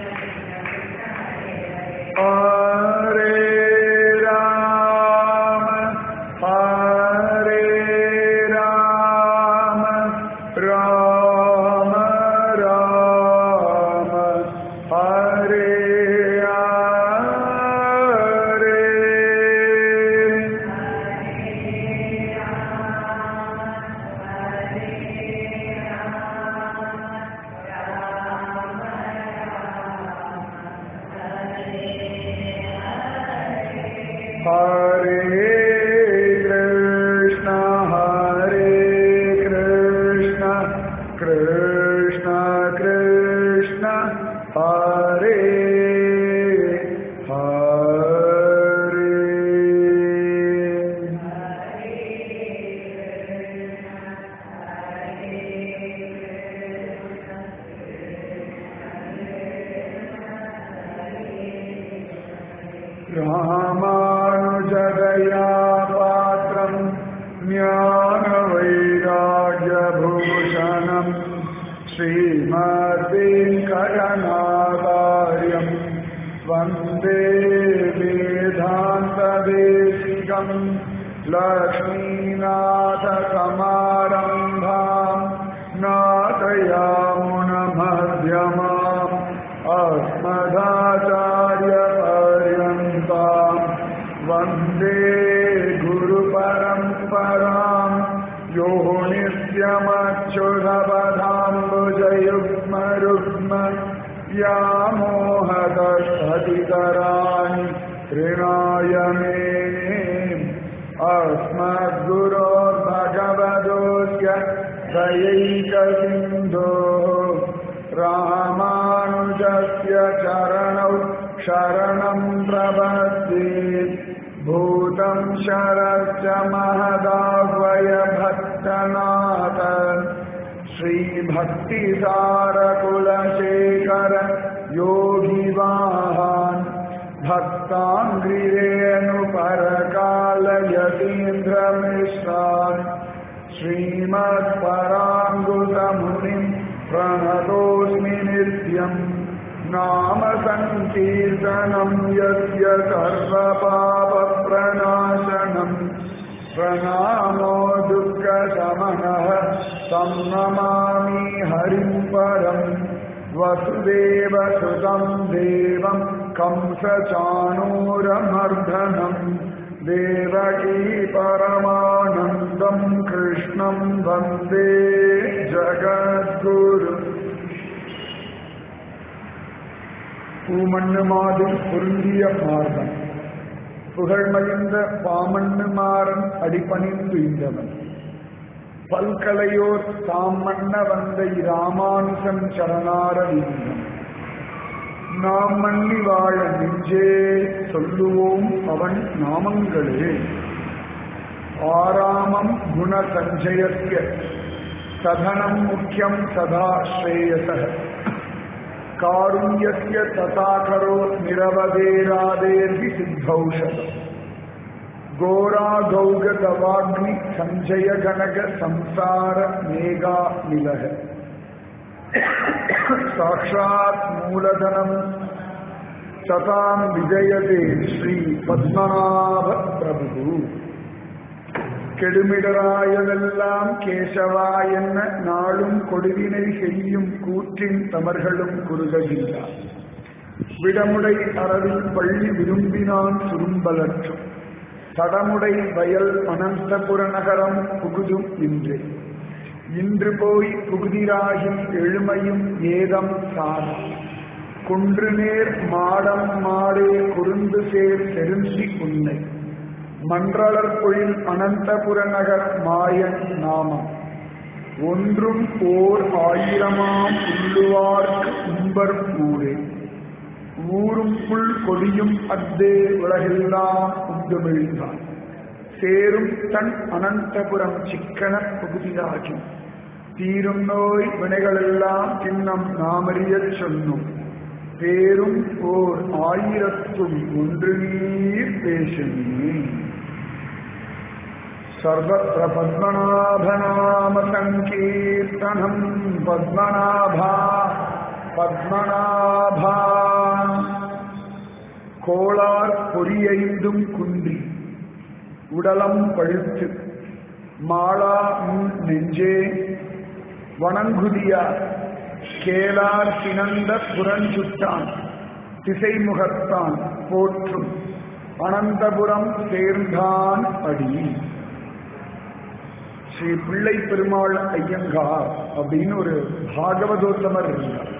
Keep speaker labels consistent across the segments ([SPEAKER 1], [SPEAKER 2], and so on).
[SPEAKER 1] हरे राम हरे राम राम राम हरे हरे हरे कृष्ण हरे कृष्ण कृष्ण कृष्ण हरे हरे रामानुजदया पात्रम् ज्ञानवैराग्यभूषणम् श्रीमद्वेङ्कटनाकार्यम् वन्दे वेदान्तदेशिकम् लक्ष्मीनाथसमारम्भाम् नाथयामुनमध्यमाम् अस्मदाचार्यपर्यन्ताम् वन्दे गुरुपरम्पराम् यो नित्यमच्युतपदाम्बुजयुग्मरुग्म व्यामोहदस्ततितराणि ऋणाय मेने अस्मद्गुरोर्भगवदोऽस्य दयैकसिन्धोः रामानुजस्य चरणौ शरणं प्रपद्ये भूतं शरश्च महदाह्वय भक्तनाथ श्रीभक्तिसारकुलशेखर योगिवाहान् भक्ताङ्घ्रिरेणुपरकालयतीन्द्रमिश्रान् श्रीमत्पराङ्गुतमुनिम् प्रणतोऽस्मि नित्यम् नाम सङ्कीर्तनम् यस्य सर्वपापप्रणाशनम् प्रणामो दुःखशमनः तं नमामि हरिं परम् वसुदेवसुतं देवं कंसचाणूरमर्दनम् देवकी परमानन्दं कृष्णं वन्दे ஜகத்குரு பூமண்ணு மாதிரி பொருந்திய மார்பன் புகழ்மகிழ்ந்த பாமண்ணு மாறன் அடிபணிந்து இந்தவன் பல்கலையோர் தாம் மன்ன வந்த இராமானுசன் சரணார வீந்தம் நாம் மன்னி வாழ நெஞ்சே சொல்லுவோம் அவன் நாமங்களே ஆராமம் குண சஞ்சயஸ்ய சதனம் முக்கியம் சதா ஸ்ரேயச காருண்யஸ்ய ததா கரோ நிரவதேராதேர்வி சித்தௌஷதம் घोरागौगवाग्नि सञ्जय गणग संसार मेघा निलः साक्षात् मूलधनम् सताम् विजयते श्री पद्मनाभ प्रभु கெடுமிடராயதெல்லாம் கேசவா என்ன நாளும் கொடுவினை செய்யும் கூற்றின் தமர்களும் குறுககின்றா விடமுடை அறவில் பள்ளி விரும்பினான் சுரும்பலற்றும் தடமுடை வயல் அனந்தபுர நகரம் புகுதும் இன்று இன்று போய் புகுதிராகி எழுமையும் ஏதம் சார குன்று நேர் மாடம் மாடே குறுந்து சேர் செருந்தி உன்னை மன்றளர் பொழில் அனந்தபுர நகர் மாயன் நாமம் ஒன்றும் ஓர் ஆயிரமாம் உள்ளுவார்க்கு உம்பர் ஊரே ஊரும் புல் கொடியும் அத்தே உலகெல்லாம் உண்டு விழுந்தான் சேரும் தன் அனந்தபுரம் சிக்கன பகுதியாகி தீரும் நோய் வினைகளெல்லாம் சின்னம் நாமறியச் சொன்னோம் பேரும் ஓர் ஆயிரத்தும் ஒன்று நீர் பேசுமே सर्वत्र पद्मनाभनाम सङ्कीर्तनम् पद्मनाभा पद्मनाभा கோளார் பொறியைந்தும் குன்றி உடலம் பழுத்து மாளா முன் நெஞ்சே வணங்குதியா கேளார் சினந்த புறஞ்சுட்டான் திசைமுகத்தான் போற்றும் அனந்தபுரம் சேர்ந்தான் அடி ஸ்ரீ பிள்ளை பெருமாள் ஐயங்கார் அப்படின்னு ஒரு பாகவதோத்தமர் இருந்தார்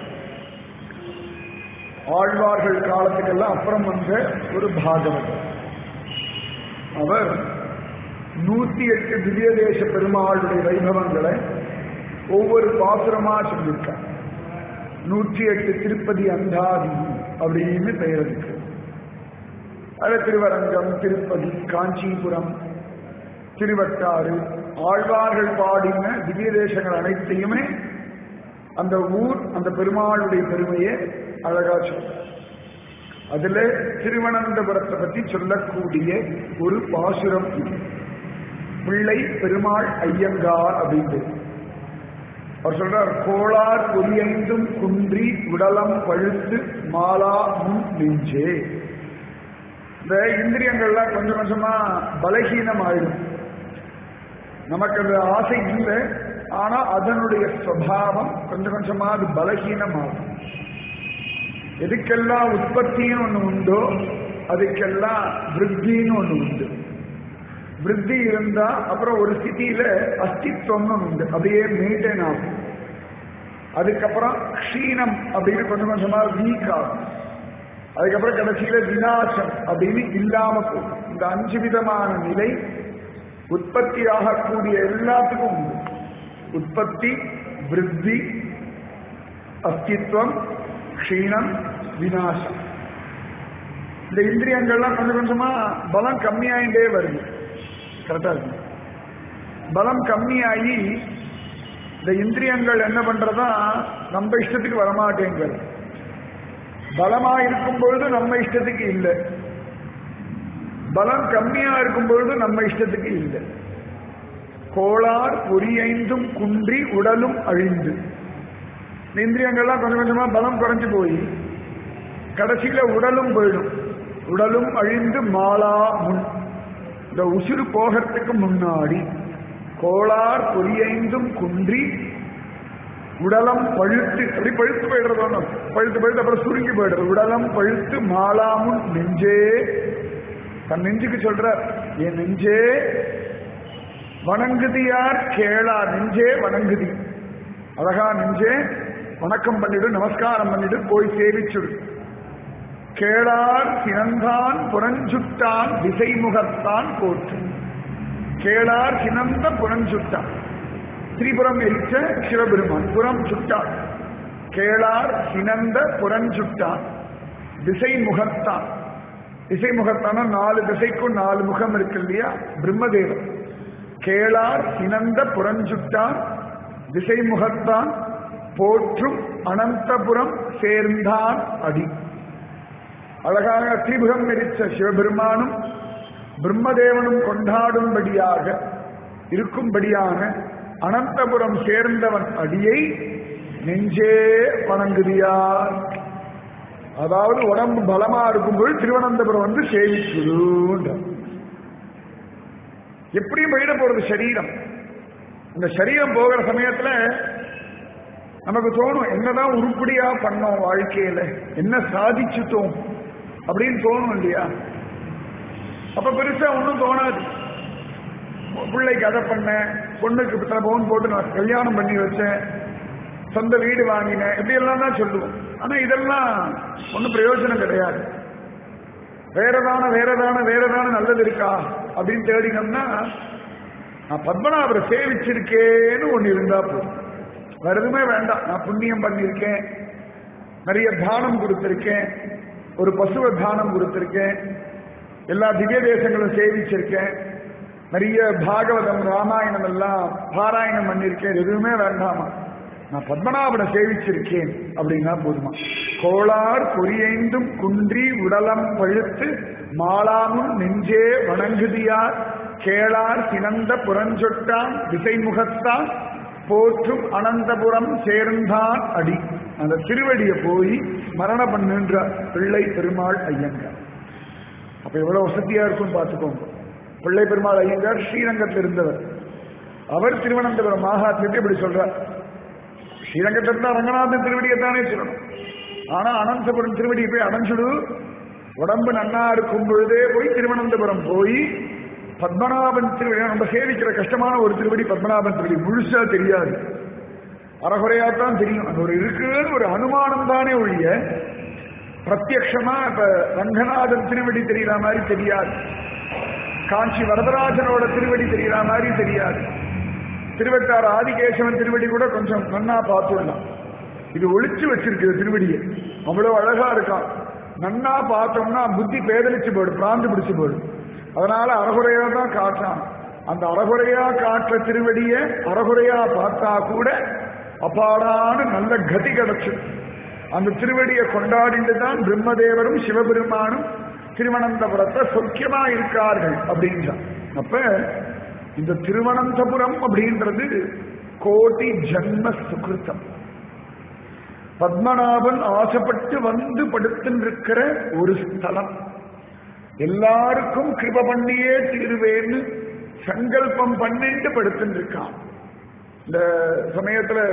[SPEAKER 1] ஆழ்வார்கள் காலத்துக்கெல்லாம் அப்புறம் வந்த ஒரு பாகவதர் அவர் நூத்தி எட்டு திவ்ய தேச பெருமாளுடைய வைபவங்களை ஒவ்வொரு பாசுரமா சொல்லியிருக்கார் நூற்றி எட்டு திருப்பதி அந்தாதி அப்படின்னு பெயர் இருக்கு அது திருவரங்கம் திருப்பதி காஞ்சிபுரம் திருவட்டாறு ஆழ்வார்கள் பாடின திவ்ய தேசங்கள் அனைத்தையுமே அந்த ஊர் அந்த பெருமாளுடைய பெருமையை அழகா சொல்ற அதுல திருவனந்தபுரத்தை பத்தி சொல்லக்கூடிய ஒரு பாசுரம் இது பிள்ளை பெருமாள் ஐயங்கார் அப்படின்னு அவர் சொல்றார் கோளார் பொறியைந்தும் குன்றி உடலம் பழுத்து மாலா முன் நெஞ்சே இந்த இந்திரியங்கள்லாம் கொஞ்சம் கொஞ்சமா பலகீனம் ஆயிடும் நமக்கு அந்த ஆசை இல்லை ஆனா அதனுடைய சுவாவம் கொஞ்சம் கொஞ்சமா அது பலகீனமாகும் எதுக்கெல்லாம் உற்பத்தின்னு ஒண்ணு உண்டோ அதுக்கெல்லாம் விருத்தின்னு ஒண்ணு உண்டு விருத்தி இருந்தா அப்புறம் ஒரு ஸ்திதியில அஸ்தித்வம்னு ஒண்ணு உண்டு அப்படியே மெயின்டைன் ஆகும் அதுக்கப்புறம் க்ஷீணம் அப்படின்னு கொஞ்சம் கொஞ்சமா வீக் ஆகும் அதுக்கப்புறம் கடைசியில விநாசம் அப்படின்னு இல்லாம போகும் இந்த அஞ்சு விதமான நிலை உற்பத்தி ஆகக்கூடிய எல்லாத்துக்கும் உண்டு உற்பத்தி விருத்தி அஸ்தித்வம் க்ஷீணம் விநாசம் இந்த இந்திரியங்கள்லாம் கொஞ்சம் கொஞ்சமா பலம் கம்மியாயிட்டே வருது கரெக்டா இருக்கு பலம் கம்மியாகி இந்த இந்திரியங்கள் என்ன பண்றதா நம்ம இஷ்டத்துக்கு வரமாட்டேங்கிறது பலமா இருக்கும் பொழுது நம்ம இஷ்டத்துக்கு இல்லை பலம் கம்மியா இருக்கும் பொழுது நம்ம இஷ்டத்துக்கு இல்லை கோளார் பொறியைந்தும் குன்றி உடலும் அழிந்து இந்த இந்திரியங்கள்லாம் கொஞ்சம் கொஞ்சமா பலம் குறைஞ்சு போய் கடைசியில உடலும் போயிடும் உடலும் அழிந்து மாலா முன் இந்த உசுறு போகிறதுக்கு முன்னாடி கோளார் பொறியைந்தும் குன்றி உடலம் பழுத்து அப்படி பழுத்து போயிடுறது ஒண்ணும் பழுத்து பழுத்து அப்புறம் சுருங்கி போயிடுறது உடலம் பழுத்து மாலாமுன் நெஞ்சே தன் நெஞ்சுக்கு சொல்ற என் நெஞ்சே வணங்குதியார் கேளார் நெஞ்சே வணங்குதி அழகா நெஞ்சே வணக்கம் பண்ணிடு நமஸ்காரம் பண்ணிடு போய் சேவிச்சுடு கேளார் சினந்தான் புறஞ்சுட்டான் திசைமுகத்தான் போற்று கேளார் சினந்த புறஞ்சுட்டான் திரிபுரம் எரிச்ச சிவபெருமான் புறம் சுட்டான் கேளார் சினந்த புறஞ்சுட்டான் திசை முகத்தான் திசை முகத்தான நாலு திசைக்கும் நாலு முகம் இருக்கு இல்லையா பிரம்மதேவன் கேளார் சினந்த புறஞ்சுட்டான் திசை முகத்தான் போற்றும் அனந்தபுரம் சேர்ந்தான் அடி அழகாக திரிபுகம் எரிச்ச சிவபெருமானும் பிரம்மதேவனும் கொண்டாடும்படியாக இருக்கும்படியான அனந்தபுரம் சேர்ந்தவன் அடியை நெஞ்சே வணங்குதியார் அதாவது உடம்பு பலமா இருக்கும்போது திருவனந்தபுரம் வந்து சேவிச்சுடுன்ற எப்படியும் போயிட போறது சரீரம் இந்த சரீரம் போகிற சமயத்துல நமக்கு தோணும் என்னதான் உருப்படியா பண்ணோம் வாழ்க்கையில என்ன சாதிச்சுட்டோம் அப்படின்னு தோணும் இல்லையா அப்ப பெருசா ஒன்றும் தோணாது பிள்ளைக்கு அதை பண்ணேன் பொண்ணுக்கு இத்தனை பவுன் போட்டு நான் கல்யாணம் பண்ணி வச்சேன் சொந்த வீடு வாங்கினேன் இப்படி எல்லாம் தான் சொல்லுவோம் ஆனா இதெல்லாம் ஒன்றும் பிரயோஜனம் கிடையாது வேறதான வேறதான வேறதான நல்லது இருக்கா அப்படின்னு தேடினோம்னா நான் பத்மநாபரை சேவிச்சிருக்கேன்னு ஒன்று இருந்தா போதும் வேற எதுவுமே வேண்டாம் நான் புண்ணியம் பண்ணியிருக்கேன் நிறைய தானம் கொடுத்திருக்கேன் ஒரு பசுவ தானம் கொடுத்திருக்கேன் எல்லா திவ்ய தேசங்களும் சேவிச்சிருக்கேன் நிறைய பாகவதம் ராமாயணம் எல்லாம் பாராயணம் பண்ணியிருக்கேன் எதுவுமே வேண்டாமா நான் பத்மநாபனை சேவிச்சிருக்கேன் அப்படின்னா போதுமா கோளார் பொறியைந்தும் குன்றி உடலம் பழுத்து மாலாமும் நெஞ்சே வணங்குதியார் கேளார் சினந்த புறஞ்சொட்டான் திசைமுகத்தான் போற்றும் அனந்தபுரம் சேர்ந்தான் அடி அந்த திருவடியை போய் மரண பண்ணுன்ற பிள்ளை பெருமாள் ஐயங்கார் அப்ப எவ்வளவு வசதியா இருக்கும்னு பார்த்துக்கோங்க பிள்ளை பெருமாள் ஐயங்கார் ஸ்ரீரங்கத்தில் இருந்தவர் அவர் திருவனந்தபுரம் மாகாத்திற்கு இப்படி சொல்றார் ஸ்ரீரங்கத்தில் இருந்தா ரங்கநாதன் திருவடியை தானே சொல்லணும் ஆனா அனந்தபுரம் திருவடியை போய் அடைஞ்சுடு உடம்பு நன்னா இருக்கும் பொழுதே போய் திருவனந்தபுரம் போய் பத்மநாபன் திருவடி நம்ம சேவிக்கிற கஷ்டமான ஒரு திருவடி பத்மநாபன் திருவடி முழுசா தெரியாது அறகுறையாத்தான் தெரியும் அது ஒரு இருக்குன்னு ஒரு அனுமானம் தானே ஒழிய பிரத்யக்ஷமா இப்ப ரங்கநாதன் திருவடி தெரியற மாதிரி தெரியாது காஞ்சி வரதராஜனோட திருவடி தெரியற மாதிரி தெரியாது திருவட்டார் ஆதிகேசவன் திருவடி கூட கொஞ்சம் நன்னா பார்த்துடலாம் இது ஒளிச்சு வச்சிருக்கு திருவடியை அவ்வளவு அழகா இருக்கான் நன்னா பார்த்தோம்னா புத்தி பேதலிச்சு போயிடும் பிராந்து பிடிச்சு போயிடும் அதனால அறகுறையா தான் காட்டான் அந்த அறகுறையா காட்டுற திருவடிய அறகுறையா பார்த்தா கூட அப்பாடான நல்ல கதி கிடைச்சு அந்த திருவடியை கொண்டாடிட்டு தான் பிரம்மதேவரும் சிவபெருமானும் திருவனந்தபுரத்தை சொக்கியமா இருக்கார்கள் அப்படின்றான் அப்ப இந்த திருவனந்தபுரம் அப்படின்றது கோடி ஜன்ம சுகிருத்தம் பத்மநாபன் ஆசைப்பட்டு வந்து படுத்துருக்கிற ஒரு ஸ்தலம் எல்லாருக்கும் கிருப பண்ணியே தீருவேன்னு சங்கல்பம் பண்ணிட்டு படுத்துருக்கான் இந்த சமயத்துல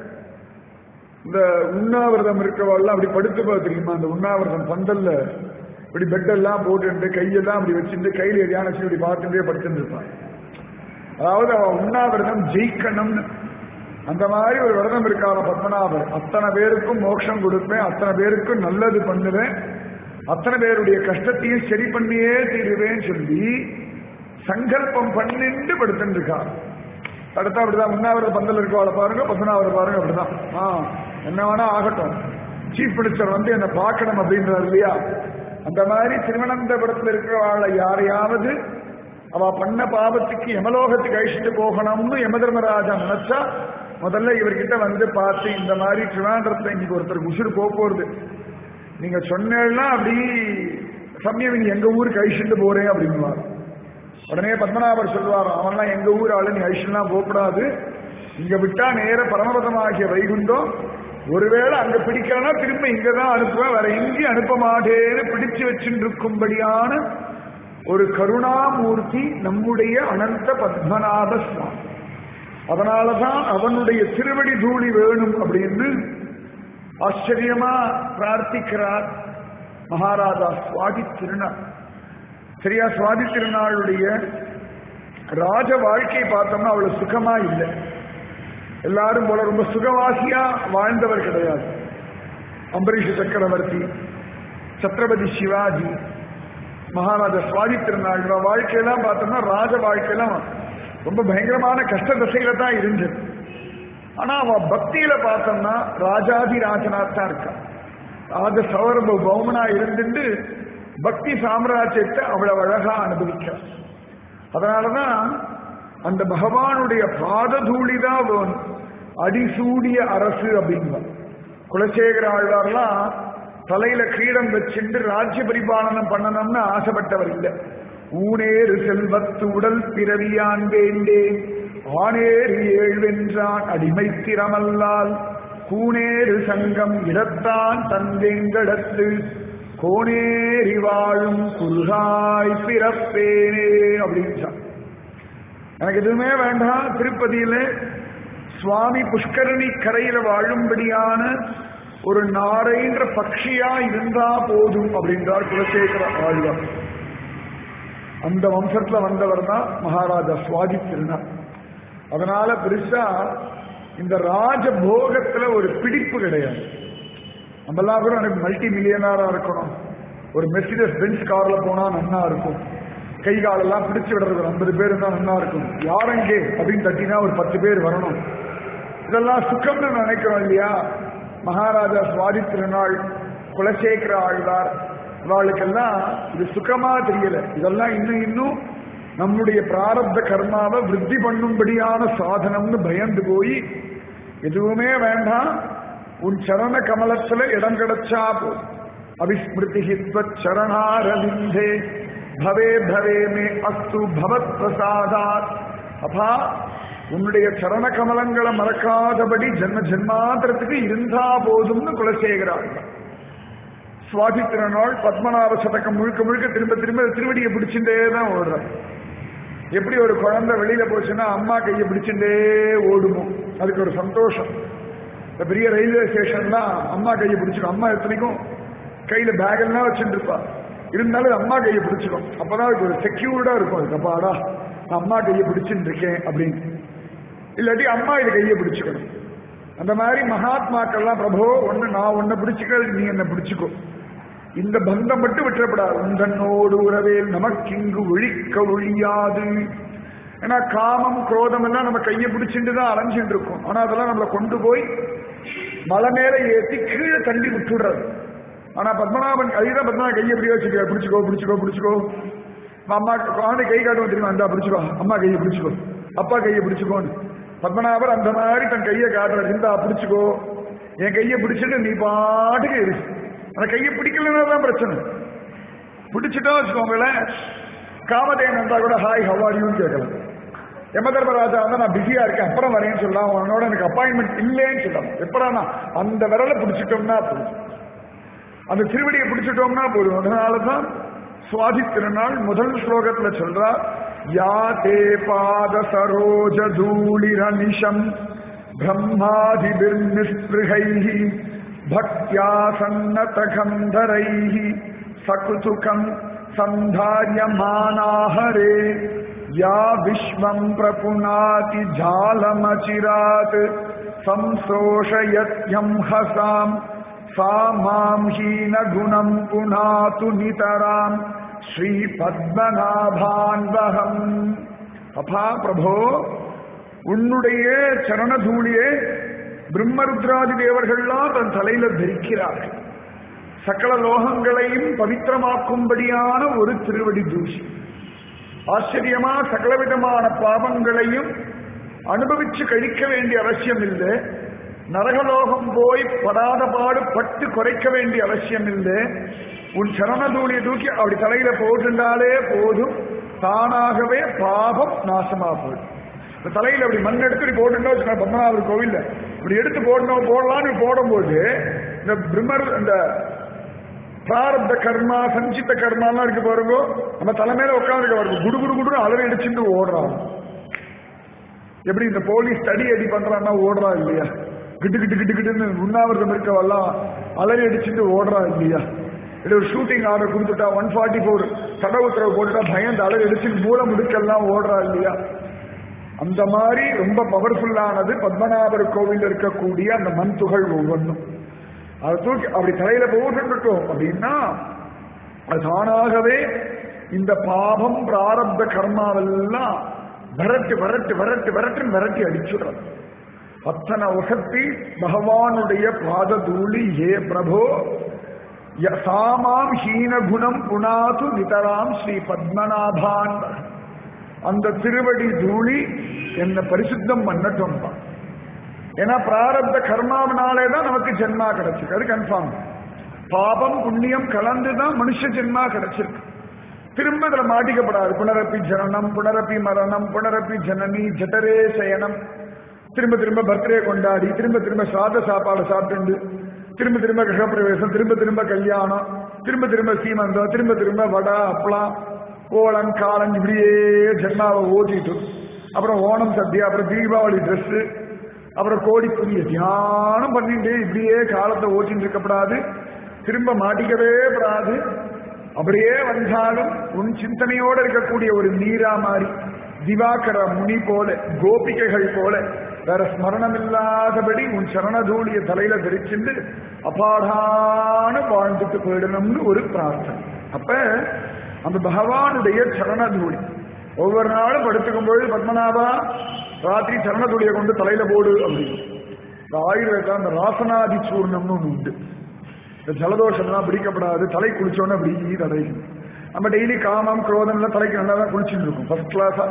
[SPEAKER 1] இந்த உண்ணாவிரதம் இருக்கவாள்லாம் அப்படி படுத்து தெரியுமா அந்த உண்ணாவிரதம் பந்தல்ல இப்படி பெட்டெல்லாம் போட்டு கையெல்லாம் அப்படி வச்சுட்டு கையில எதையான வச்சு இப்படி பார்த்துட்டே படுத்துட்டு இருப்பான் அதாவது அவன் உண்ணாவிரதம் ஜெயிக்கணும்னு அந்த மாதிரி ஒரு விரதம் இருக்கான பத்மநாபர் அத்தனை பேருக்கும் மோட்சம் கொடுப்பேன் அத்தனை பேருக்கும் நல்லது பண்ணுவேன் அத்தனை பேருடைய கஷ்டத்தையும் சரி பண்ணியே தீருவேன்னு சொல்லி சங்கல்பம் பண்ணிட்டு படுத்துட்டு இருக்கார் அடுத்தா அப்படிதான் உண்ணாவிரத பந்தல் இருக்கவாளை பாருங்க பத்மநாபர் பாருங்க அப்படிதான் ஆ என்ன வேணா ஆகட்டும் சீஃப் மினிஸ்டர் வந்து என்ன பார்க்கணும் அப்படின்றார் இல்லையா அந்த மாதிரி திருவனந்தபுரத்தில் இருக்கிறவாளை யாரையாவது அவ பண்ண பாவத்துக்கு யமலோகத்துக்கு அழிச்சிட்டு போகணும்னு யமதர்மராஜா நினைச்சா முதல்ல இவர்கிட்ட வந்து பார்த்து இந்த மாதிரி திருவாண்டரத்தை இன்னைக்கு ஒருத்தர் உசுறு போக போறது நீங்க சொன்னா அப்படி சமயம் நீ எங்க ஊருக்கு அழிச்சுட்டு போறேன் அப்படின்னுவார் உடனே பத்மநாபர் சொல்லுவார் அவன்லாம் எங்க ஊர் ஆளு நீ அழிச்சுலாம் போகக்கூடாது இங்க விட்டா நேர பரமபதமாகிய வைகுண்டம் ஒருவேளை அங்க பிடிக்கலன்னா திரும்ப இங்கதான் அனுப்புவேன் வேற எங்கேயும் அனுப்ப மாட்டேன்னு பிடிச்சு வச்சுட்டு இருக்கும்படியான ஒரு கருணாமூர்த்தி நம்முடைய அனந்த பத்மநாப சுவாமி அதனாலதான் அவனுடைய திருவடி தூளி வேணும் அப்படின்னு ஆச்சரியமா பிரார்த்திக்கிறார் மகாராஜா சுவாதி திருநாள் சரியா சுவாதி திருநாளுடைய ராஜ வாழ்க்கை பார்த்தோம்னா அவ்வளவு சுகமா இல்லை எல்லாரும் போல ரொம்ப சுகவாசியா வாழ்ந்தவர் கிடையாது அம்பரீஷ சக்கரவர்த்தி சத்ரபதி சிவாஜி மகாராஜா சுவாதி திருநாள் வாழ்க்கையெல்லாம் பார்த்தோம்னா ராஜ வாழ்க்கையெல்லாம் ரொம்ப பயங்கரமான கஷ்ட திசையில தான் இருந்தது ஆனா அவன் பக்தியில பார்த்தோம்னா ராஜாதி ராஜனாத்தான் இருக்கான் ராஜ சௌரப பௌமனா இருந்துட்டு பக்தி சாம்ராஜ்யத்தை அவ்வளவு அழகா அனுபவிக்கிறார் அதனாலதான் அந்த பகவானுடைய பாததூளி தான் வேணும் அடிசூடிய அரசு அப்படின்பார் குலசேகர ஆழ்வார்லாம் தலையில கிரீடம் வச்சுட்டு ராஜ்ய பரிபாலனம் பண்ணணும்னு ஆசைப்பட்டவர் இல்லை ஊனேறு செல்வத்து உடல் பிறவியான் வேண்டேன் ஆனேறு ஏழ்வென்றான் அடிமை திறமல்லால் கூனேறு சங்கம் இடத்தான் தந்தெங்கடத்து கோனேறி வாழும் குருகாய் பிறப்பேனே அப்படின்னு எனக்கு எதுவுமே வேண்டாம் திருப்பதியில சுவாமி புஷ்கரணி கரையில வாழும்படியான ஒரு நாரைன்ற பட்சியா இருந்தா போதும் அப்படின்றார் குலசேகர ஆழ்வார் அந்த வம்சத்துல வந்தவர் தான் மகாராஜா சுவாதி திருநாள் அதனால பெருசா இந்த ராஜபோகத்துல ஒரு பிடிப்பு கிடையாது நம்மெல்லாம் கூட எனக்கு மல்டி மில்லியனரா இருக்கணும் ஒரு மெர்சிடஸ் பென்ஸ் கார்ல போனா நன்னா இருக்கும் கை காலெல்லாம் பிடிச்சு விடுறது ஒரு ஐம்பது பேர் தான் நன்னா இருக்கும் யாரெங்கே அப்படின்னு தட்டினா ஒரு பத்து பேர் வரணும் இதெல்லாம் சுக்கம்னு நினைக்கிறோம் இல்லையா மகாராஜா சுவாதி திருநாள் குலசேகர ஆழ்வார் இவாளுக்கெல்லாம் இது சுகமா தெரியல இதெல்லாம் இன்னும் இன்னும் நம்முடைய பிராரப்த கர்மாவை விருத்தி பண்ணும்படியான சாதனம்னு பயந்து போய் எதுவுமே வேண்டாம் உன் சரண கமலத்துல இடம் கிடைச்சா போ அபிஸ்மிருதி சரணாரவிந்தே பவே பவே மே அஸ்து பவத் பிரசாதாத் அப்பா உன்னுடைய சரண கமலங்களை மறக்காதபடி ஜென்ம ஜென்மாந்திரத்துக்கு இருந்தா போதும்னு குலசேகராங்க சுவாதி திருநாள் பத்மநாப சதக்கம் முழுக்க முழுக்க திரும்ப திரும்ப திருவடியை பிடிச்சுட்டே தான் ஓடுறோம் எப்படி ஒரு குழந்தை வெளியில போச்சுன்னா அம்மா கையை பிடிச்சுட்டே ஓடுமோ அதுக்கு ஒரு சந்தோஷம் இந்த பெரிய ரயில்வே ஸ்டேஷன்லாம் அம்மா கையை பிடிச்சிக்கும் அம்மா எத்தனைக்கும் கையில பேக் எல்லாம் வச்சுட்டு இருப்பா இருந்தாலும் அம்மா கையை பிடிச்சிக்கும் அப்பதான் அதுக்கு ஒரு செக்யூர்டா இருக்கும் அதுக்கு அப்பாடா நான் அம்மா கையை பிடிச்சுட்டு இருக்கேன் அப்படின்னு இல்லாட்டி அம்மா இது கையை பிடிச்சுக்கணும் அந்த மாதிரி மகாத்மாக்கள்லாம் பிரபோ ஒண்ணு நான் உன்னை பிடிச்சுக்க நீ என்ன பிடிச்சுக்கோ இந்த பந்தம் மட்டும் விட்டுறப்படாது உந்தன்னோடு உறவேல் நமக்கு இங்கு ஒழிக்க ஒழியாது ஏன்னா காமம் குரோதம் எல்லாம் நம்ம கையை பிடிச்சிட்டு தான் அலைஞ்சிட்டு இருக்கோம் ஆனா அதெல்லாம் நம்மளை கொண்டு போய் மலை மேல ஏத்தி கீழே தள்ளி விட்டுடுறது ஆனா பத்மநாபன் அதுதான் பத்மநாபன் கையை எப்படியோ வச்சுக்க பிடிச்சிக்கோ பிடிச்சிக்கோ பிடிச்சிக்கோ அம்மா குழந்தை கை காட்டுவோம் தெரியுமா அந்த பிடிச்சிக்கோ அம்மா கையை பிடிச்சிக்கோ அப்பா கையை பிடிச்சிக்கோன்னு பத்மநாபர் அந்த மாதிரி தன் கையை காட்டுற இந்தா பிடிச்சிக்கோ என் கையை பிடிச்சிட்டு நீ பாட்டுக்கு இரு அந்த கையை பிடிக்கலன்னா தான் பிரச்சனை பிடிச்சிட்டா வச்சுக்கோங்களேன் காமதேவன் வந்தா கூட ஹாய் ஹவாரியும் கேட்கலாம் யம தர்மராஜா வந்து நான் பிஸியா இருக்கேன் அப்புறம் வரேன்னு சொல்லலாம் உன்னோட எனக்கு அப்பாயின்மெண்ட் இல்லைன்னு சொல்லலாம் எப்படா நான் அந்த விரலை பிடிச்சிட்டோம்னா போதும் அந்த திருவடியை பிடிச்சிட்டோம்னா போதும் அதனாலதான் சுவாதி திருநாள் முதல் ஸ்லோகத்துல சொல்றார் யா தே பாத சரோஜ தூளிரனிஷம் பிரம்மாதிபிர்நிஸ்பிருகைः भक्त्या सन्नतगन्धरैः सकुतुकम् सन्धार्यमानाहरे या विश्वम् प्रपुनाति जालमचिरात् संशोषयत्यं हसाम् सा माम् हीनगुणम् पुनातु नितराम् ஸ்ரீபத்மநாபான்வகம் அப்பா பிரபோ உன்னுடைய சரணதூளியே பிரம்மருத்ராதி தேவர்கள்லாம் தன் தலையில தரிக்கிறார்கள் சகல லோகங்களையும் பவித்திரமாக்கும்படியான ஒரு திருவடி தூசி ஆச்சரியமா சகலவிதமான பாவங்களையும் அனுபவிச்சு கழிக்க வேண்டிய அவசியம் இல்லை நரகலோகம் போய் படாத பாடு பட்டு குறைக்க வேண்டிய அவசியம் இல்லை உன் சரணதூளியை தூக்கி அப்படி தலையில போட்டுண்டாலே போதும் தானாகவே பாபம் நாசமா போயிடும் இந்த தலையில அப்படி மண் எடுத்து இப்படி போட்டுட்டா வச்சுக்கோங்க பத்மநாபர் கோவில்ல இப்படி எடுத்து போடணும் போடலாம்னு போடும்போது இந்த பிரம்மர் இந்த பிராரப்த கர்மா சஞ்சித்த கர்மாலாம் இருக்கு பாருங்க நம்ம தலைமையில உட்காந்துருக்க பாருங்க குடு குடு குடுன்னு அலறி அடிச்சுட்டு ஓடுறான் எப்படி இந்த போலீஸ் தடி அடி பண்றான்னா ஓடுறா இல்லையா கிட்டு கிட்டு கிட்டு கிட்டுன்னு உண்ணாவிரதம் இருக்கவெல்லாம் அலறி அடிச்சுட்டு ஓடுறா இல்லையா இல்லை ஒரு ஷூட்டிங் ஆர்டர் கொடுத்துட்டா ஒன் ஃபார்ட்டி ஃபோர் தட உத்தரவு போட்டுட்டா பயந்து அலறி அடிச்சு மூல முடுக்கெல்லாம் ஓடுறா இல்லையா அந்த மாதிரி ரொம்ப பவர்ஃபுல்லானது பத்மநாபர் கோவில் இருக்கக்கூடிய அந்த மண் துகள் ஒவ்வொன்றும் அதை தூக்கி அப்படி தலையில போட்டுட்டோம் அப்படின்னா அது தானாகவே இந்த பாபம் பிராரப்த கர்மாவெல்லாம் விரட்டு விரட்டு விரட்டு விரட்டுன்னு விரட்டி அடிச்சுடுறது அத்தனை உசத்தி பகவானுடைய பாத தூளி ஏ பிரபோ ய- சாமாம் ஹீனகுணம் புனாது நிதராம் ஸ்ரீ பத்மநாபான் அந்த திருவடி தூளி என்ன பரிசுத்தம் பண்ணட்டும்பா ஏன்னா பிராரப்த கர்மாவினாலே தான் நமக்கு ஜென்மா கிடைச்சிருக்கு அது கன்ஃபார்ம் பாபம் புண்ணியம் கலந்து தான் மனுஷ ஜென்மா கிடைச்சிருக்கு திரும்ப இதுல மாட்டிக்கப்படாது புனரப்பி ஜனனம் புனரப்பி மரணம் புனரப்பி ஜனனி ஜட்டரே சயனம் திரும்ப திரும்ப பர்த்டே கொண்டாடி திரும்ப திரும்ப சாத சாப்பாடு சாப்பிட்டு திரும்ப திரும்ப கிரகப்பிரவேசம் திரும்ப திரும்ப கல்யாணம் திரும்ப திரும்ப சீமந்தம் திரும்ப திரும்ப வடை அப்பளம் கோலம் காலம் இப்படியே ஜென்மாவை ஓட்டிட்டு அப்புறம் ஓணம் சத்யா அப்புறம் தீபாவளி Dress அப்புறம் கோடி புதிய தியானம் பண்ணிட்டு இப்படியே காலத்தை ஓட்டிட்டு இருக்கப்படாது திரும்ப மாட்டிக்கவே படாது அப்படியே வந்தாலும் உன் சிந்தனையோடு இருக்கக்கூடிய ஒரு நீரா மாறி திவாகர முனி போல கோபிகைகள் போல வேற ஸ்மரணம் இல்லாதபடி உன் சரணதூளிய தலையில தரிச்சுண்டு அபாடான வாழ்ந்துட்டு போயிடணும்னு ஒரு பிரார்த்தனை அப்ப அந்த பகவானுடைய சரணதூளி ஒவ்வொரு நாளும் படுத்துக்கும் பொழுது பத்மநாபா ராத்திரி சரணதூளியை கொண்டு தலையில போடு அப்படின்னு இந்த ஆயுர்வேதம் அந்த ராசனாதி சூர்ணம்னு ஒண்ணு உண்டு இந்த ஜலதோஷம்லாம் பிடிக்கப்படாது தலை குளிச்சோன்னு அப்படி தடையும் நம்ம டெய்லி காமம் குரோதம் எல்லாம் தலைக்கு நல்லா தான் குளிச்சுட்டு இருக்கோம் ஃபர்ஸ்ட் கிளாஸா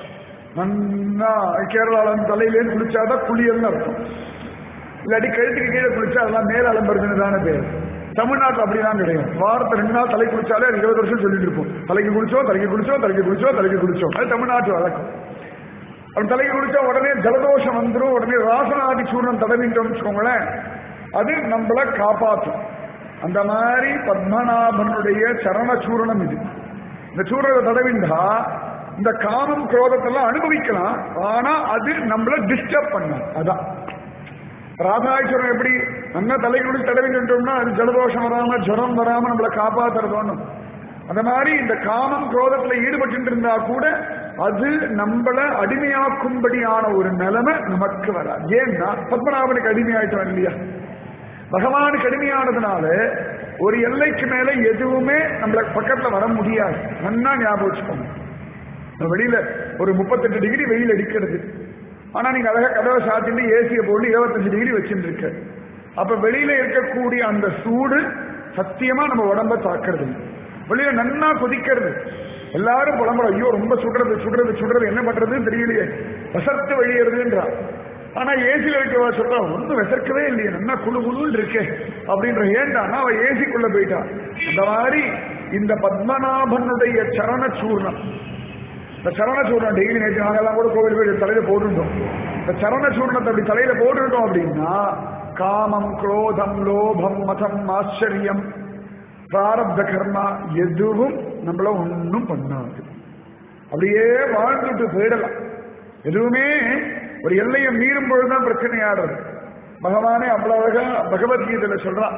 [SPEAKER 1] நல்லா கேரளால அந்த தலையிலேயே குளிச்சாதான் குளியல்னு அர்த்தம் இல்லாட்டி கழுத்துக்கு கீழே குளிச்சா அதெல்லாம் மேல அலம்புறதுன்னு தானே பேர் தமிழ்நாட்டில் அப்படிலாம் கிடையாது வாரத்தை ரெண்டு நாள் தலை குளிச்சாலே அது இருபது வருஷம் சொல்லிட்டு இருப்போம் தலைக்கு குளிச்சோம் தலைக்கு குளிச்சோம் தலைக்கு குளிச்சோம் தலைக்கு குளிச்சோம் அது தமிழ்நாட்டு வழக்கம் அவன் தலைக்கு குளிச்சா உடனே ஜலதோஷம் வந்துடும் உடனே ராசனாதி சூர்ணம் தடவிட்டோம்னு வச்சுக்கோங்களேன் அது நம்மள காப்பாற்றும் அந்த மாதிரி பத்மநாபனுடைய சரண சூரணம் இது இந்த சூரணத்தை தடவிண்டா இந்த காமம் குரோதத்தெல்லாம் அனுபவிக்கலாம் ஆனா அது நம்மள டிஸ்டர்ப் பண்ணும் அதான் ராதாஈஸ்வரன் எப்படி நல்ல தலைக்குடி தடவி நின்றோம்னா அது ஜலதோஷம் வராம ஜுரம் வராம நம்மளை காப்பாத்துறதோன்னு அந்த மாதிரி இந்த காமம் குரோதத்துல ஈடுபட்டு இருந்தா கூட அது நம்மள அடிமையாக்கும்படியான ஒரு நிலைமை நமக்கு வராது ஏன்னா பத்மநாபனுக்கு அடிமையாயிட்டோம் இல்லையா பகவானுக்கு அடிமையானதுனால ஒரு எல்லைக்கு மேல எதுவுமே நம்மள பக்கத்துல வர முடியாது நன்னா ஞாபகம் வச்சுக்கோங்க நம்ம வெளியில ஒரு முப்பத்தெட்டு டிகிரி வெயில் அடிக்கிறது ஆனா நீங்க அழகா கதவை சாத்திட்டு ஏசியை போட்டு இருபத்தஞ்சு டிகிரி வச்சுட்டு இருக்க அப்ப வெளியில இருக்கக்கூடிய அந்த சூடு சத்தியமா நம்ம உடம்ப தாக்குறது வெளியில நன்னா கொதிக்கிறது எல்லாரும் புலம்புற ஐயோ ரொம்ப சுடுறது சுடுறது சுடுறது என்ன பண்றதுன்னு தெரியலையே வசத்து வெளியேறதுன்றா ஆனா ஏசியில இருக்கவா சொல்றா ஒன்றும் விசர்க்கவே இல்லையே நல்லா குழு குழுன்னு இருக்கே அப்படின்ற ஏண்டானா அவ ஏசிக்குள்ள போயிட்டா அந்த மாதிரி இந்த பத்மநாபனுடைய சரண சூர்ணம் இந்த சரண சூர்ணம் டெய்லி நேற்று நாங்கெல்லாம் கூட கோவில் போய் தலையில போட்டுட்டோம் இந்த சரண சூர்ணத்தை அப்படி தலையில போட்டுட்டோம் அப்படின்னா காமம் குரோதம் லோபம் மதம் ஆச்சரியம் பிராரப்த கர்மா எதுவும் நம்மள ஒன்றும் பண்ணாது அப்படியே வாழ்ந்துட்டு போயிடலாம் எதுவுமே ஒரு எல்லையை மீறும் பொழுதுதான் பிரச்சனையாடுறது பகவானே அவ்வளவு அழகா பகவத்கீதையில சொல்றான்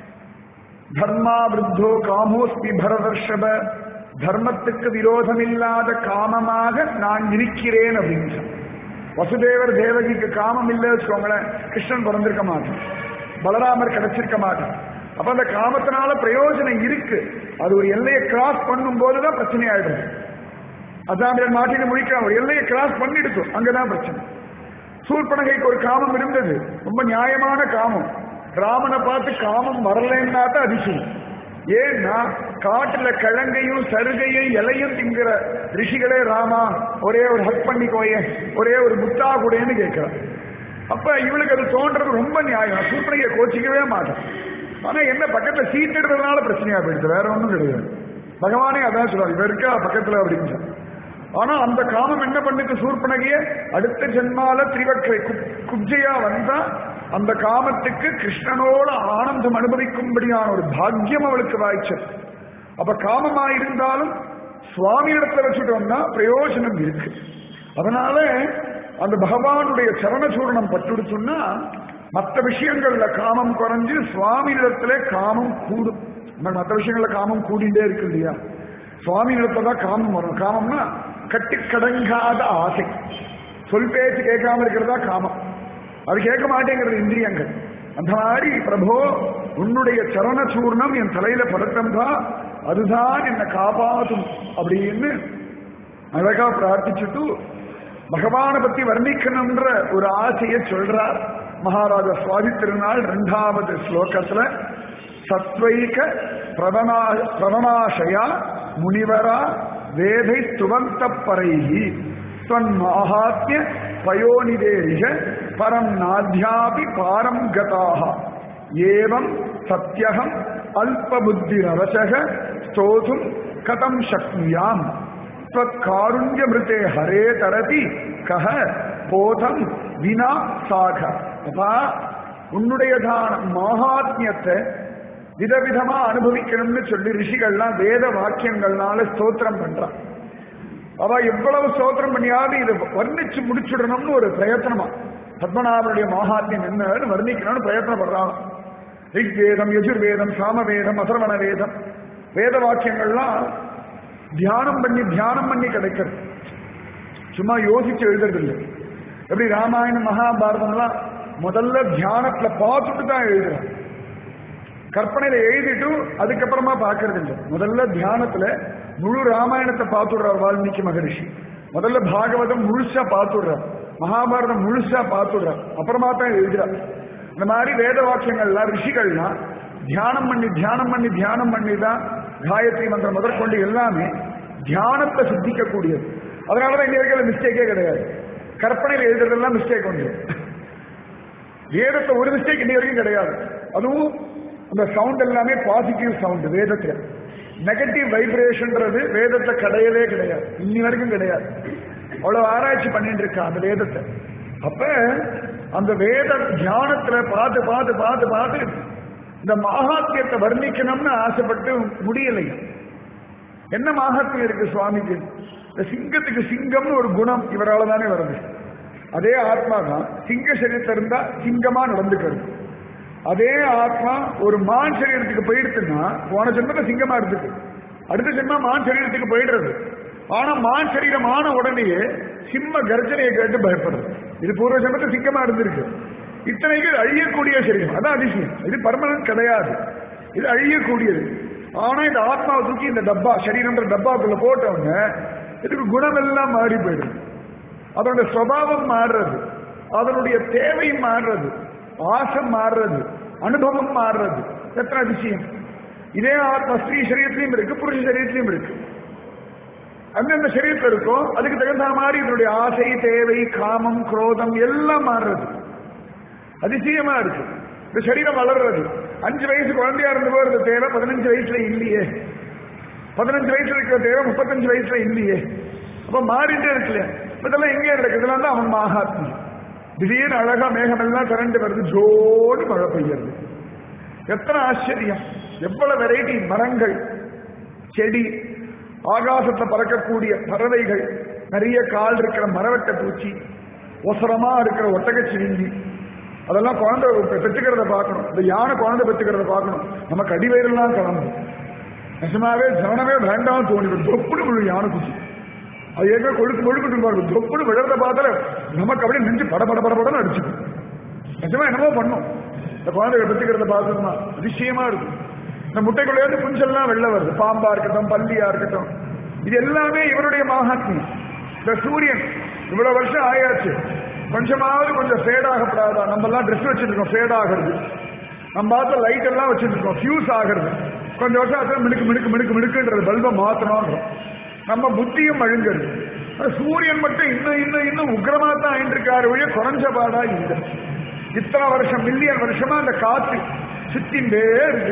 [SPEAKER 1] தர்மா விருத்தோ காமோஸ்மி பரதர்ஷப தர்மத்துக்கு விரோதமில்லாத காமமாக நான் இருக்கிறேன் அப்படின்னு வசுதேவர் தேவகிக்கு காமம் இல்லை வச்சுக்கோங்களேன் கிருஷ்ணன் பிறந்திருக்க மாட்டான் பலராமர் கிடைச்சிருக்க மாட்டான் அப்ப அந்த காமத்தினால பிரயோஜனம் இருக்கு அது ஒரு எல்லையை கிராஸ் பண்ணும் போதுதான் பிரச்சனை ஆயிடுது அசாமியன் மாட்டின்னு முடிக்கிறான் ஒரு எல்லையை கிராஸ் பண்ணிடுச்சு அங்கதான் பிரச்சனை சூர்பனகைக்கு ஒரு காமம் இருந்தது ரொம்ப நியாயமான காமம் ராமனை பார்த்து காமம் வரலன்னா தான் அதிசயம் ஏன்னா காட்டுல கிழங்கையும் சருகையும் இலையும் திங்கிற ரிஷிகளே ராமா ஒரே ஒரு ஹக் பண்ணிக்கோயே ஒரே ஒரு முத்தா கூடன்னு கேட்கிறான் அப்ப இவளுக்கு அது தோன்றது ரொம்ப நியாயம் சூப்பனையை கோச்சிக்கவே மாட்டேன் ஆனா என்ன பக்கத்துல சீட் எடுத்ததுனால பிரச்சனையா போயிடுது வேற ஒண்ணும் கிடையாது பகவானே அதான் சொல்றாரு இவ இருக்கா பக்கத்துல அப்படின்னு ஆனா அந்த காமம் என்ன பண்ணுது சூர்பனகைய அடுத்த ஜென்மால திரிவக்கரை குப்ஜையா வந்தா அந்த காமத்துக்கு கிருஷ்ணனோட ஆனந்தம் அனுபவிக்கும்படியான ஒரு பாக்கியம் அவளுக்கு வாய்ச்சது அப்ப காமமா இருந்தாலும் சுவாமி இடத்துல வச்சுட்டோம்னா பிரயோஜனம் இருக்கு அதனால அந்த பகவானுடைய சரணச்சூரணம் பட்டுடுச்சுன்னா மற்ற விஷயங்கள்ல காமம் குறைஞ்சு சுவாமி இடத்துல காமம் கூடும் மற்ற விஷயங்கள்ல காமம் கூடிண்டே இருக்கு இல்லையா சுவாமி இடத்துல தான் காமம் வரும் காமம்னா கட்டுக்கடங்காத ஆசை சொல் பேச்சு கேட்காம இருக்கிறதா காமம் அது கேட்க மாட்டேங்கிறது இந்திரியங்கள் அந்த மாதிரி பிரபோ உன்னுடைய சரண சூர்ணம் என் தலையில பதட்டம் தான் அதுதான் என்னை காப்பாற்றும் அப்படின்னு அழகா பிரார்த்திச்சுட்டு பகவானை பத்தி வர்ணிக்கணும்ன்ற ஒரு ஆசையை சொல்றார் மகாராஜா சுவாதி திருநாள் இரண்டாவது ஸ்லோகத்துல சத்வைக பிரதனா பிரதனாசயா முனிவரா வேதை துவந்த பரைகி துவன் மாஹாத்ய பயோனிதேரிக பரம் நாத்யாபி பாரம் கதாக ஏவம் சத்யகம் அல்பபுத்திரவசக ஸ்தோதும் கதம் சக்னுயாம் காருண்யமிருத்தே ஹரே தரதி கஹ போதம் வினா சாக அப்பா உன்னுடைய தான மகாத்மியத்தை விதவிதமா அனுபவிக்கணும்னு சொல்லி ரிஷிகள்லாம் வேத வாக்கியங்கள்னால ஸ்தோத்திரம் பண்றான் அவ எவ்வளவு ஸ்தோத்திரம் பண்ணியாவது இதை வர்ணிச்சு முடிச்சுடணும்னு ஒரு பிரயத்தனமா பத்மநாபனுடைய மகாத்மியம் என்னன்னு வர்ணிக்கணும்னு பிரயத்தனப்படுறாங்க ரிக்வேதம் யஜுர்வேதம் சாமவேதம் அசரவண வேதம் வேத வாக்கியங்கள்லாம் தியானம் பண்ணி தியானம் பண்ணி கிடைக்கிறது சும்மா யோசிச்சு எழுதுறது இல்லை எப்படி ராமாயணம் மகாபாரதம்லாம் முதல்ல தியானத்துல பார்த்துட்டு தான் எழுதுறாங்க கற்பனையில எழுதிட்டு அதுக்கப்புறமா பார்க்கறது இல்லை முதல்ல தியானத்துல முழு ராமாயணத்தை பார்த்துடுறார் வால்மீகி மகரிஷி முதல்ல பாகவதம் முழுசா பார்த்துடுறார் மகாபாரதம் முழுசா பார்த்துடுறார் அப்புறமா தான் எழுதுறார் இந்த மாதிரி வேத வாக்கியங்கள்லாம் ரிஷிகள்லாம் தியானம் பண்ணி தியானம் பண்ணி தியானம் பண்ணி தான் காயத்ரி மந்திரம் முதற்கொண்டு எல்லாமே தியானத்தை சித்திக்கக்கூடியது அதனாலதான் இங்க இருக்கிற மிஸ்டேக்கே கிடையாது கற்பனையில் எழுதுறதெல்லாம் மிஸ்டேக் உண்டு வேதத்தை ஒரு மிஸ்டேக் இன்னி வரைக்கும் கிடையாது அதுவும் அந்த சவுண்ட் எல்லாமே பாசிட்டிவ் சவுண்ட் வேதத்துல நெகட்டிவ் வைப்ரேஷன்ன்றது வேதத்தை கிடையவே கிடையாது இன்னி வரைக்கும் கிடையாது அவ்வளவு ஆராய்ச்சி பண்ணிட்டு இருக்கா அந்த வேதத்தை அப்ப அந்த வேத தியானத்துல பார்த்து பார்த்து பார்த்து பார்த்து இந்த மகாத்மியத்தை வர்ணிக்கணும்னு ஆசைப்பட்டு முடியலைங்க என்ன மகாத்மியம் இருக்கு சுவாமிக்கு இந்த சிங்கத்துக்கு சிங்கம்னு ஒரு குணம் இவரால தானே வருது அதே ஆத்மா தான் சிங்க சரீரத்தில் இருந்தா சிங்கமா நடந்துக்கிறது அதே ஆத்மா ஒரு மான் சரீரத்துக்கு போயிடுச்சுன்னா போன ஜென்மத்தை சிங்கமா இருந்துக்கு அடுத்த ஜென்மம் மான் சரீரத்துக்கு போயிடுறது ஆனா மான் சரீரம் ஆன உடனேயே சிம்ம கர்ஜனையை கேட்டு பயப்படுறது இது பூர்வ ஜென்மத்தை சிங்கமா இருந்திருக்கு இத்தனைக்கு இது அழியக்கூடிய சரீரம் அதான் அதிசயம் இது பர்மனன்ட் கிடையாது இது அழியக்கூடியது ஆனா இந்த ஆத்மாவை தூக்கி இந்த டப்பா சரீரம்ன்ற டப்பாக்குள்ள போட்டவங்க இதுக்கு குணமெல்லாம் மாறி போயிடுது அதனுடைய சுவாவம் மாறுறது அதனுடைய தேவை மாறுறது ஆசை மாறுறது அனுபவம் மாறுறது எத்தனை அதிசயம் இதே ஆத்மா ஸ்திரீ சரீரத்திலையும் இருக்கு புருஷ சரீரத்திலையும் இருக்கு அந்தந்த சரீரத்தில் இருக்கோ அதுக்கு தகுந்த மாதிரி இதனுடைய ஆசை தேவை காமம் குரோதம் எல்லாம் மாறுறது அதிசயமா இருக்கு இந்த சரீரம் வளர்றது அஞ்சு வயசு குழந்தையா இருந்தபோது இந்த தேவை பதினஞ்சு வயசுல இல்லையே பதினஞ்சு வயசுல இருக்கிற தேவை முப்பத்தஞ்சு வயசுல இல்லையே அப்ப மாறிட்டே இருக்குல்ல இதெல்லாம் எங்கே நடக்குது இதெல்லாம் தான் அவன் மகாத்மா திடீர்னு அழகா மேகம் எல்லாம் கரண்ட் வருது ஜோடு மழை பெய்யறது எத்தனை ஆச்சரியம் எவ்வளவு வெரைட்டி மரங்கள் செடி ஆகாசத்துல பறக்கக்கூடிய பறவைகள் நிறைய கால் இருக்கிற மரவட்ட பூச்சி ஒசரமா இருக்கிற ஒட்டகச்சிவிங்கி அதெல்லாம் குழந்தை பெற்றுக்கிறத பார்க்கணும் இந்த யானை குழந்தை பெற்றுக்கிறத பார்க்கணும் நமக்கு அடிவயிறெல்லாம் கிளம்பும் நிஜமாவே ஜனமே வேண்டாம் தோணி தொப்புடு விழு யானை குச்சி அது ஏற்கனவே கொழுக்கு கொழுக்கிட்டு பாருங்க தொப்புடு விழுறத பார்த்தால நமக்கு அப்படியே நெஞ்சு பட பட பட படன்னு அடிச்சுக்கும் நிஜமா என்னமோ பண்ணும் இந்த குழந்தைகளை பெற்றுக்கிறத பார்த்தோம்னா அதிசயமா இருக்கும் இந்த முட்டைக்குள்ளேருந்து குஞ்செல்லாம் வெளில வருது பாம்பா இருக்கட்டும் பல்லியா இருக்கட்டும் இது எல்லாமே இவருடைய மகாத்மியம் இந்த சூரியன் இவ்வளவு வருஷம் ஆயாச்சு கொஞ்சமாவது கொஞ்சம் ஃபேட் ஆகப்படாதா நம்ம எல்லாம் ட்ரெஸ் வச்சிருக்கோம் ஃபேட் ஆகிறது நம்ம பார்த்த லைட் எல்லாம் வச்சிருக்கோம் ஃபியூஸ் ஆகிறது கொஞ்சம் வருஷம் ஆச்சு மினுக்கு மினுக்கு மினுக்கு மினுக்குன்றது பல்பை மாத்தணும்ன்றோம் நம்ம புத்தியும் அழுங்கிறது ஆனா சூரியன் மட்டும் இன்னும் இன்னும் இன்னும் உக்ரமா தான் ஆயிட்டு இருக்காரு ஒழிய குறைஞ்ச பாடா இல்லை இத்தனை வருஷம் மில்லியன் வருஷமா அந்த காத்து சுத்தின்றே இருக்கு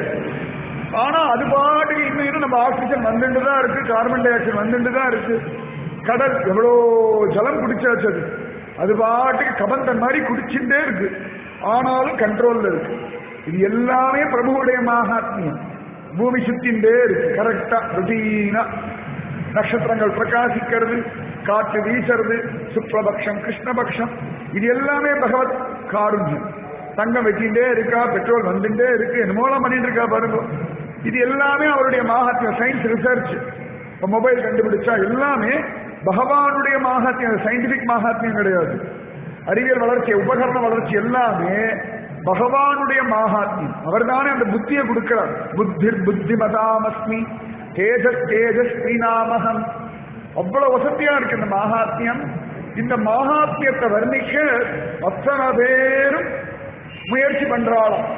[SPEAKER 1] ஆனா அது பாட்டுக்கு இன்னும் இன்னும் நம்ம ஆக்சிஜன் வந்துட்டு தான் இருக்கு கார்பன் டை ஆக்சைடு வந்துட்டு தான் இருக்கு கடல் எவ்வளோ ஜலம் குடிச்சாச்சு அது அது பாட்டுக்கு கபந்தன் மாதிரி குடிச்சுட்டே இருக்கு ஆனாலும் கண்ட்ரோல்ல இருக்கு இது எல்லாமே பிரபுவுடைய மகாத்மியம் பூமி சுத்தின்றே இருக்கு கரெக்டா ருட்டீனா நட்சத்திரங்கள் பிரகாசிக்கிறது காற்று வீசுறது சுக்லபக்ஷம் கிருஷ்ணபக்ஷம் இது எல்லாமே பகவத் காருண்யம் தங்கம் வச்சுட்டே இருக்கா பெட்ரோல் வந்துட்டே இருக்கு என்னமோலாம் பண்ணிட்டு இருக்கா பாருங்க இது எல்லாமே அவருடைய மகாத்மியம் சயின்ஸ் ரிசர்ச் இப்ப மொபைல் கண்டுபிடிச்சா எல்லாமே பகவானுடைய மகாத்மியம் சயின்டிபிக் மகாத்மியம் கிடையாது அறிவியல் வளர்ச்சி உபகரண வளர்ச்சி எல்லாமே பகவானுடைய மகாத்மியம் அவர்தானே அந்த புத்தியை கொடுக்கிறார் புத்திர் புத்திமதாமஸ்மி தேஜஸ் தேஜஸ் ஸ்ரீநாமகம் அவ்வளவு வசதியா இருக்கு இந்த மகாத்மியம் இந்த மகாத்மியத்தை வர்ணிக்க அத்தனை பேரும் முயற்சி பண்றாளாம்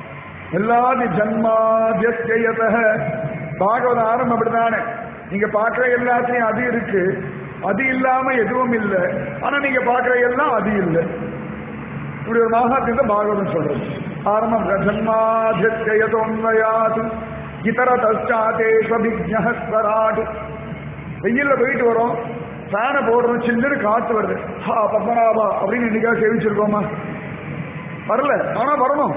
[SPEAKER 1] எல்லாதி ஜன்மாதியத பாகவத ஆரம்பம் அப்படிதானே நீங்க பார்க்கிற எல்லாத்தையும் அது இருக்கு அது இல்லாம எதுவும் இல்லை ஆனா நீங்க பார்க்கிற எல்லாம் அது இல்லை இப்படி ஒரு மகாத்மியத்தை பாகவதம் சொல்றது ஆரம்பம் ஜன்மாதியதோன்மயாது இதர தஷ்டாதேஸ்வராடு வெயில்ல போயிட்டு வரோம் ஃபேனை போடுறோம் சில்லுன்னு காத்து வருது ஹா பத்மநாபா அப்படின்னு இன்னைக்காக சேவிச்சிருக்கோமா வரல ஆனா வரணும்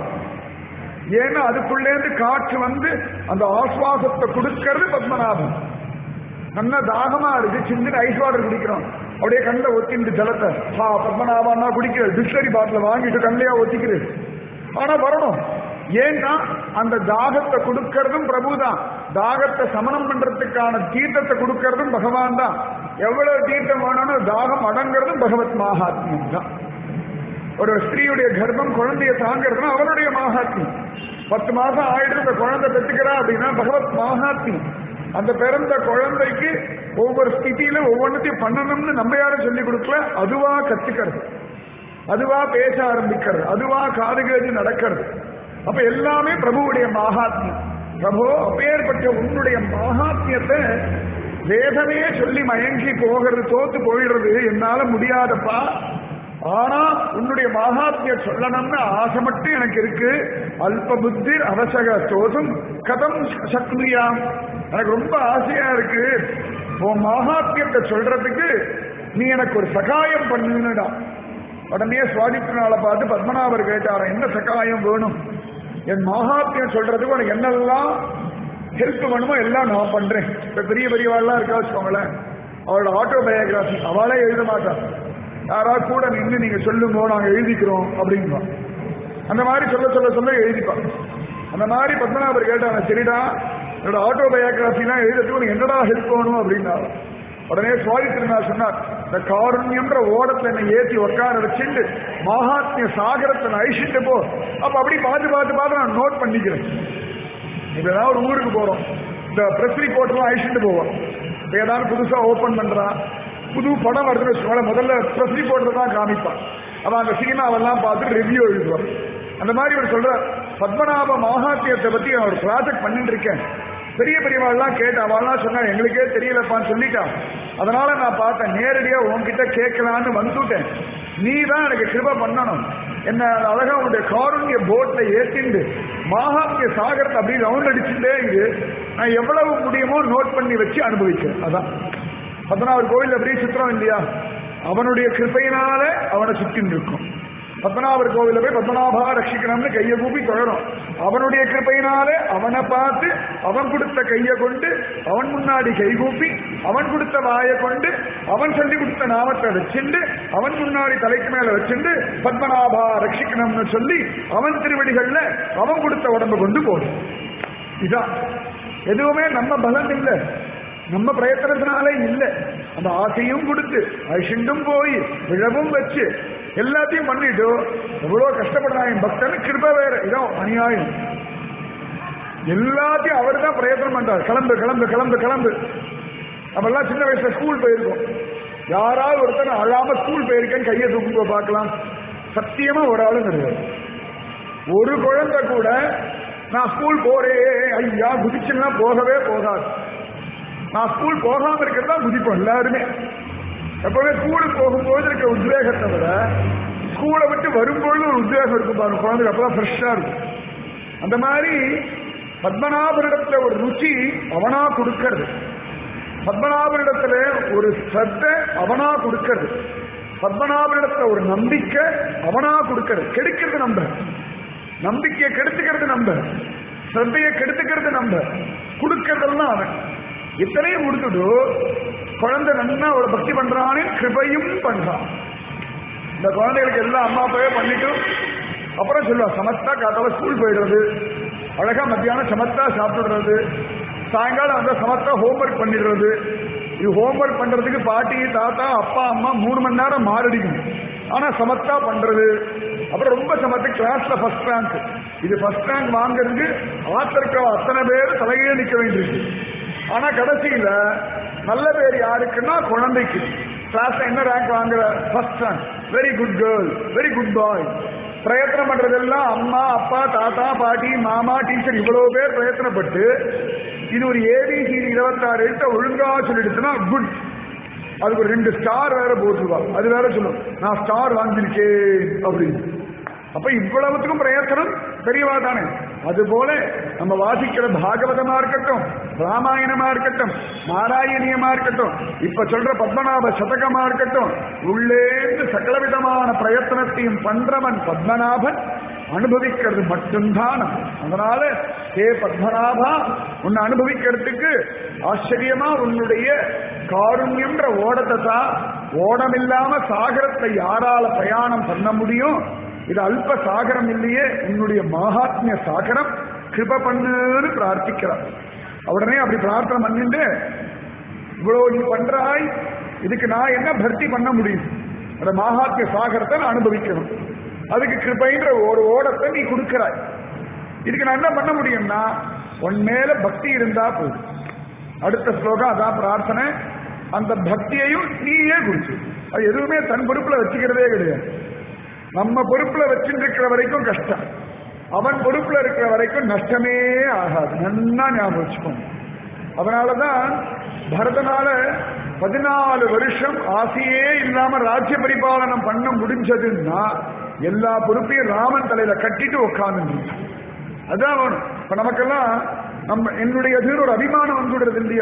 [SPEAKER 1] ஏன்னா அதுக்குள்ளேருந்து காற்று வந்து அந்த ஆஸ்வாசத்தை கொடுக்கறது பத்மநாபம் நல்ல தாகமா இருக்கு சின்ன ஐஸ் வாட்டர் குடிக்கிறோம் அப்படியே கண்ணில் ஒத்திண்டு ஜலத்தை ஹா பத்மநாபான்னா குடிக்கிறது பிஸ்லரி பாட்டில் வாங்கிட்டு கண்ணையா ஒத்திக்கிறது ஆனா வரணும் ஏன்னா அந்த தாகத்தை கொடுக்கறதும் பிரபு தான் தாகத்தை சமணம் பண்றதுக்கான தீர்த்தத்தை கொடுக்கறதும் பகவான் தான் எவ்வளவு தீர்த்தம் வேணும்னு தாகம் அடங்கிறதும் பகவத் மகாத்மியம் தான் ஒரு ஸ்திரீயுடைய கர்ப்பம் குழந்தைய தாங்கிறதுனா அவருடைய மகாத்மியம் பத்து மாசம் ஆயிட்டு இந்த குழந்தை பெற்றுக்கிறா அப்படின்னா பகவத் மகாத்மியம் அந்த பிறந்த குழந்தைக்கு ஒவ்வொரு ஸ்திதியில ஒவ்வொன்றத்தையும் பண்ணணும்னு நம்ம யாரும் சொல்லிக் கொடுக்கல அதுவா கத்துக்கிறது அதுவா பேச ஆரம்பிக்கிறது அதுவா காதுகிறது நடக்கிறது அப்ப எல்லாமே பிரபுவுடைய மகாத்மியம் பிரபு அப்பேற்பட்ட உன்னுடைய மகாத்மியத்தை வேதமே சொல்லி மயங்கி போகிறது தோத்து போயிடுறது என்னால முடியாதப்பா ஆனா உன்னுடைய மகாத்மிய சொல்லணும்னு ஆசை மட்டும் எனக்கு இருக்கு அல்ப புத்தி அவசக தோதும் கதம் சக்தியா எனக்கு ரொம்ப ஆசையா இருக்கு உன் மகாத்மியத்தை சொல்றதுக்கு நீ எனக்கு ஒரு சகாயம் பண்ணுடா உடனே சுவாதித்தினால பார்த்து பத்மநாபர் கேட்டாராம் என்ன சகாயம் வேணும் என் மகாத்மியம் சொல்றதுக்கு உனக்கு என்னெல்லாம் ஹெல்ப் வேணுமோ எல்லாம் நான் பண்றேன் இப்ப பெரிய பெரியவாள்லாம் இருக்கா வச்சுக்கோங்களேன் அவளோட ஆட்டோபயோகிராஃபி அவளே எழுத மாட்டா யாராவது கூட நின்று நீங்க சொல்லுங்க நாங்க எழுதிக்கிறோம் அப்படின்பா அந்த மாதிரி சொல்ல சொல்ல சொல்ல எழுதிப்பா அந்த மாதிரி பத்மநாபர் கேட்டாங்க சரிடா என்னோட ஆட்டோபயோகிராஃபிலாம் எழுதுறதுக்கு உனக்கு என்னடா ஹெல்ப் வேணும் அப்படின்னா உடனே சுவாமி திருநாள் சொன்னார் இந்த காருண்யம்ன்ற ஓடத்துல என்னை ஏற்றி உட்கார வச்சுட்டு மகாத்மிய சாகரத்தை நான் அழிச்சிட்டு போ அப்ப அப்படி பார்த்து பார்த்து பார்த்து நான் நோட் பண்ணிக்கிறேன் இப்ப ஏதாவது ஒரு ஊருக்கு போறோம் இந்த பிரஸ் ரிப்போர்ட்லாம் அழிச்சிட்டு போவோம் இப்ப ஏதாவது புதுசா ஓபன் பண்றான் புது படம் வருதுன்னு வச்சுக்கோங்களேன் முதல்ல பிரஸ் ரிப்போர்ட்டர் தான் காமிப்பான் அவன் அந்த சினிமாவெல்லாம் பார்த்து ரிவ்யூ எழுதுவான் அந்த மாதிரி இவர் சொல்ற பத்மநாப மகாத்தியத்தை பத்தி நான் ஒரு ப்ராஜெக்ட் பண்ணிட்டு இருக்கேன் பெரிய பெரியவாள்லாம் கேட்டு அவள்லாம் சொன்னா எங்களுக்கே தெரியலப்பான்னு சொல்லிட்டான் அதனால நான் பார்த்தேன் நேரடியா உன்கிட்ட கேட்கலான்னு வந்துட்டேன் நீ தான் எனக்கு கிருப பண்ணணும் என்ன அழகா உன்னுடைய காருண்ய போட்ல ஏத்திண்டு மாகாத்திய சாகரத்தை அப்படி ரவுண்ட் அடிச்சுட்டே இது நான் எவ்வளவு முடியுமோ நோட் பண்ணி வச்சு அனுபவிக்கிறேன் அதான் பத்மநாபர் கோவில் அப்படியே சுத்துறோம் இல்லையா அவனுடைய கிருப்பையினால அவனை சுத்தின்னு இருக்கும் பத்மநாபர் கோவில போய் பத்மநாபா ரட்சிக்கணும்னு கையை கூப்பி தொழணும் அவனுடைய கிருப்பையினாலே அவனை பார்த்து அவன் கொடுத்த கையை கொண்டு அவன் முன்னாடி கை கூப்பி அவன் கொடுத்த வாயை கொண்டு அவன் சொல்லி கொடுத்த நாமத்தை வச்சுண்டு அவன் முன்னாடி தலைக்கு மேல வச்சுண்டு பத்மநாபா ரட்சிக்கணும்னு சொல்லி அவன் திருவடிகள்ல அவன் கொடுத்த உடம்பு கொண்டு போடும் இதான் எதுவுமே நம்ம பலம் இல்லை நம்ம பிரயத்தனத்தினாலே இல்லை அந்த ஆசையும் கொடுத்து அழிச்சுண்டும் போய் விழவும் வச்சு எல்லாத்தையும் பண்ணிட்டு எவ்வளவு கஷ்டப்படுறான் என் பக்தன் கிருப வேற இதான் அநியாயம் எல்லாத்தையும் அவர் தான் பிரயத்தனம் பண்றார் கிளம்பு கிளம்பு கிளம்பு கிளம்பு நம்மெல்லாம் சின்ன வயசுல ஸ்கூல் போயிருக்கோம் யாராவது ஒருத்தர் அழாம ஸ்கூல் போயிருக்கேன்னு கையை தூக்குங்க பார்க்கலாம் சத்தியமா ஒரு ஆளும் கிடையாது ஒரு குழந்தை கூட நான் ஸ்கூல் போறேன் ஐயா குதிச்சுன்னா போகவே போகாது நான் ஸ்கூல் போகாம இருக்கிறதா குதிப்போம் எல்லாருமே எப்பவுமே ஸ்கூலுக்கு போகும்போது இருக்க உத்வேகத்தை விட ஸ்கூலை விட்டு வரும்பொழுது ஒரு உத்வேகம் இருக்கும் பாருங்க குழந்தைக்கு அப்பதான் ஃப்ரெஷ்ஷா இருக்கும் அந்த மாதிரி பத்மநாபனிடத்துல ஒரு ருச்சி அவனா கொடுக்கறது பத்மநாபனிடத்துல ஒரு ஸ்ரத்த அவனா கொடுக்கறது பத்மநாபனிடத்துல ஒரு நம்பிக்கை அவனா கொடுக்கறது கெடுக்கிறது நம்ம நம்பிக்கையை கெடுத்துக்கிறது நம்ம ஸ்ரத்தையை கெடுத்துக்கிறது நம்ம கொடுக்கறதெல்லாம் அவன் இத்தனையும் கொடுத்துட்டு குழந்தை நன்னா ஒரு பக்தி பண்றான்னு கிருபையும் பண்றான் இந்த குழந்தைகளுக்கு எல்லாம் அம்மா அப்பாவே பண்ணிட்டு அப்புறம் சொல்லுவா சமத்தா காத்தால ஸ்கூல் போயிடுறது அழகா மத்தியானம் சமத்தா சாப்பிடுறது சாயங்காலம் வந்து சமத்தா ஹோம்ஒர்க் பண்ணிடுறது இது ஹோம்ஒர்க் பண்றதுக்கு பாட்டி தாத்தா அப்பா அம்மா மூணு மணி நேரம் மாரடிக்கும் ஆனா சமத்தா பண்றது அப்புறம் ரொம்ப சமத்து கிளாஸ்ல ஃபர்ஸ்ட் ரேங்க் இது ஃபர்ஸ்ட் ரேங்க் வாங்குறதுக்கு ஆத்திருக்க அத்தனை பேர் தலையே நிக்க வேண்டியிருக்கு ஆனா கடைசியில நல்ல பேர் யாருக்குன்னா குழந்தைக்கு கிளாஸ்ல என்ன ரேங்க் வாங்குற first rank very good girl very good boy பிரயத்தனம் பண்றதெல்லாம் அம்மா அப்பா தாத்தா பாட்டி மாமா டீச்சர் இவ்வளவு பேர் பிரயத்தனப்பட்டு இது ஒரு ஏபிசிடி இருபத்தாறு எழுத்த ஒழுங்கா சொல்லிடுச்சுன்னா குட் அதுக்கு ஒரு ரெண்டு ஸ்டார் வேற போட்டுருவா அது வேற சொல்லும் நான் ஸ்டார் வாங்கியிருக்கேன் அப்படின்னு அப்ப இவ்வளவுத்துக்கும் பிரயத்தனம் பெரியவா தானே அதுபோல நம்ம வாசிக்கிற பாகவதமா இருக்கட்டும் ராமாயணமா இருக்கட்டும் நாராயணியமா இருக்கட்டும் இப்ப சொல்ற பத்மநாப சதகமா இருக்கட்டும் உள்ளேந்து சகலவிதமான பிரயத்தனத்தையும் பண்றவன் பத்மநாபன் அனுபவிக்கிறது மட்டும்தான் அதனால ஹே பத்மநாபா உன்னை அனுபவிக்கிறதுக்கு ஆச்சரியமா உன்னுடைய காருண்யம்ன்ற ஓடத்தை தான் ஓடமில்லாம சாகரத்தை யாரால பிரயாணம் பண்ண முடியும் இது அல்ப சாகரம் இல்லையே உன்னுடைய மகாத்மிய சாகரம் கிருப பண்ணுன்னு பிரார்த்திக்கிறார் உடனே அப்படி பிரார்த்தனை பண்ணிட்டு இவ்வளவு நீ பண்றாய் இதுக்கு நான் என்ன பர்த்தி பண்ண முடியும் அந்த மகாத்மிய சாகரத்தை நான் அனுபவிக்கணும் அதுக்கு கிருபைன்ற ஒரு ஓடத்தை நீ கொடுக்கிறாய் இதுக்கு நான் என்ன பண்ண முடியும்னா உன் மேல பக்தி இருந்தா போதும் அடுத்த ஸ்லோகம் அதான் பிரார்த்தனை அந்த பக்தியையும் நீயே கொடுத்து அது எதுவுமே தன் பொறுப்புல வச்சுக்கிறதே கிடையாது நம்ம பொறுப்புல வச்சுட்டு இருக்கிற வரைக்கும் கஷ்டம் அவன் பொறுப்புல இருக்கிற வரைக்கும் நஷ்டமே ஆகாது நன்னா ஞாபகம் வச்சுக்கோங்க அதனாலதான் பரதனால பதினாலு வருஷம் ஆசையே இல்லாம ராஜ்ய பரிபாலனம் பண்ண முடிஞ்சதுன்னா எல்லா பொறுப்பையும் ராமன் தலையில கட்டிட்டு உட்கார்ந்து அதான் வேணும் இப்ப நமக்கெல்லாம் நம்ம என்னுடைய எதிர் ஒரு அபிமானம் வந்துடுறது இல்லையா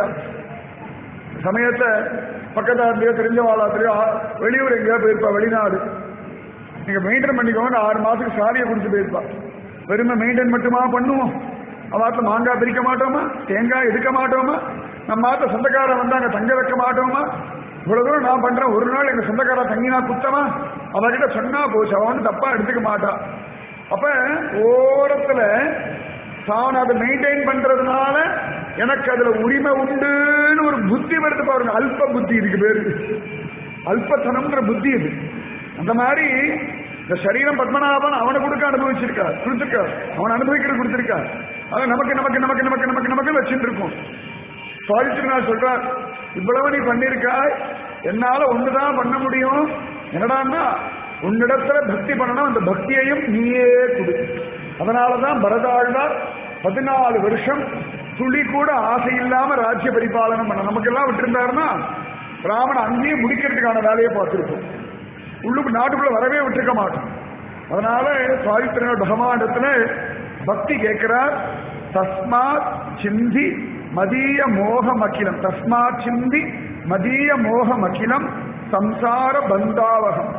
[SPEAKER 1] சமயத்தை பக்கத்தாத்திலையோ தெரிஞ்சவாளாத்திலையோ வெளியூர் எங்கேயோ போயிருப்பா வெளிநாடு நீங்க மெயின்டைன் பண்ணிக்கோங்க ஆறு மாசத்துக்கு சாரியை குடிச்சு போயிருப்பா வெறுமை மெயின்டைன் மட்டுமா பண்ணுவோம் அவாத்துல மாங்காய் பிரிக்க மாட்டோமா தேங்காய் எடுக்க மாட்டோமா நம்ம ஆத்த சொந்தக்காரன் வந்தாங்க தங்க வைக்க மாட்டோமா இவ்வளவு தூரம் நான் பண்றேன் ஒரு நாள் எங்க சொந்தக்கார தங்கினா குத்தமா அவகிட்ட சொன்னா போச்சு அவன் தப்பா எடுத்துக்க மாட்டா அப்ப ஓரத்துல தான் அதை மெயின்டைன் பண்றதுனால எனக்கு அதுல உரிமை உண்டுன்னு ஒரு புத்தி வருது பாருங்க அல்ப புத்தி இதுக்கு பேரு அல்பத்தனம்ன்ற புத்தி இது அந்த மாதிரி இந்த சரீரம் பத்மநாபன் அவனை கொடுக்க அனுபவிச்சிருக்கார் கொடுத்திருக்கார் அவன் அனுபவிக்கிறது கொடுத்திருக்கார் அது நமக்கு நமக்கு நமக்கு நமக்கு நமக்கு நமக்கு வச்சுட்டு இருக்கோம் சாதிச்சிருநாள் சொல்றார் இவ்வளவு நீ பண்ணிருக்காய் என்னால ஒண்ணுதான் பண்ண முடியும் என்னடான்னா உன்னிடத்துல பக்தி பண்ணணும் அந்த பக்தியையும் நீயே கொடு அதனாலதான் பரதாழ்வார் பதினாலு வருஷம் துளி கூட ஆசை இல்லாம ராஜ்ய பரிபாலனம் பண்ண நமக்கெல்லாம் விட்டுருந்தாருன்னா ராமன் அங்கேயே முடிக்கிறதுக்கான வேலையை பார்த்திருப்போம் உள்ளுக்கு நாட்டுக்குள்ள வரவே விட்டுருக்க மாட்டோம் அதனால சாவித்திர பகவானிடத்துல பக்தி கேட்கிறார் தஸ்மாத் சிந்தி மதிய மோகம் அகிலம் தஸ்மாத் சிந்தி மதிய மோகம் அகிலம் சம்சார பந்தாவகம்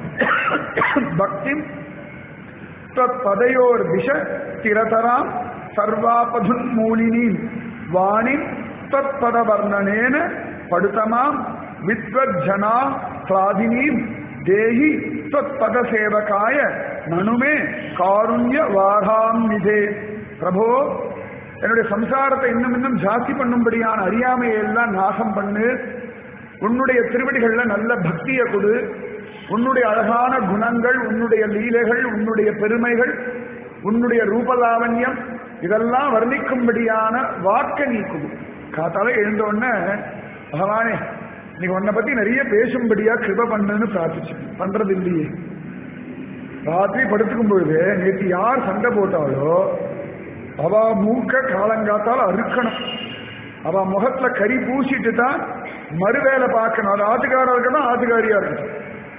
[SPEAKER 1] பக்தி பதையோர் விஷ திரதராம் சர்வாபதுன்மூலினீம் வாணிம் தத்பத வர்ணனேன படுத்தமாம் வித்வஜனா கிளாதினீம் தேஹி தத்பத சேவகாய நனுமே காருண்ய வாராம் நிதே பிரபோ என்னுடைய சம்சாரத்தை இன்னும் இன்னும் ஜாஸ்தி பண்ணும்படியான அறியாமையை எல்லாம் நாசம் பண்ணு உன்னுடைய திருவடிகள்ல நல்ல பக்தியை கொடு உன்னுடைய அழகான குணங்கள் உன்னுடைய லீலைகள் உன்னுடைய பெருமைகள் உன்னுடைய ரூபலாவண்யம் இதெல்லாம் வர்ணிக்கும்படியான வாக்க நீ கொடு காத்தால எழுந்த உடனே பகவானே நீ உன்னை பத்தி நிறைய பேசும்படியா கிருப பண்ணுன்னு பிரார்த்திச்சு பண்றது இல்லையே ராத்திரி படுத்துக்கும் பொழுது நேற்று யார் சண்டை போட்டாலோ அவ மூக்க காலங்காத்தால் அறுக்கணும் அவ முகத்துல கறி பூசிட்டு தான் மறுவேலை பார்க்கணும் அது ஆத்துக்காரா இருக்கட்டும் ஆத்துக்காரியா இருக்கட்டும்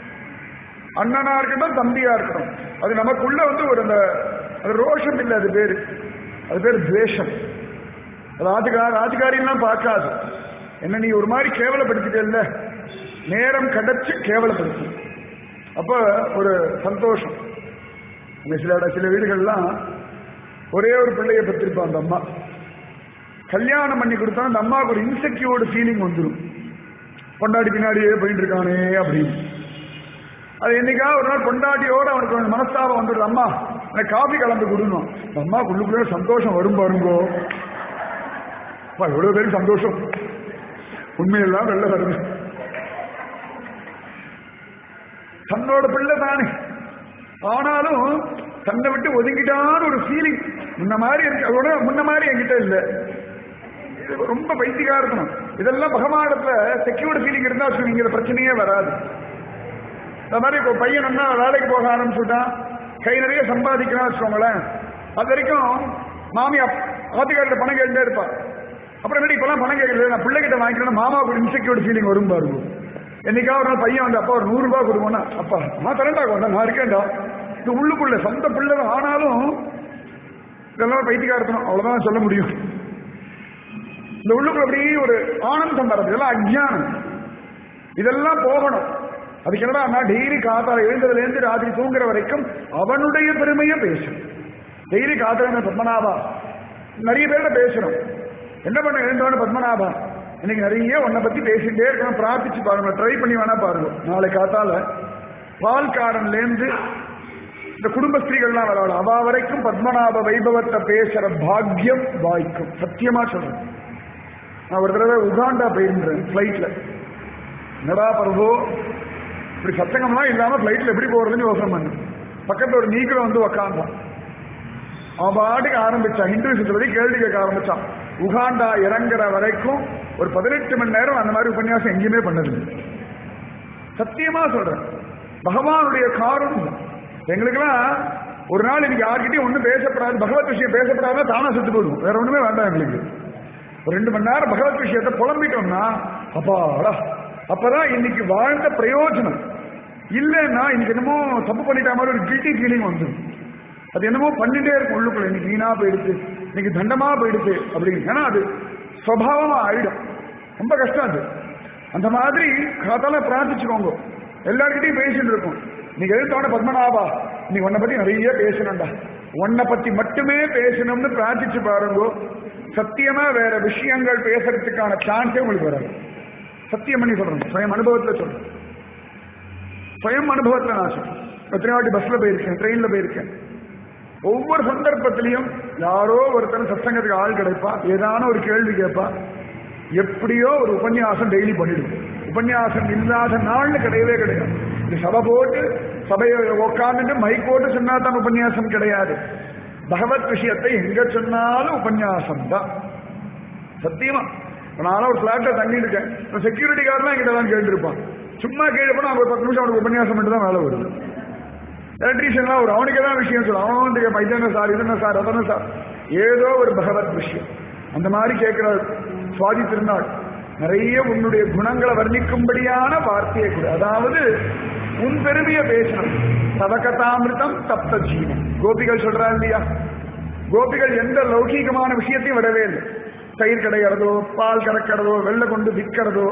[SPEAKER 1] அண்ணனா இருக்கட்டும் தம்பியா இருக்கட்டும் அது நமக்குள்ள வந்து ஒரு அந்த அது ரோஷம் இல்லை அது பேரு அது பேர் துவேஷம் அது ஆத்துக்கார ஆத்துக்காரிலாம் பார்க்காது என்ன நீ ஒரு மாதிரி கேவலப்படுத்திட்டே நேரம் கிடைச்சு கேவலப்படுத்து அப்ப ஒரு சந்தோஷம் இந்த சில இட- சில வீடுகள்லாம் ஒரே ஒரு பிள்ளைய பெற்றிருப்பான் அந்த அம்மா கல்யாணம் பண்ணி கொடுத்தா அந்த அம்மாவுக்கு ஒரு இன்செக்யூர்டு ஃபீலிங் வந்துடும் பொண்டாட்டி பின்னாடியே போயிட்டு இருக்கானே அப்படின்னு அது என்னைக்கா ஒரு நாள் பொண்டாட்டியோட அவனுக்கு கொஞ்சம் மனஸ்தாபம் வந்துடுது அம்மா எனக்கு காஃபி கலந்து கொடுணும் அந்த அம்மா உள்ளுக்குள்ளே சந்தோஷம் வரும் பாருங்கோ அப்பா, எவ்வளவு பேருக்கு சந்தோஷம் உண்மையெல்லாம் வெளில வருது தன்னோட பிள்ளை தானே ஆனாலும் தன்னை விட்டு ஒதுங்கிட்டான ஒரு ஃபீலிங் முன்ன மாதிரி இருக்கு அதோட முன்ன மாதிரி என்கிட்ட இல்லை இது ரொம்ப பைத்தியக்கா இருக்கணும் இதெல்லாம் பகவானத்துல செக்யூர்ட் ஃபீலிங் இருந்தா வச்சுக்கோங்க இந்த பிரச்சனையே வராது இந்த மாதிரி இப்போ பையன் என்ன வேலைக்கு போக ஆரம்பிச்சுட்டான் கை நிறைய சம்பாதிக்கிறான் வச்சுக்கோங்களேன் அது வரைக்கும் மாமி அப்- ஆத்துக்காரிட்ட பணம் கேட்டுட்டே இருப்பான் அப்புறம் எப்படி இப்பெல்லாம் பணம் கேட்கறது நான் பிள்ளைகிட்ட வாங்கிக்கிறேன் மாமாவுக்கு ஒரு இன்செக்யூர்ட் ஃபீலிங் வரும் பாருங்க என்னைக்காவது ஒரு நாள் பையன் வந்து அப்பா ஒரு நூறு ரூபாய் கொடுக்கணும் அப்பா நான் தரேன்டா கொண்டா நான் இருக்கேன்டா இது உள்ளுக்குள்ள சொந்த பிள்ளை தான். ஆனாலும் இதெல்லாம் பைத்தியக்கா இருக்கணும் அவ்வளவுதான் சொல்ல முடியும் இந்த உள்ளுக்குள்ள அப்படியே ஒரு ஆனந்தம் வர்றது இதெல்லாம் அஜ்ஞானம் இதெல்லாம் போகணும் அதுக்கு என்னடா நான் டெய்லி காத்தால எழுந்ததுல இருந்து ராத்திரி தூங்குற வரைக்கும் அவனுடைய பெருமையை பேசும் டெய்லி காத்தால பத்மநாபா நிறைய பேர்ல பேசுறோம் என்ன பண்ண எழுந்தவன பத்மநாபா இன்னைக்கு நிறைய உன்னை பத்தி பேசிட்டே இருக்கணும் பிரார்த்திச்சு பாருங்க ட்ரை பண்ணி வேணா பாருங்க நாளை காத்தால பால்காரன்ல இருந்து இந்த குடும்ப ஸ்திரீகள்லாம் வரவாள் அவ வரைக்கும் பத்மநாப வைபவத்தை பேசுற பாக்கியம் வாய்க்கும் சத்தியமா சொல்றேன் நான் ஒரு தடவை உகாண்டா போயிருந்தேன் ஃபிளைட்ல என்னடா பிரபு இப்படி சத்தங்கம்லாம் இல்லாம ஃபிளைட்ல எப்படி போறதுன்னு யோசனை பண்ணு பக்கத்துல ஒரு நீக்கிற வந்து உக்காந்தான் அவன் பாட்டுக்கு ஆரம்பிச்சான் ஹிந்து விஷயத்துல கேள்வி கேட்க ஆரம்பிச்சான் உகாண்டா இறங்குற வரைக்கும் ஒரு பதினெட்டு மணி நேரம் அந்த மாதிரி உபன்யாசம் எங்கேயுமே பண்ணதில்லை சத்தியமா சொல்றேன் பகவானுடைய காரணம் எங்களுக்கெல்லாம் ஒரு நாள் இன்னைக்கு யார்கிட்டயும் ஒண்ணும் பேசப்படாது பகவத் விஷயம் பேசப்படாத தானா செத்து போயிடும் வேற ஒண்ணுமே வேண்டாம் எங்களுக்கு ஒரு ரெண்டு மணி நேரம் பகவத் விஷயத்தை புலம்பிட்டோம்னா அப்பாடா அப்பதான் இன்னைக்கு வாழ்ந்த பிரயோஜனம் இல்லைன்னா இன்னைக்கு என்னமோ தப்பு பண்ணிட்ட மாதிரி ஒரு கில்ட்டி ஃபீலிங் வந்துடும் அது என்னமோ பண்ணிட்டே இருக்கும் உள்ளுக்குள்ள இன்னைக்கு வீணா போயிடுச்சு இன்னைக்கு தண்டமா போயிடுச்சு அப்படின்னு ஏன்னா அது சுவாவமா ஆயிடும் ரொம்ப கஷ்டம் அது அந்த மாதிரி காத்தால பிரார்த்திச்சுக்கோங்க எல்லார்கிட்டையும் பேசிட்டு இருக்கும் நீங்க எழுத்தோட பத்மநாபா நீ உன்னை பத்தி நிறைய பேசணும்டா உன்னை பத்தி மட்டுமே பேசணும்னு பிரார்த்திச்சு பாருங்க சத்தியமா வேற விஷயங்கள் பேசுறதுக்கான சான்ஸே உங்களுக்கு வராது சத்தியம் பண்ணி சொல்றேன் சுயம் அனுபவத்துல சொல்றேன் சுயம் அனுபவத்துல நான் சொல்றேன் எத்தனை வாட்டி பஸ்ல போயிருக்கேன் ட்ரெயின்ல போயிருக்கேன் ஒவ்வொரு சந்தர்ப்பத்திலையும் யாரோ ஒருத்தர் சத்சங்கத்துக்கு ஆள் கிடைப்பா ஏதான ஒரு கேள்வி கேட்பா எப்படியோ ஒரு உபன்யாசம் டெய்லி பண்ணிடுவோம் உபன்யாசம் இல்லாத நாள்னு கிடையவே கிடையாது இந்த சபை போட்டு சபையை உட்காந்துட்டு மைக் போட்டு சொன்னா தான் உபன்யாசம் கிடையாது பகவத் விஷயத்தை எங்க சொன்னாலும் உபன்யாசம் தான் சத்தியமா நானும் ஒரு பிளாட்ல தங்கி இருக்கேன் செக்யூரிட்டி கார்டு தான் கிட்ட தான் கேட்டுருப்பான் சும்மா கீழே போனா ஒரு பத்து நிமிஷம் அவனுக்கு உபன்யாசம் மட்டும் தான் வேலை வருது எலக்ட்ரீஷியன்லாம் ஒரு அவனுக்கு தான் விஷயம் சொல்லுவான் அவன் வந்து கேட்பான் இது என்ன சார் இது என்ன சார் அதென்ன சார் ஏதோ ஒரு பகவத் விஷயம் அந்த மாதிரி கேட்கிற சுவாதி திருநாள் நிறைய உன்னுடைய குணங்களை வர்ணிக்கும்படியான வார்த்தையை கொடு அதாவது உன் பெருமைய பேசணும் சதகதாமிருதம் தப்த ஜீவன் கோபிகள் சொல்றா இல்லையா கோபிகள் எந்த லௌகீகமான விஷயத்தையும் விடவே இல்லை தயிர் கிடைக்கிறதோ பால் கறக்கிறதோ வெள்ளை கொண்டு விற்கிறதோ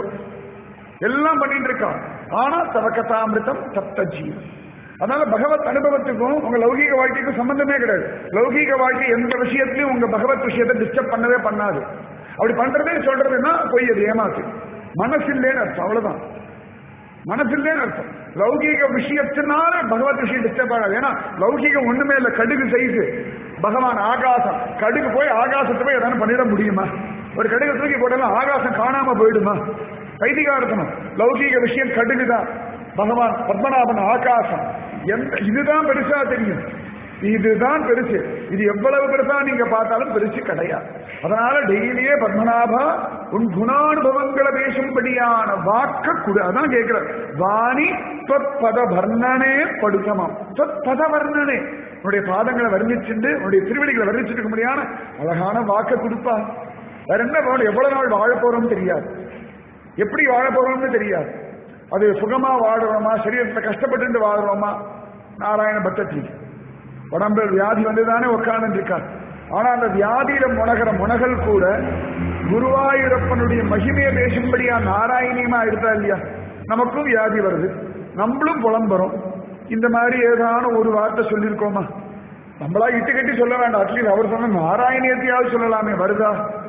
[SPEAKER 1] எல்லாம் பண்ணிட்டு இருக்கான் ஆனா சதகதாமிருதம் தப்த ஜீவன் அதனால பகவத் அனுபவத்துக்கும் உங்க லௌகீக வாழ்க்கைக்கும் சம்பந்தமே கிடையாது லௌகீக வாழ்க்கை எந்த விஷயத்திலையும் உங்க பகவத் விஷயத்தை டிஸ்டர்ப் பண்ணவே பண்ணாது அப்படி பண்றதே சொல்றதுன்னா பொய் அது ஏமாத்து மனசில்லேன்னு அர்த்தம் அவ்வளவுதான் மனசில்லேன்னு அர்த்தம் லௌகீக விஷயத்தினால பகவத் விஷயம் டிஸ்டர்ப் ஆகாது ஏன்னா லௌகீகம் ஒண்ணுமே இல்லை கடுகு சைஸ் பகவான் ஆகாசம் கடுகு போய் ஆகாசத்தை போய் எதாவது பண்ணிட முடியுமா ஒரு கடுகு தூக்கி போட்டாலும் ஆகாசம் காணாம போயிடுமா கைதிகாரத்தனம் லௌகீக விஷயம் கடுகுதான் பகவான் பத்மநாபன் ஆகாசம் எந்த இதுதான் பெருசா தெரியும் இதுதான் பெருசு இது எவ்வளவு பெருசா நீங்க பார்த்தாலும் பெருசு கிடையாது அதனால டெய்லியே பத்மநாபா உன் குணானுபவங்களை பேசும்படியான வாக்க குடு அதான் கேட்கிற வாணி தொற்பத வர்ணனே படுக்கமாம் தொற்பத வர்ணனே உன்னுடைய பாதங்களை வர்ணிச்சுண்டு உன்னுடைய திருவடிகளை வர்ணிச்சுட்டு இருக்க முடியான அழகான வாக்க கொடுப்பா வேற என்ன வேணும் எவ்வளவு நாள் வாழ போறோம்னு தெரியாது எப்படி வாழ போறோம்னு தெரியாது அது சுகமா வாடுறோமா சரீரத்தை கஷ்டப்பட்டு வாழ்றோமா நாராயண பக்தத்தி உடம்பில் வியாதி வந்துதானே உட்கார்ந்து இருக்கார் ஆனா அந்த வியாதியில முனகிற முனகல் கூட குருவாயூரப்பனுடைய மகிமையை பேசும்படியா நாராயணியமா இருந்தா இல்லையா நமக்கும் வியாதி வருது நம்மளும் புலம்புறோம் இந்த மாதிரி ஏதான ஒரு வார்த்தை சொல்லியிருக்கோமா நம்மளா இட்டு கட்டி சொல்ல வேண்டாம் அட்லீஸ்ட் அவர் சொன்ன நாராயணியத்தையாவது சொல்லலாமே வருதா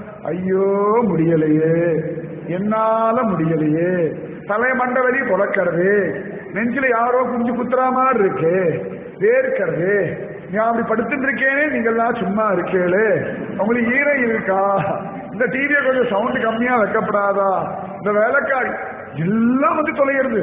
[SPEAKER 1] ஐயோ முடியலையே என்னால முடியலையே தலை மண்டவலி புழக்கிறது நெஞ்சில யாரோ குஞ்சு குத்துறா மாதிரி இருக்கு வேர்க்கிறது நான் அப்படி படுத்துட்டு இருக்கேனே நீங்கெல்லாம் சும்மா இருக்கேளே உங்களுக்கு ஈரம் இருக்கா இந்த டிவியை கொஞ்சம் சவுண்ட் கம்மியா வைக்கப்படாதா இந்த வேலைக்காரி எல்லாம் வந்து தொலைகிறது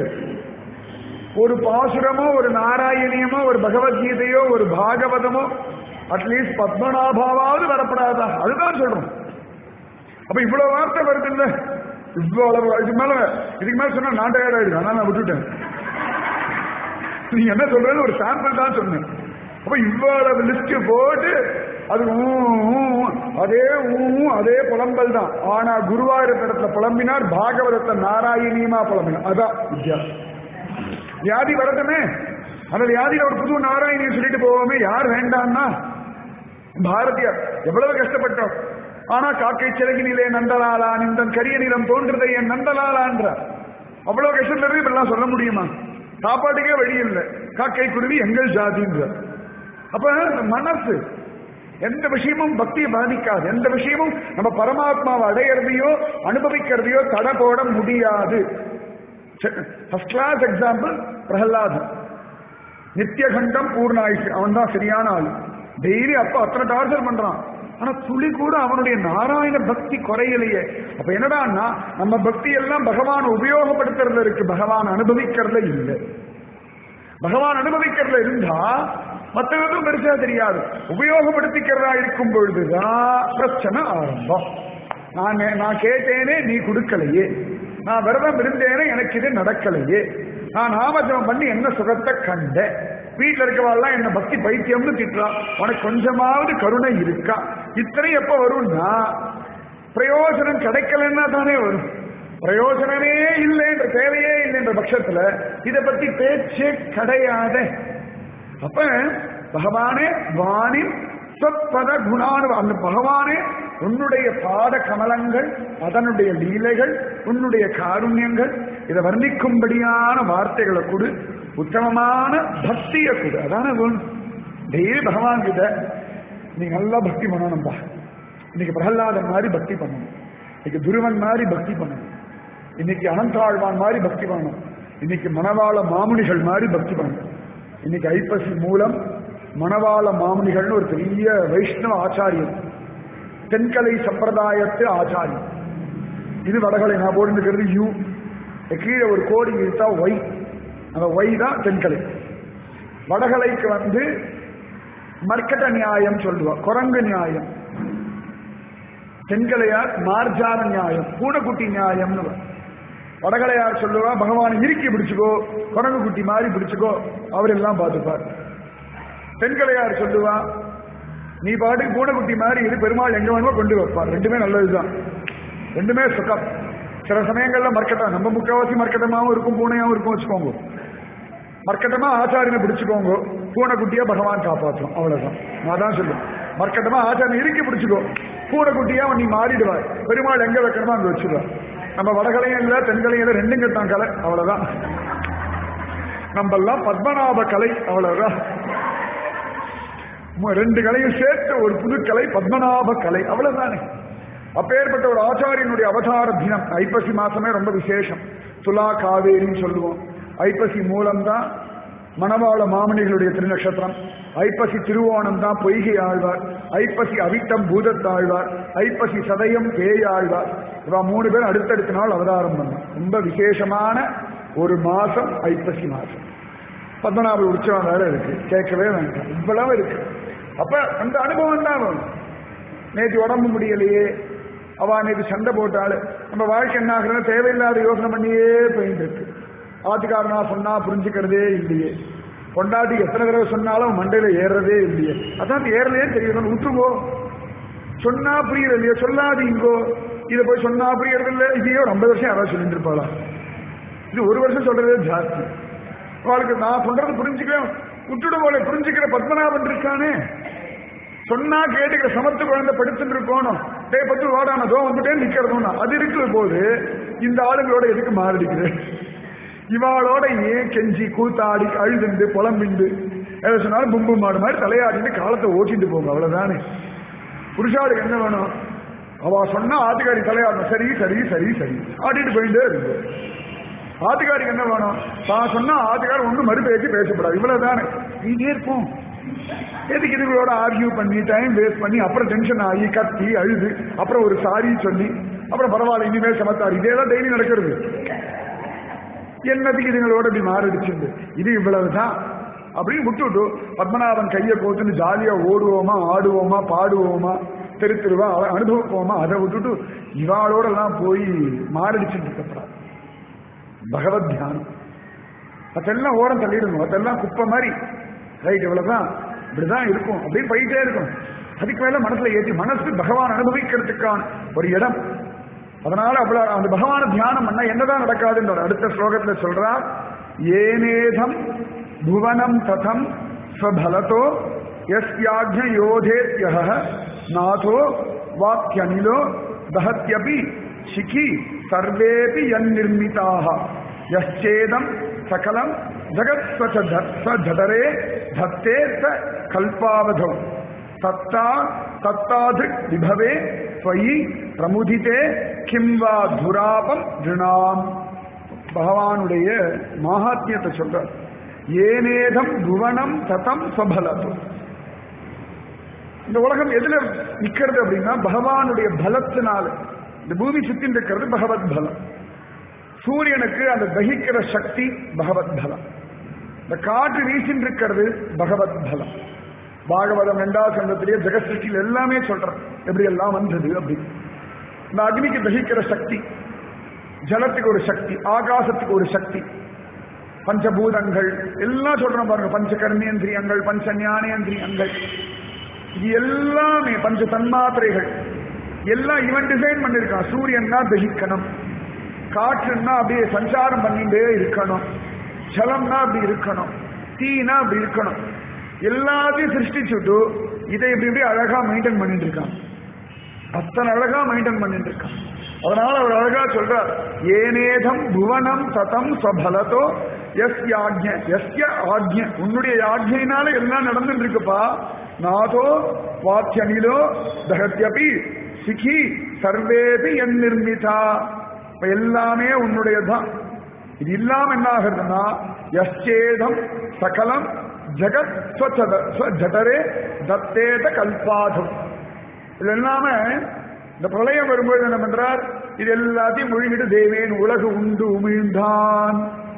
[SPEAKER 1] ஒரு பாசுரமோ ஒரு நாராயணியமோ ஒரு பகவத்கீதையோ ஒரு பாகவதமோ அட்லீஸ்ட் பத்மநாபாவது வரப்படாதா அதுதான் சொல்றோம் அப்ப இவ்வளவு வார்த்தை வருது இல்ல இவ்வளவு இதுக்கு மேல இதுக்கு மேல சொன்னா நான் டயர்ட் ஆயிடுவேன் அதனால நான் விட்டுட்டேன் நீங்க என்ன சொல்றது ஒரு சாம்பிள் தான் சொன்னேன் அப்ப இவ்வளவு லிஸ்ட் போட்டு அது ஊ, ஊ, ஊ, அதே ஊ ஊ, அதே புலம்பல் தான் ஆனா குருவாயூரத்திடத்துல புலம்பினார் பாகவதத்தை நாராயணியமா புலம்பினார் அதான் வித்தியாசம் வியாதி வரட்டுமே அந்த வியாதியில ஒரு புது நாராயணியை சொல்லிட்டு போவோமே யார் வேண்டாம்னா பாரதியார் எவ்வளவு கஷ்டப்பட்டோம் ஆனா காக்கை சிறகினிலே நந்தலாலா நின்றன் கரிய நிலம் தோன்றுதை என் நந்தலாலான்ற அவ்வளவு கஷ்டத்துல இருந்து இப்படிலாம் சொல்ல முடியுமா சாப்பாட்டுக்கே வழி இல்லை காக்கை குருவி எங்கள் ஜாதின்ற அப்ப மனசு எந்த விஷயமும் பக்தியை பாதிக்காது எந்த விஷயமும் நம்ம பரமாத்மாவை அடையிறதையோ அனுபவிக்கிறதையோ தடை போட முடியாது ஃபர்ஸ்ட் கிளாஸ் எக்ஸாம்பிள் பிரகலாதன் நித்தியகண்டம் பூர்ணாயுஷ் அவன் தான் சரியான ஆள் டெய்லி அப்ப அத்தனை டார்ச்சர் பண்றான் ஆனா துளி கூட அவனுடைய நாராயண பக்தி குறையலையே அப்ப என்னடான்னா நம்ம பக்தி எல்லாம் பகவான் உபயோகப்படுத்துறதுல இருக்கு பகவான் அனுபவிக்கிறதுல இல்லை பகவான் அனுபவிக்கிறதுல இருந்தா மற்றவர்களும் பெருசா தெரியாது உபயோகப்படுத்திக்கிறதா இருக்கும் பொழுதுதான் பிரச்சனை ஆரம்பம் நான் நான் கேட்டேனே நீ கொடுக்கலையே நான் விரதம் இருந்தேனே எனக்கு இது நடக்கலையே நான் நாமஜபம் பண்ணி என்ன சுகத்தை கண்டேன் வீட்டில் இருக்கவாள்லாம் என்ன பக்தி பைத்தியம்னு திட்டுறான் உனக்கு கொஞ்சமாவது கருணை இருக்கா இத்தனை எப்ப வரும்னா பிரயோஜனம் கிடைக்கலன்னா தானே வரும் பிரயோஜனமே இல்லைன்ற தேவையே இல்லைன்ற பட்சத்துல இத பத்தி பேச்சே கிடையாது அப்ப பகவானே வானின் சொற்பத குணானு அந்த பகவானே உன்னுடைய பாத கமலங்கள் அதனுடைய லீலைகள் உன்னுடைய காருண்யங்கள் இதை வர்ணிக்கும்படியான வார்த்தைகளை கொடு உத்தமமான பக்தியை கொடு அதான வேணும் டெய்லி பகவான் கிட்ட நீ நல்லா பக்தி பண்ணணும்பா இன்னைக்கு பிரகலாதன் மாதிரி பக்தி பண்ணணும் இன்னைக்கு துருவன் மாதிரி பக்தி பண்ணணும் இன்னைக்கு அனந்தாழ்வான் மாதிரி பக்தி பண்ணணும் இன்னைக்கு மணவாள மாமுனிகள் மாதிரி பக்தி பண்ணணும் இன்னைக்கு ஐப்பசி மூலம் மணவாள மாமுனிகள்னு ஒரு பெரிய வைஷ்ணவ ஆச்சாரியன் தென்கலை சம்பிரதாயத்து ஆச்சாரியன் இது வடகலை நான் போட்டுக்கிறது யூ கீழே ஒரு கோடி இழுத்தா ஒய் அந்த ஒய் தான் தென்கலை வடகலைக்கு வந்து மர்க்கட்ட நியாயம் சொல்லுவா குரங்கு நியாயம் தென்கலையார் மார்ஜான நியாயம் பூனைக்குட்டி நியாயம்னு வடகலையார் சொல்லுவா பகவான் இறுக்கி பிடிச்சுக்கோ குரங்கு குட்டி மாதிரி பிடிச்சுக்கோ அவரெல்லாம் பார்த்துப்பார் தென்கலையார் சொல்லுவா நீ பாட்டுக்கு பூனைக்குட்டி மாதிரி இது பெருமாள் எங்க வேணுமோ கொண்டு வைப்பார் ரெண்டுமே நல்லதுதான் ரெண்டுமே சுகம் சில சமயங்கள்ல மர்க்கட்டம் நம்ம முக்காவாசி மர்க்கட்டமாவும் இருக்கும் பூனையாவும் இருக்கும் வச்சுக்கோங்க மர்க்கட்டமா ஆச்சாரியனை பிடிச்சுக்கோங்க பூனைக்குட்டியா பகவான் காப்பாற்றும் அவ்வளவுதான் நான் தான் சொல்லுவேன் மர்க்கட்டமா ஆச்சாரியனை இறுக்கி பிடிச்சுக்கோ பூனைக்குட்டியா நீ மாறிடுவாய் பெருமாள் எங்க வைக்கணுமோ அங்க வச்சிருவார் நம்ம வடகலையும் இல்ல தென்கலையும் இல்ல ரெண்டும் கட்டான் கலை அவ்வளவுதான் நம்ம எல்லாம் பத்மநாப கலை அவ்வளவுதான் மு- ரெண்டு கலையும் சேர்த்து ஒரு புது கலை பத்மநாப கலை அவ்வளவுதானே அப்பேற்பட்ட ஒரு ஆச்சாரியனுடைய அவதார தினம் ஐப்பசி மாசமே ரொம்ப விசேஷம் துலா காவேரின்னு சொல்லுவோம் ஐப்பசி மூலம்தான் மணவாள மாமனிகளுடைய திருநக்ஷத்திரம் ஐப்பசி திருவோணம் தான் பொய்கை ஆழ்வார் ஐப்பசி அவிட்டம் பூதத்தாழ்வார் ஐப்பசி சதயம் பேயாழ்வார் இவா மூணு பேர் அடுத்தடுத்த நாள் அவதாரம் பண்ணோம் ரொம்ப விசேஷமான ஒரு மாசம் ஐப்பசி மாசம் பத்மநாப உற்சவம் வேற இருக்கு கேட்கவே வேண்டாம் இவ்வளவு இருக்கு அப்ப அந்த அனுபவம் தான் வேணும் நேற்று உடம்பு முடியலையே அவ நேற்று சண்டை போட்டாள் நம்ம வாழ்க்கை என்ன ஆகுதுன்னா தேவையில்லாத யோசனை பண்ணியே போயிட்டு இருக்கு ஆத்துக்காரனா சொன்னா புரிஞ்சுக்கிறதே இல்லையே பொண்டாட்டி எத்தனை தடவை சொன்னாலும் மண்டையில ஏறுறதே இல்லையே அதான் ஏறலையே தெரியும் விட்டுருவோ சொன்னா புரியல இல்லையா சொல்லாதீங்கோ இதை போய் சொன்னா புரியறது இல்லை இதையே ஒரு ஐம்பது வருஷம் யாராவது சொல்லிட்டு இருப்பாளா இது ஒரு வருஷம் சொல்றதே ஜாஸ்தி அவளுக்கு நான் சொல்றது புரிஞ்சுக்க விட்டுடு போல புரிஞ்சுக்கிற பத்மநாபன் இருக்கானே சொன்னா கேட்டுக்கிற சமத்து குழந்தை படுத்துட்டு இருக்கணும் டே பத்து வாடான தோ வந்துட்டே நிக்கிறதும் அது இருக்கிற போது இந்த ஆளுங்களோட எதுக்கு மாரடிக்குது இவாளோட ஏன் கெஞ்சி கூத்தாடி அழுதுண்டு புலம்பிண்டு எதை சொன்னாலும் பும்பு மாடு மாதிரி தலையாடிட்டு காலத்தை ஓட்டிட்டு போங்க அவ்வளவுதானே புருஷாளுக்கு என்ன வேணும் அவ சொன்னா ஆத்துக்காரி தலையாடணும் சரி சரி சரி சரி ஆடிட்டு போயிட்டே இருக்கு ஆத்துக்காரிக்கு என்ன வேணும் தான் சொன்னா ஆத்துக்காரர் ஒன்றும் மறுபேச்சு பேசப்படாது இவ்வளவுதானே நீங்க இருப்போம் எதுக்கு இதுகளோட ஆர்கியூ பண்ணி டைம் வேஸ்ட் பண்ணி அப்புறம் டென்ஷன் ஆகி கத்தி அழுது அப்புறம் ஒரு சாரி சொல்லி அப்புறம் பரவாயில்ல இனிமேல் சமத்தார் இதே தான் டெய்லி நடக்கிறது என்னத்துக்கு இதுங்களோட இப்படி மாறிடுச்சு இது இவ்வளவுதான் அப்படின்னு விட்டுவிட்டு பத்மநாபன் கையை கோத்துன்னு ஜாலியா ஓடுவோமா ஆடுவோமா பாடுவோமா தெரு தெருவா அவ- அனுபவிப்போமா அதை விட்டுட்டு இவாளோட எல்லாம் போய் மாரடிச்சுட்டு இருக்கப்படாது பகவத் தியானம் அதெல்லாம் ஓரம் தள்ளிடணும் அதெல்லாம் குப்பை மாதிரி ரைட் இவ்வளவுதான் இப்படிதான் இருக்கும் அப்படியே போயிட்டே இருக்கும் அதுக்கு மேல மனசுல ஏற்றி மனசு பகவான் அனுபவிக்கிறதுக்கான ஒரு இடம் அதனால அவ்வளவு அந்த பகவான தியானம் பண்ணா என்னதான் நடக்காதுன்ற அடுத்த ஸ்லோகத்துல சொல்றார் ஏனேதம் புவனம் ததம் ஸ்வபலதோ யஸ்யாஜ்ஞ யோதேத்யஹ நாதோ வாக்கியனிலோ தஹத்யபி சிகி சர்வேபி யன்னிர்மிதாக யச்சேதம் சகலம் ஜகத் ஸ்வஜடரே தத்தே ச கல்பாவதோ தத்தா தத்தாது விபவே ஸ்வயி பிரமுதிதே கிம்வா துராபம் திருணாம் பகவானுடைய மகாத்மியத்தை சொல்றார் ஏனேதம் புவனம் ததம் ஸ்வபலது இந்த உலகம் எதுல நிக்கிறது அப்படின்னா பகவானுடைய பலத்தினால இந்த பூமி சுத்தி இருக்கிறது பகவத் பலம் சூரியனுக்கு அந்த தகிக்கிற சக்தி பகவத் பலம் இந்த காற்று வீசின்னு இருக்கிறது பகவத் பலம் பாகவதம் ரெண்டாவது சந்தத்திலேயே ஜெகசிருஷ்டியில் எல்லாமே சொல்றேன் எப்படி எல்லாம் வந்தது அப்படி இந்த அக்னிக்கு தகிக்கிற சக்தி ஜலத்துக்கு ஒரு சக்தி ஆகாசத்துக்கு ஒரு சக்தி பஞ்சபூதங்கள் எல்லாம் சொல்றோம் பாருங்க பஞ்ச கர்மேந்திரியங்கள் பஞ்ச ஞானேந்திரியங்கள் இது எல்லாமே பஞ்ச தன்மாத்திரைகள் எல்லாம் இவன் டிசைன் பண்ணிருக்கான் சூரியன்னா தகிக்கணும் காற்றுன்னா அப்படியே சஞ்சாரம் பண்ணிட்டே இருக்கணும் ஜலம்னா அப்படி இருக்கணும் தீனா அப்படி இருக்கணும் எல்லாத்தையும் சிருஷ்டிச்சுட்டு இதை இப்படி இப்படி அழகா மெயின்டைன் பண்ணிட்டு இருக்கான் அத்தனை அழகா மெயின்டைன் பண்ணிட்டு இருக்கான் அதனால அவர் அழகா சொல்றார் ஏனேதம் புவனம் சதம் ஸ்வபலதோ எஸ் யாஜ்ய எஸ்ய ஆஜ்ய உன்னுடைய யாஜ்யினால எல்லாம் நடந்துட்டு இருக்குப்பா நாதோ வாத்தியனிலோ தகத்யபி சிகி சர்வேபி என் நிர்மிதா இப்ப எல்லாமே உன்னுடையதுதான் இது இல்லாம என்ன ஆகுறதுன்னா எஸ்சேதம் சகலம் ஜெகத் ஸ்வச்சத- ஸ்வஜடரே தத்தேத கல்பாதம் இது எல்லாம இந்த பிரளயம் வரும்போது என்ன பண்றார் இது எல்லாத்தையும் முழுகிட்டு தேவேன் உலகு உண்டு உமிழ்ந்தான்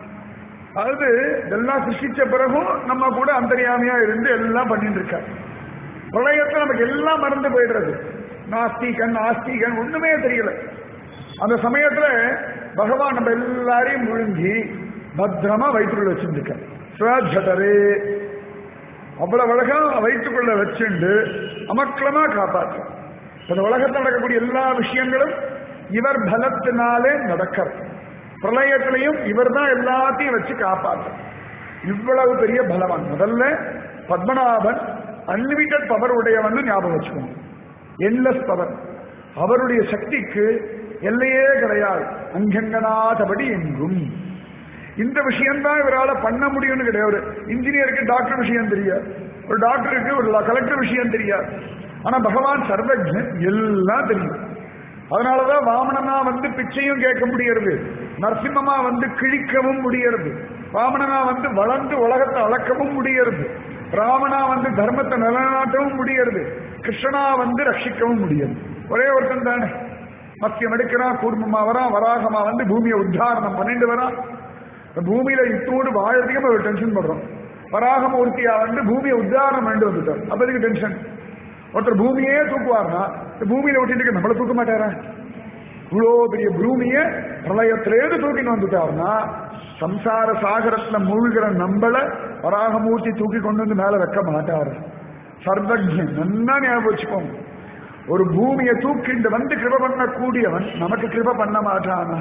[SPEAKER 1] அதாவது இதெல்லாம் சிருஷ்டிச்ச பிறகும் நம்ம கூட அந்தரியாமையா இருந்து எல்லாம் பண்ணிட்டு இருக்கார் பிரளயத்துல நமக்கு எல்லாம் மறந்து போயிடுறது நாஸ்திகன் ஆஸ்திகன் ஒண்ணுமே தெரியல அந்த சமயத்துல பகவான் நம்ம எல்லாரையும் முழுங்கி பத்திரமா வயிற்றுக்குள்ள வச்சிருக்க ஸ்வஜடரே அவ்வளவு அழகா வயிற்றுக்குள்ள வச்சுண்டு அமக்களமா காப்பாற்றும் இந்த உலகத்தில் நடக்கக்கூடிய எல்லா விஷயங்களும் இவர் பலத்தினாலே நடக்கிறது பிரளயத்திலையும் இவர் தான் எல்லாத்தையும் வச்சு காப்பாற்றும் இவ்வளவு பெரிய பலவான் முதல்ல பத்மநாபன் அன்லிமிட்டட் பவர் உடையவன் ஞாபகம் வச்சுக்கணும் என்லெஸ் பவர் அவருடைய சக்திக்கு எல்லையே கிடையாது அங்கங்கனாதபடி எங்கும் இந்த விஷயம்தான் இவரால பண்ண முடியும்னு கிடையாது ஒரு இன்ஜினியருக்கு டாக்டர் விஷயம் தெரியாது ஒரு டாக்டருக்கு ஒரு கலெக்டர் விஷயம் தெரியாது ஆனா பகவான் சர்வஜன் எல்லாம் தெரியும் அதனாலதான் வாமனனா வந்து பிச்சையும் கேட்க முடியறது நரசிம்மமா வந்து கிழிக்கவும் முடியறது வாமனனா வந்து வளர்ந்து உலகத்தை அளக்கவும் முடியறது ராமனா வந்து தர்மத்தை நிலைநாட்டவும் முடியறது கிருஷ்ணனா வந்து ரட்சிக்கவும் முடியாது ஒரே ஒருத்தன் தானே மத்தியம் எடுக்கிறான் கூர்மமா வரான் வராகமா வந்து பூமியை உத்தாரணம் பண்ணிட்டு வரான் இந்த பூமியில இத்தோடு வாழறதுக்கு நம்ம ஒரு டென்ஷன் பண்றோம் வராகமூர்த்தியா வந்து பூமியை உத்தாரணம் பண்ணிட்டு வந்துட்டார் அப்ப இதுக்கு டென்ஷன் ஒருத்தர் பூமியே தூக்குவார்னா இந்த பூமியில விட்டுட்டு நம்மள தூக்க மாட்டாரா இவ்வளோ பெரிய பூமிய பிரளயத்திலேருந்து தூக்கின்னு வந்துட்டாருன்னா சம்சார சாகரத்துல மூழ்கிற நம்மள வராகமூர்த்தி தூக்கி கொண்டு வந்து மேல வைக்க மாட்டாரு சர்வஜன் நல்லா ஞாபகம் வச்சுக்கோங்க ஒரு பூமியை தூக்கிண்டு வந்து கிருப பண்ணக்கூடியவன் நமக்கு கிருப பண்ண மாட்டானா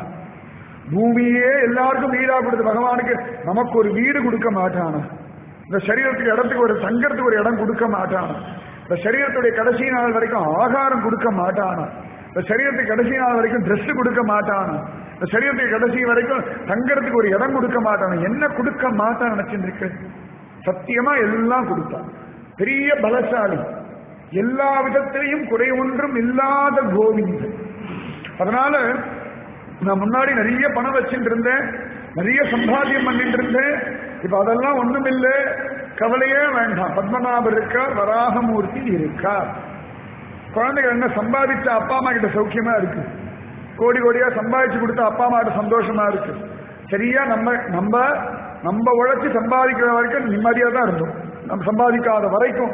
[SPEAKER 1] பூமியே எல்லாருக்கும் வீடா கொடுத்து பகவானுக்கு நமக்கு ஒரு வீடு கொடுக்க மாட்டானா இந்த சரீரத்துக்கு இடத்துக்கு ஒரு தங்கறதுக்கு ஒரு இடம் கொடுக்க மாட்டானா இந்த சரீரத்துடைய கடைசி நாள் வரைக்கும் ஆகாரம் கொடுக்க மாட்டானா இந்த சரீரத்துக்கு கடைசி நாள் வரைக்கும் Dress கொடுக்க மாட்டானா இந்த சரீரத்துக்கு கடைசி வரைக்கும் தங்கறதுக்கு ஒரு இடம் கொடுக்க மாட்டானா என்ன கொடுக்க மாட்டான் நினைச்சிருக்கு சத்தியமா எல்லாம் கொடுத்தான் பெரிய பலசாலி எல்லா விதத்திலையும் குறை ஒன்றும் இல்லாத கோவிந்தன் அதனால நான் முன்னாடி நிறைய பணம் வச்சுட்டு இருந்தேன் நிறைய சம்பாத்தியம் பண்ணிட்டு இருந்தேன் இப்ப அதெல்லாம் ஒண்ணும் இல்லை கவலையே வேண்டாம் பத்மநாபர் இருக்கார் வராகமூர்த்தி இருக்கார் குழந்தைகள் என்ன சம்பாதிச்ச அப்பா அம்மா கிட்ட சௌக்கியமா இருக்கு கோடி கோடியா சம்பாதிச்சு கொடுத்த அப்பா அம்மா கிட்ட சந்தோஷமா இருக்கு சரியா நம்ம நம்ம நம்ம உழைச்சு சம்பாதிக்கிற வரைக்கும் நிம்மதியா தான் இருந்தோம் நம்ம சம்பாதிக்காத வரைக்கும்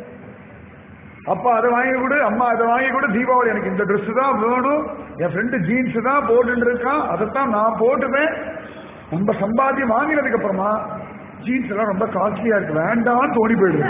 [SPEAKER 1] அப்பா அதை வாங்கி கொடு அம்மா அதை வாங்கி கொடு தீபாவளி எனக்கு இந்த Dress தான் வேணும் என் ஃப்ரெண்டு ஜீன்ஸ் தான் போட்டுட்டு இருக்கான் அதைத்தான் நான் போட்டுவேன் நம்ம சம்பாத்தியம் வாங்கினதுக்கு அப்புறமா ஜீன்ஸ் எல்லாம் ரொம்ப காஸ்ட்லியா இருக்கு வேண்டாம்னு தோணி போயிடுது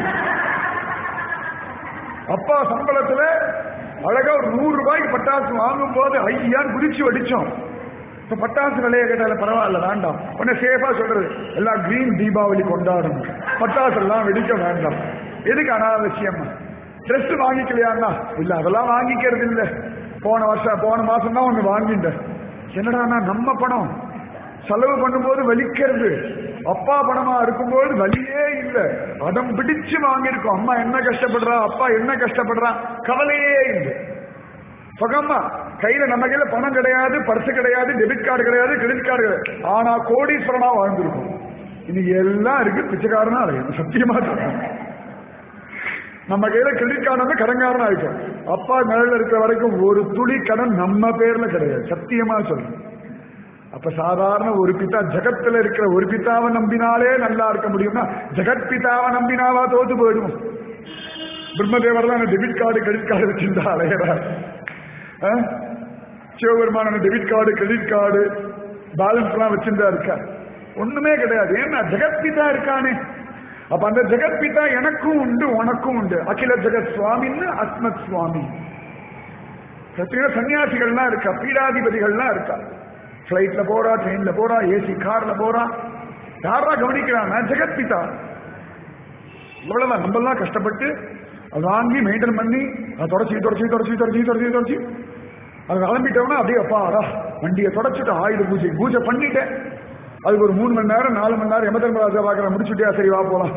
[SPEAKER 1] அப்பா சம்பளத்துல அழகா ஒரு நூறு ரூபாய்க்கு பட்டாசு வாங்கும் போது ஐயான்னு குதிச்சு வடிச்சோம் இப்ப பட்டாசு விலையை கேட்டால பரவாயில்ல வேண்டாம் உடனே சேஃபா சொல்றது எல்லாம் கிரீன் தீபாவளி கொண்டாடணும் பட்டாசு எல்லாம் வெடிக்க வேண்டாம் எதுக்கு அனாவசியமா ட்ரெஸ் வாங்கிக்கலையாண்ணா இல்ல அதெல்லாம் வாங்கிக்கிறது இல்ல போன வருஷம் போன மாசம் தான் ஒண்ணு வாங்கிட்டேன் என்னடாண்ணா நம்ம பணம் செலவு பண்ணும்போது வலிக்கிறது அப்பா பணமா இருக்கும்போது வலியே இல்ல அடம் பிடிச்சு வாங்கியிருக்கோம் அம்மா என்ன கஷ்டப்படுறா அப்பா என்ன கஷ்டப்படுறா கவலையே இல்லை சுகமா கையில நம்ம கையில பணம் கிடையாது பர்ஸ் கிடையாது டெபிட் கார்டு கிடையாது கிரெடிட் கார்டு கிடையாது ஆனா கோடீஸ்வரனா வாழ்ந்திருக்கும் இன்னைக்கு எல்லாம் இருக்கு பிச்சைக்காரனா அடையும் சத்தியமா சொல்றேன் நம்ம கையில கிரெடிட் கார்டு வந்து கடன்காரன் ஆயிட்டோம் அப்பா நிழல்ல இருக்கிற வரைக்கும் ஒரு துளி கடன் நம்ம பேர்ல கிடையாது சத்தியமா சொல்றேன் அப்ப சாதாரண ஒரு பிதா ஜகத்துல இருக்கிற ஒரு பிதாவை நம்பினாலே நல்லா இருக்க முடியும்னா ஜெகத் பிதாவை நம்பினாவா தோத்து போயிடும் பிரம்மதேவர் தான் டெபிட் கார்டு கிரெடிட் கார்டு வச்சிருந்தா அலையறார் ஆ? சிவபெருமான debit card credit card balance எல்லாம் வச்சிருந்தா இருக்கா ஒண்ணுமே கிடையாது ஏன்னா ஜெகத் பிதா இருக்கானே அப்ப அந்த ஜெகத் பிதா எனக்கும் உண்டு உனக்கும் உண்டு அகில ஜெகத் சுவாமின்னு அஸ்மத் சுவாமி பிரத்யேக சன்னியாசிகள்லாம் இருக்கா பீடாதிபதிகள்லாம் இருக்கா பிளைட்ல போறா ட்ரெயின்ல போறா ஏசி கார்ல போறா யாரா கவனிக்கிறான்னா ஜெகத் பிதா இவ்வளவுதான் நம்மெல்லாம் கஷ்டப்பட்டு அதை வாங்கி மெயின்டைன் பண்ணி அதை தொடச்சி தொடச்சி தொடச்சி தொடச்சி தொடச்சி தொடச்சி அது கிளம்பிட்டோம்னா அப்படியே அப்பாடா வண்டியை தொடச்சிட்டு ஆயுத பூஜை பூஜை பண்ணிட்டேன் அதுக்கு ஒரு மூணு மணி நேரம் நாலு மணி நேரம் எமதர்மராஜா பார்க்குற முடிச்சுட்டியா சரி வா போலாம்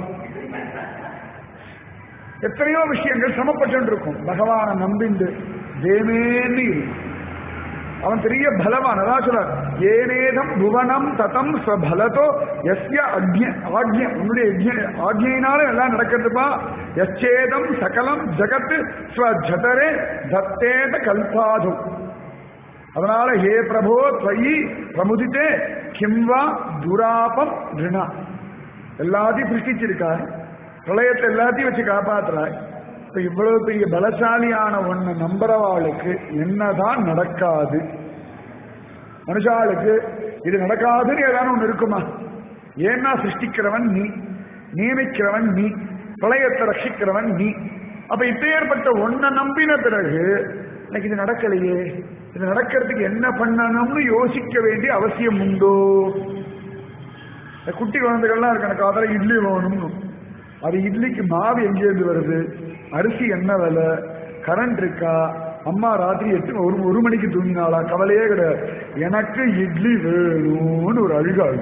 [SPEAKER 1] எத்தனையோ விஷயங்கள் சமப்பட்டு இருக்கும் பகவானை நம்பிண்டு தேமேன்னு இரு. அவன் பெரிய பலவான் அதான் சொல்றார் ஏனேதம் புவனம் ததம் ஸ்வபலதோ எஸ்ய அக்ய ஆக்யம் உன்னுடைய யஜ்ய- ஆக்ஞையினால எல்லாம் நடக்கிறதுப்பா எச்சேதம் சகலம் ஜகத் ஸ்வஜதரே தத்தேத கல்பாது அதனால ஹே பிரபோ துவயி பிரமுதித்தே கிம்வா துராபம் ரிணா எல்லாத்தையும் சிருஷ்டிச்சிருக்கார் பிரளயத்தை எல்லாத்தையும் வச்சு காப்பாத்துறாய் இப்ப இவ்வளவு பெரிய பலசாலியான ஒண்ணு நம்புறவாளுக்கு என்னதான் நடக்காது மனுஷாளுக்கு இது நடக்காதுன்னு ஏதாவது ஒண்ணு இருக்குமா ஏன்னா சிருஷ்டிக்கிறவன் நீ நியமிக்கிறவன் நீ பிரளயத்தை ரட்சிக்கிறவன் நீ அப்ப இப்பேற்பட்ட ஒன்ன நம்பின பிறகு எனக்கு இது நடக்கலையே இது நடக்கிறதுக்கு என்ன பண்ணணும்னு யோசிக்க வேண்டிய அவசியம் உண்டோ இந்த குட்டி குழந்தைகள்லாம் இருக்கு எனக்கு அதில் இட்லி வேணும்னு அது இட்லிக்கு மாவு எங்கேருந்து வருது அரிசி என்ன விலை கரண்ட் இருக்கா அம்மா ராத்திரி எட்டு ஒரு ஒரு மணிக்கு தூங்கினாளா கவலையே கிடையாது எனக்கு இட்லி வேணும்னு ஒரு அழுகாது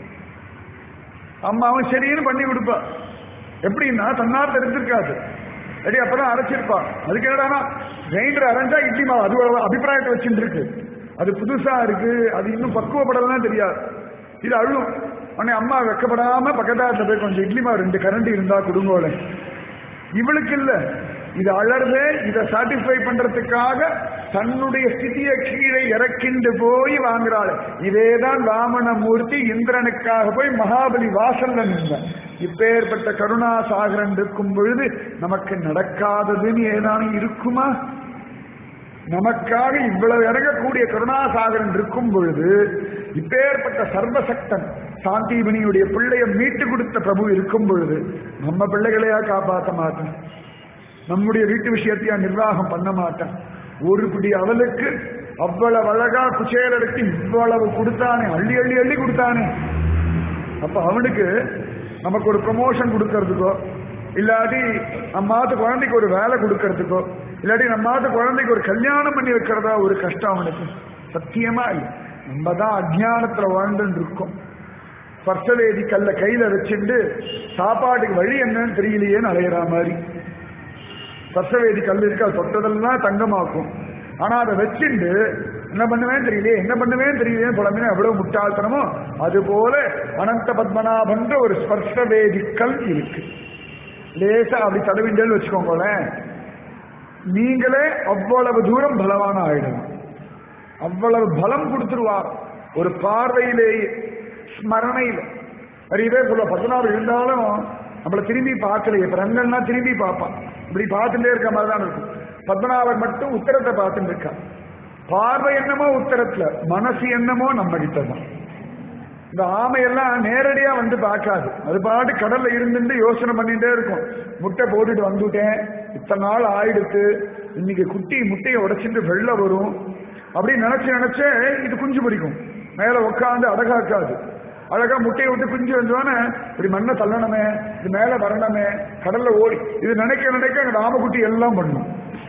[SPEAKER 1] அம்மாவும் சரின்னு பண்ணி கொடுப்பா எப்படின்னா தன்னார் தெரிஞ்சிருக்காது அடி அப்பதான் அரைச்சிருப்பா அதுக்கு என்னடானா கிரைண்டர் அரைஞ்சா இட்லி மாவு அது ஒரு அபிப்பிராயத்தை வச்சுட்டு இருக்கு அது புதுசா இருக்கு அது இன்னும் பக்குவப்படலாம் தெரியாது இது அழும் உடனே அம்மா வெக்கப்படாம பக்கத்தாத்துல போய் கொஞ்சம் இட்லி மாவு ரெண்டு கரண்ட் இருந்தா கொடுங்கோல இவளுக்கு இல்ல இது அழறதே இதை சாட்டிஸ்ஃபை பண்றதுக்காக தன்னுடைய ஸ்திதியை கீழே இறக்கிண்டு போய் வாங்குறாள் இதேதான் வாமனமூர்த்தி இந்திரனுக்காக போய் மகாபலி வாசல்ல நின்ற இப்பேற்பட்ட கருணா சாகரன் இருக்கும் பொழுது நமக்கு நடக்காததுன்னு ஏதானும் இருக்குமா நமக்காக இவ்வளவு இறங்கக்கூடிய கருணாசாகரன் இருக்கும் பொழுது இப்பேற்பட்ட சர்வசக்தன் சாந்திமணியுடைய பிள்ளைய மீட்டு கொடுத்த பிரபு இருக்கும் பொழுது நம்ம பிள்ளைகளையா காப்பாற்ற மாட்டேன் நம்முடைய வீட்டு விஷயத்தையா நிர்வாகம் பண்ண மாட்டேன் ஒரு பிடி அவளுக்கு அவ்வளவு அழகா குச்சேலருக்கு இவ்வளவு கொடுத்தானே அள்ளி அள்ளி அள்ளி கொடுத்தானே அப்ப அவனுக்கு நமக்கு ஒரு ப்ரமோஷன் கொடுக்கறதுக்கோ இல்லாட்டி நம்மாத்து குழந்தைக்கு ஒரு வேலை கொடுக்கறதுக்கோ இல்லாட்டி நம்மாத்து குழந்தைக்கு ஒரு கல்யாணம் பண்ணி வைக்கிறதா ஒரு கஷ்டம் அவனுக்கு சத்தியமா இல்லை நம்ம தான் அஜ்ஞானத்துல வாழ்ந்துட்டு இருக்கோம் ஸ்பர்சவேதி கல்ல கையில வச்சுட்டு சாப்பாட்டுக்கு வழி என்னன்னு தெரியலையேன்னு அலையிற மாதிரி ஸ்பர்சவேதி கல் இருக்கு அது தொட்டதெல்லாம் தங்கமாக்கும் ஆனா அதை வச்சுண்டு என்ன பண்ணுவேன் தெரியலையே என்ன பண்ணுவேன் தெரியலையே புலம்பினா எவ்வளவு முட்டாள்தனமோ அது போல அனந்த பத்மநாபன்ற ஒரு ஸ்பர்சவேதி கல் இருக்கு லேசா அப்படி தடவிண்டேன்னு வச்சுக்கோங்களேன் நீங்களே அவ்வளவு தூரம் பலவான ஆயிடணும் அவ்வளவு பலம் கொடுத்துருவார் ஒரு பார்வையிலேயே ஸ்மரணையில நிறைய பேர் சொல்ல பத்மநாபம் இருந்தாலும் நம்மள திரும்பி பார்க்கலையே இப்ப ரங்கன்னா திரும்பி பார்ப்பான் இப்படி பார்த்துட்டே இருக்க மாதிரி தான் இருக்கும் பத்மநாபன் மட்டும் உத்தரத்தை பார்த்துட்டு இருக்கா பார்வை என்னமோ உத்தரத்துல மனசு என்னமோ நம்ம கிட்ட தான் இந்த ஆமையெல்லாம் நேரடியா வந்து பார்க்காது அது பாட்டு கடல்ல இருந்துட்டு யோசனை பண்ணிட்டே இருக்கும் முட்டை போட்டுட்டு வந்துட்டேன் இத்தனை நாள் ஆயிடுத்து இன்னைக்கு குட்டி முட்டையை உடைச்சிட்டு வெள்ள வரும் அப்படின்னு நினைச்சு நினைச்சே இது குஞ்சு பிடிக்கும் மேல உட்காந்து அடகாக்காது அழகா முட்டையை விட்டு குஞ்சு வந்தோன்னே இப்படி மண்ணை தள்ளணுமே இது மேல வரணுமே கடல்ல ஓடி இது நினைக்க நினைக்க அங்க ஆமைக்குட்டி எல்லாம் பண்ணும்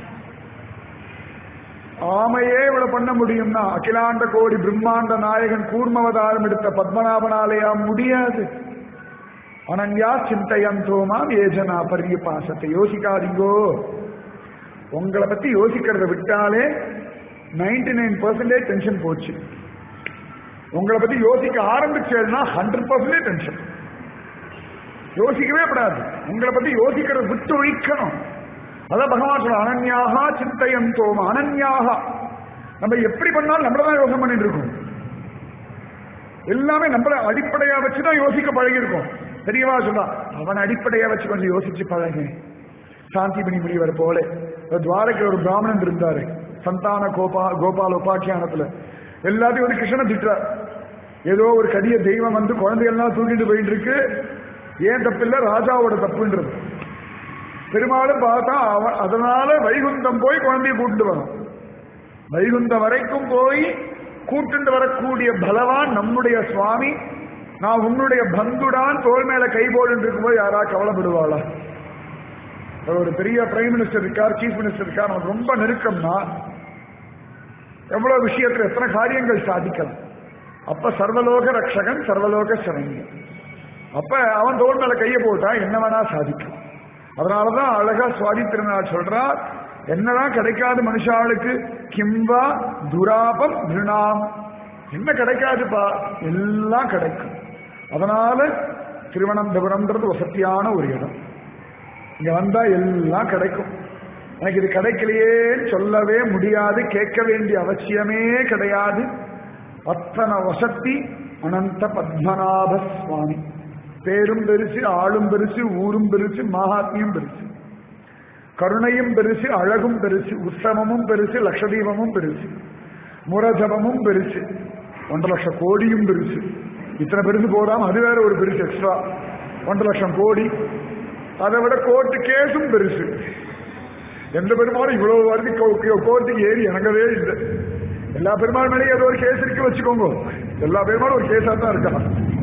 [SPEAKER 1] ஆமையே இவ்வளவு பண்ண முடியும்னா அகிலாண்ட கோடி பிரம்மாண்ட நாயகன் கூர்மவதாரம் எடுத்த பத்மநாபனாலயா முடியாது அனன்யா சிந்தையந்தோமா ஏஜனா பரிய பாசத்தை யோசிக்காதீங்கோ உங்களை பத்தி யோசிக்கிறத விட்டாலே நைன்டி நைன் பர்சன்டேஜ் டென்ஷன் போச்சு உங்களை பத்தி யோசிக்க ஆரம்பிச்சேன்னா ஹண்ட்ரட் பர்சன்டேஜ் டென்ஷன் யோசிக்கவே கூடாது உங்களை பத்தி யோசிக்கிறத விட்டு ஒழிக்கணும் அதான் பகவான் சொல்ற அனன்யாகா சிந்தையம் தோம அனன்யாகா நம்ம எப்படி பண்ணாலும் நம்மள தான் யோசனை பண்ணிட்டு இருக்கோம் எல்லாமே நம்மள அடிப்படையா வச்சுதான் யோசிக்க பழகிருக்கோம் தெரியவா சொல்றா அவன் அடிப்படையா வச்சு கொஞ்சம் யோசிச்சு பழகு சாந்தி மணி முனிவர் போல ஒரு துவாரகையில் ஒரு பிராமணன் இருந்தாரு சந்தான கோபா கோபால உபாக்கியானத்துல எல்லாத்தையும் வந்து கிருஷ்ணனை திட்டுறார் ஏதோ ஒரு கடிய தெய்வம் வந்து குழந்தைகள்லாம் தூக்கிட்டு போயிட்டு இருக்கு ஏன் தப்பில்ல ராஜாவோட தப்புன்றது பெருமாளும் பார்த்தா அவன் அதனால வைகுந்தம் போய் குழந்தைய கூட்டிட்டு வரும் வைகுந்தம் வரைக்கும் போய் கூட்டிட்டு வரக்கூடிய பலவான் நம்முடைய சுவாமி நான் உன்னுடைய பந்துடான் தோல் மேல கை போட்டு இருக்கும்போது யாரா கவலைப்படுவாளா ஒரு பெரிய பிரைம் மினிஸ்டர் இருக்கார் சீஃப் மினிஸ்டர் இருக்கார் நமக்கு ரொம்ப நெருக்கம்னா எவ்வளவு விஷயத்துல எத்தனை காரியங்கள் சாதிக்கலாம் அப்ப சர்வலோக ரக்ஷகன் சர்வலோக சரண்யன் அப்ப அவன் தோல் மேல கையை போட்டா என்ன வேணா சாதிக்கலாம் அதனாலதான் அழகா சுவாதி திருநாள் சொல்றார் என்னதான் கிடைக்காது மனுஷாளுக்கு கிம்பா துராபம் திருணாம் என்ன கிடைக்காதுப்பா எல்லாம் கிடைக்கும் அதனால திருவனந்தபுரம்ன்றது வசதியான ஒரு இடம் இங்க வந்தா எல்லாம் கிடைக்கும் எனக்கு இது கிடைக்கலையேன்னு சொல்லவே முடியாது கேட்க வேண்டிய அவசியமே கிடையாது அத்தனை வசத்தி அனந்த பத்மநாப சுவாமி பேரும் பெருசு ஆளும் பெருசு ஊரும் பெருசு மகாத்மியும் பெருசு கருணையும் பெருசு அழகும் பெருசு உத்தமமும் பெருசு லட்சதீபமும் பெருசு முரஜபமும் பெருசு ஒன்றரை லட்சம் கோடியும் பெருசு இத்தனை பெருசு போடாம அது வேற ஒரு பெருசு எக்ஸ்ட்ரா ஒன்றரை லட்சம் கோடி அதை விட கோர்ட்டு கேஸும் பெருசு எந்த பெருமாளும் இவ்வளவு வருது கோர்ட்டுக்கு ஏறி இறங்கவே இல்லை எல்லா பெருமாள் மேலேயும் ஏதோ ஒரு கேஸ் இருக்கு வச்சுக்கோங்க எல்லா பெருமாளும் ஒரு கேஸா தான் இருக்கான்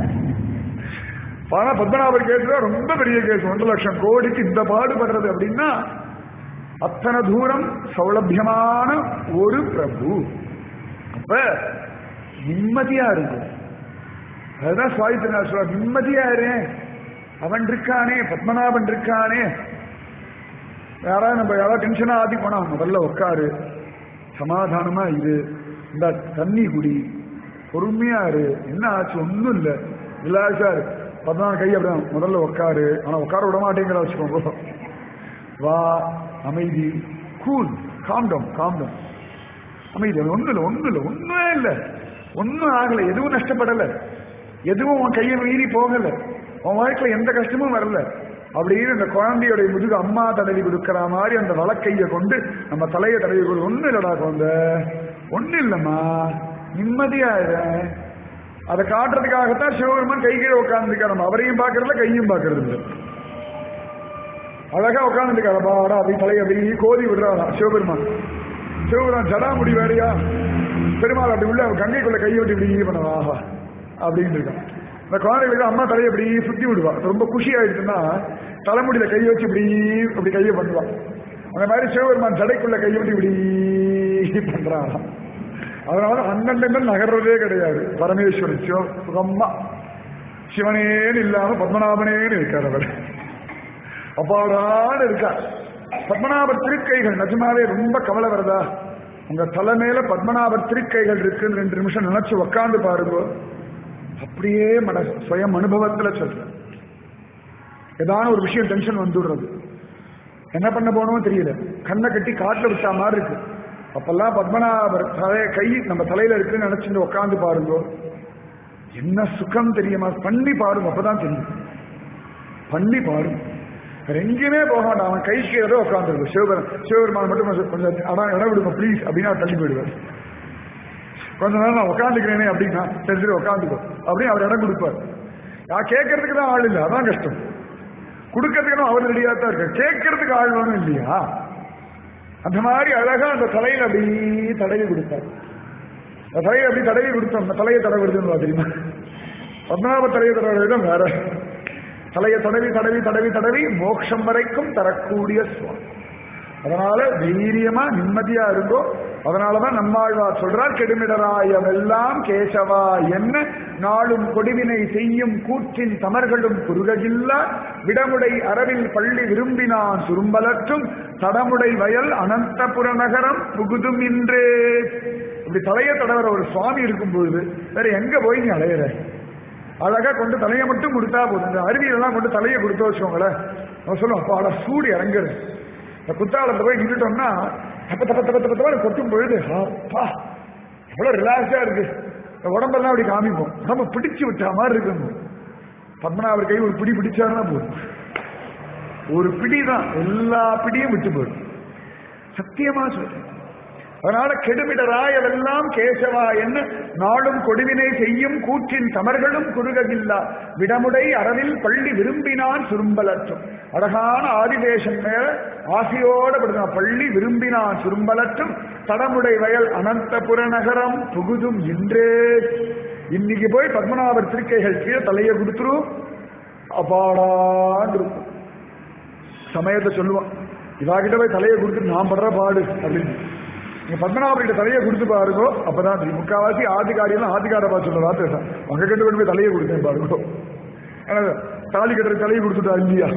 [SPEAKER 1] ஆனா பத்மநாபர் கேஸ் தான் ரொம்ப பெரிய கேஸ் ஒன்றரை லட்சம் கோடிக்கு இந்த பாடுபடுறது அப்படின்னா அத்தனை தூரம் சௌலபியமான ஒரு பிரபு அப்ப நிம்மதியா இருக்கும் அதுதான் சுவாமி திருநாள் சொல்ற நிம்மதியா இரு அவன் இருக்கானே பத்மநாபன் இருக்கானே யாராவது நம்ம யாராவது டென்ஷனா ஆத்தி போனா முதல்ல உட்காரு சமாதானமா இரு இந்த தண்ணி குடி பொறுமையா இரு என்ன ஆச்சு ஒண்ணும் இல்ல ரிலாக்ஸா இரு பதினாலு கை அப்படிதான் முதல்ல உட்காரு ஆனா உட்கார விட மாட்டேங்கிற வச்சுக்கோங்க வா அமைதி கூல் காம்டம் காம்டம் அமைதி ஒண்ணு இல்லை ஒண்ணு இல்லை ஒண்ணுமே இல்லை ஒன்னும் ஆகல எதுவும் நஷ்டப்படல எதுவும் உன் கையை மீறி போகல உன் வாழ்க்கையில எந்த கஷ்டமும் வரல அப்படின்னு இந்த குழந்தையோடைய முதுகு அம்மா தடவி கொடுக்கிற மாதிரி அந்த வழக்கைய கொண்டு நம்ம தலையை தடவி கொடு ஒண்ணு இல்லடா குழந்த ஒண்ணு இல்லம்மா நிம்மதியா இரு அதை காட்டுறதுக்காகத்தான் சிவபெருமான் கை கீழே உட்கார்ந்துருக்காரு நம்ம அவரையும் பார்க்கறதுல கையும் பார்க்கறது இல்லை அழகா உட்கார்ந்துருக்காரு பாடா அப்படி தலையை அப்படி கோதி விடுறாரா சிவபெருமான் சிவபெருமான் ஜடாமுடி வேறையா பெருமாள் அப்படி உள்ள கங்கைக்குள்ள கையை விட்டு இப்படி பண்ணவா ஆஹா அப்படின்னு இருக்கான் இந்த குழந்தைகளுக்கு அம்மா தலையை இப்படி சுத்தி விடுவா ரொம்ப குஷி ஆயிடுச்சுன்னா தலைமுடியில கையை வச்சு இப்படி இப்படி கையை பண்ணுவான் அந்த மாதிரி சிவபெருமான் ஜடைக்குள்ள கையை விட்டு இப்படி பண்றாராம் அதனால அண்ணன் நகர்றதே கிடையாது பரமேஸ்வரன் சிவ சுகம்மா சிவனேன்னு இல்லாம பத்மநாபனேன்னு இருக்கார் அவர் அப்பாடான்னு இருக்கார் பத்மநாபர் திருக்கைகள் நிஜமாவே ரொம்ப கவலை வருதா உங்க தலை மேல பத்மநாபர் திருக்கைகள் இருக்குன்னு ரெண்டு நிமிஷம் நினைச்சு உக்காந்து பாருங்க அப்படியே மன சுயம் அனுபவத்துல சொல்றேன் ஏதான ஒரு விஷயம் டென்ஷன் வந்துடுறது என்ன பண்ண போனோம் தெரியல கண்ணை கட்டி காட்டுல விட்டா மாதிரி இருக்கு அப்பெல்லாம் பத்மநாபர் தலை கை நம்ம தலையில இருக்குன்னு நினைச்சுட்டு உட்காந்து பாருங்க என்ன சுகம் தெரியுமா பண்ணி பாருங்க அப்பதான் தெரியும் பண்ணி பாருங்க வேற எங்கேயுமே போக மாட்டான் அவன் கை கீழே உட்காந்துருக்கு சிவபெருமான் சிவபெருமான் மட்டும் கொஞ்சம் கொஞ்சம் அதான் இடம் விடுங்க ப்ளீஸ் அப்படின்னு அவர் தள்ளி போயிடுவார் கொஞ்ச நேரம் நான் உட்காந்துக்கிறேனே அப்படின்னா சரி சரி உட்காந்துக்கோ அப்படின்னு அவர் இடம் கொடுப்பார் நான் கேட்கறதுக்கு தான் ஆள் இல்லை அதான் கஷ்டம் கொடுக்கறதுக்கு அவர் ரெடியா தான் இருக்கார் கேட்கறதுக்கு ஆள் வேணும் இல்லையா அந்த மாதிரி அழகா அந்த தலையில அப்படி தடவி கொடுத்தார் அந்த தலையை அப்படி தடவி கொடுத்தோம் அந்த தலையை தடவிடுதுன்னு தெரியுமா பத்மநாப தலையை தடவிடம் வேற தலையை தடவி தடவி தடவி தடவி மோட்சம் வரைக்கும் தரக்கூடிய சுவாமி அதனால தைரியமா நிம்மதியா இருக்கோ அதனாலதான் நம்மாழ்வார் சொல்றார் கெடுமிடராயமெல்லாம் கேசவா என்ன நாளும் கொடுவினை செய்யும் கூற்றின் தமர்களும் குறுககில்லா விடமுடை அரவில் பள்ளி விரும்பினான் சுரும்பலற்றும் தடமுடை வயல் அனந்தபுர நகரம் புகுதும் இன்றே இப்படி தலையை தடவர ஒரு சுவாமி இருக்கும் பொழுது வேற எங்க போய் நீ அலையிற அழகா கொண்டு தலையை மட்டும் கொடுத்தா போதும் இந்த அருவியெல்லாம் கொண்டு தலையை கொடுத்து வச்சோங்களேன் அவன் சொல்லுவோம் அப்பா அட சூடு இறங்குறது இந்த குத்தாலத்தை போய் நின்றுட்டோம்னா தப்ப தப்ப தப்ப தப்ப தப்ப கொட்டும் பொழுது அப்பா எவ்வளவு ரிலாக்ஸா இருக்கு இந்த உடம்பெல்லாம் அப்படி காமிப்போம் உடம்ப பிடிச்சு விட்டா மாதிரி இருக்கு பத்மநாபர் கை ஒரு பிடி பிடிச்சாருன்னா போதும் ஒரு பிடி தான் எல்லா பிடியும் விட்டு போயிடும் சத்தியமா சொல்றேன் அதனால கெடுமிடராயவெல்லாம் கேசவா என்ன நாளும் கொடுவினை செய்யும் கூற்றின் தமர்களும் குறுககில்லா விடமுடை அறவில் பள்ளி விரும்பினான் சுரும்பலற்றும் அழகான ஆதிதேசம் மேல ஆசையோட படுத்த பள்ளி விரும்பினான் சுரும்பலற்றும் தடமுடை வயல் அனந்தபுர நகரம் புகுதும் இன்றே இன்னைக்கு போய் பத்மநாபர் திருக்கைகள் கீழே தலையை கொடுத்துரும் அப்பாடான் இருக்கும் சமயத்தை சொல்லுவான் இவா கிட்ட போய் தலையை கொடுத்துட்டு நான் படுற பாடு அப்படின்னு நீங்க பத்மநாப கிட்ட தலையை கொடுத்து பாருங்கோ அப்பதான் தெரியும் முக்காவாசி ஆதிகாரியெல்லாம் ஆதிகார பார்த்து சொல்ல வார்த்தை தான் உங்க கிட்ட கொண்டு போய் தலையை கொடுத்தேன் பாருங்கோ ஏன்னா, தாலி கட்டுற தலையை கொடுத்துட்டா இல்லையா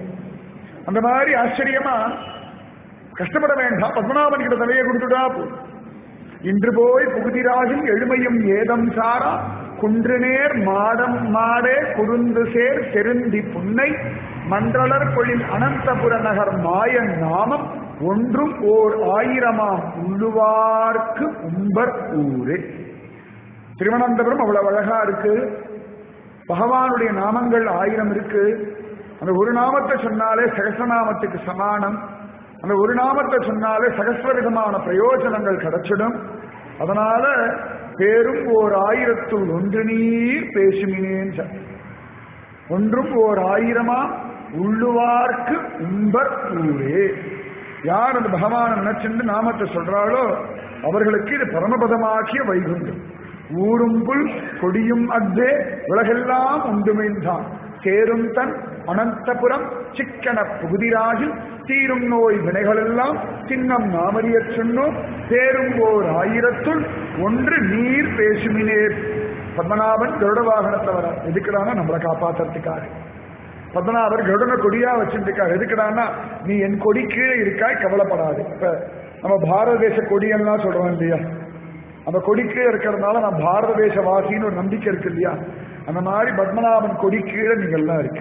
[SPEAKER 1] அந்த மாதிரி ஆச்சரியமா கஷ்டப்பட வேண்டாம் பத்மநாபன் கிட்ட தலையை கொடுத்துட்டா போதும் இன்று போய் புகுதிராகில் எழுமையும் ஏதம் சாரா குன்றுநேர் மாடம் மாடே குறுந்து சேர் செருந்தி புன்னை மன்றலர் பொழில் அனந்தபுர நகர் மாயன் நாமம் ஒன்றும் ஓர் ஆயிரமாம் உள்ளுவார்க்கு உம்பர் ஊரே திருவனந்தபுரம் அவ்வளவு அழகா இருக்கு பகவானுடைய நாமங்கள் ஆயிரம் இருக்கு அந்த ஒரு நாமத்தை சொன்னாலே சகசநாமத்துக்கு சமானம் அந்த ஒரு நாமத்தை சொன்னாலே சகசிர விதமான பிரயோஜனங்கள் கிடைச்சிடும் அதனால பேரும் ஓர் ஆயிரத்துள் ஒன்று நீர் பேசுமினேன் சொ- ஒன்றும் ஓர் ஆயிரமா உள்ளுவார்க்கு உம்பர் ஊரே யார் அந்த பகவானை நினைச்சுண்டு நாமத்தை சொல்றாளோ அவர்களுக்கு இது பரமபதமாக்கிய வைகுண்டம் ஊரும் புல் கொடியும் அக்தே உலகெல்லாம் உண்டுமிழ்ந்தான் சேரும் தன் அனந்தபுரம் சிக்கன புகுதிராகில் தீரும் நோய் வினைகளெல்லாம் சின்னம் நாமறியச் சொன்னோம் தேரும் ஓர் ஆயிரத்துள் ஒன்று நீர் பேசுமினேர் பத்மநாபன் கருட வாகனத்தை வர எதுக்குறானா நம்மளை காப்பாத்துறதுக்காக பத்மநாபர் கருடனை கொடியா வச்சிருக்காரு எதுக்குடான்னா நீ என் கொடி கீழே இருக்காய் கவலைப்படாது இப்ப நம்ம பாரத தேச கொடியெல்லாம் சொல்றோம் இல்லையா அந்த கொடி கீழே இருக்கிறதுனால நான் பாரத தேச வாசின்னு ஒரு நம்பிக்கை இருக்கு இல்லையா அந்த மாதிரி பத்மநாபன் கொடி கீழே நீங்க எல்லாம் இருக்கு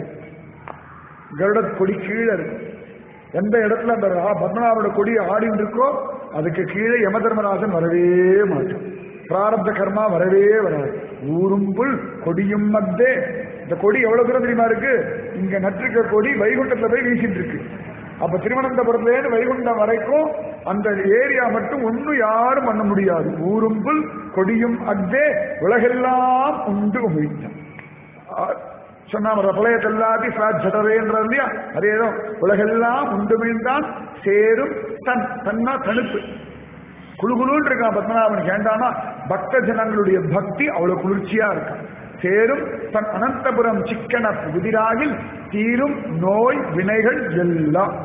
[SPEAKER 1] கருட கொடி கீழே இருக்கு எந்த இடத்துல அந்த ரா- பத்மநாபனோட கொடி ஆடின்னு இருக்கோ அதுக்கு கீழே யம தர்மராஜன் வரவே மாட்டான் பிராரப்த கர்மா வரவே வராது ஊரும் புல் கொடியும் மத்தே இந்த கொடி எவ்வளவு தூரம் தெரியுமா இருக்கு இங்க நட்டிருக்க கொடி வைகுண்டத்துல போய் வீசிட்டு இருக்கு அப்ப திருவனந்தபுரத்துல இருந்து வைகுண்டம் வரைக்கும் அந்த ஏரியா மட்டும் ஒண்ணும் யாரும் பண்ண முடியாது ஊரும் புல் கொடியும் அத்தே உலகெல்லாம் உண்டு உமிழ்ந்தான் சொன்னாம பிரளயத்தை எல்லாத்தையும் சாட்சடரேன்றது இல்லையா அதேதான் உலகெல்லாம் உண்டுமிழ்ந்தான் சேரும் தன் தன்னா தனுப்பு குழுகுழுன்னு இருக்கான் பத்மநாபன் ஏண்டானா பக்த ஜனங்களுடைய பக்தி அவ்வளவு குளிர்ச்சியா இருக்கான் சேரும் தன் அனந்தபுரம் சிக்கன புதிராகில் தீரும் நோய் வினைகள் எல்லாம்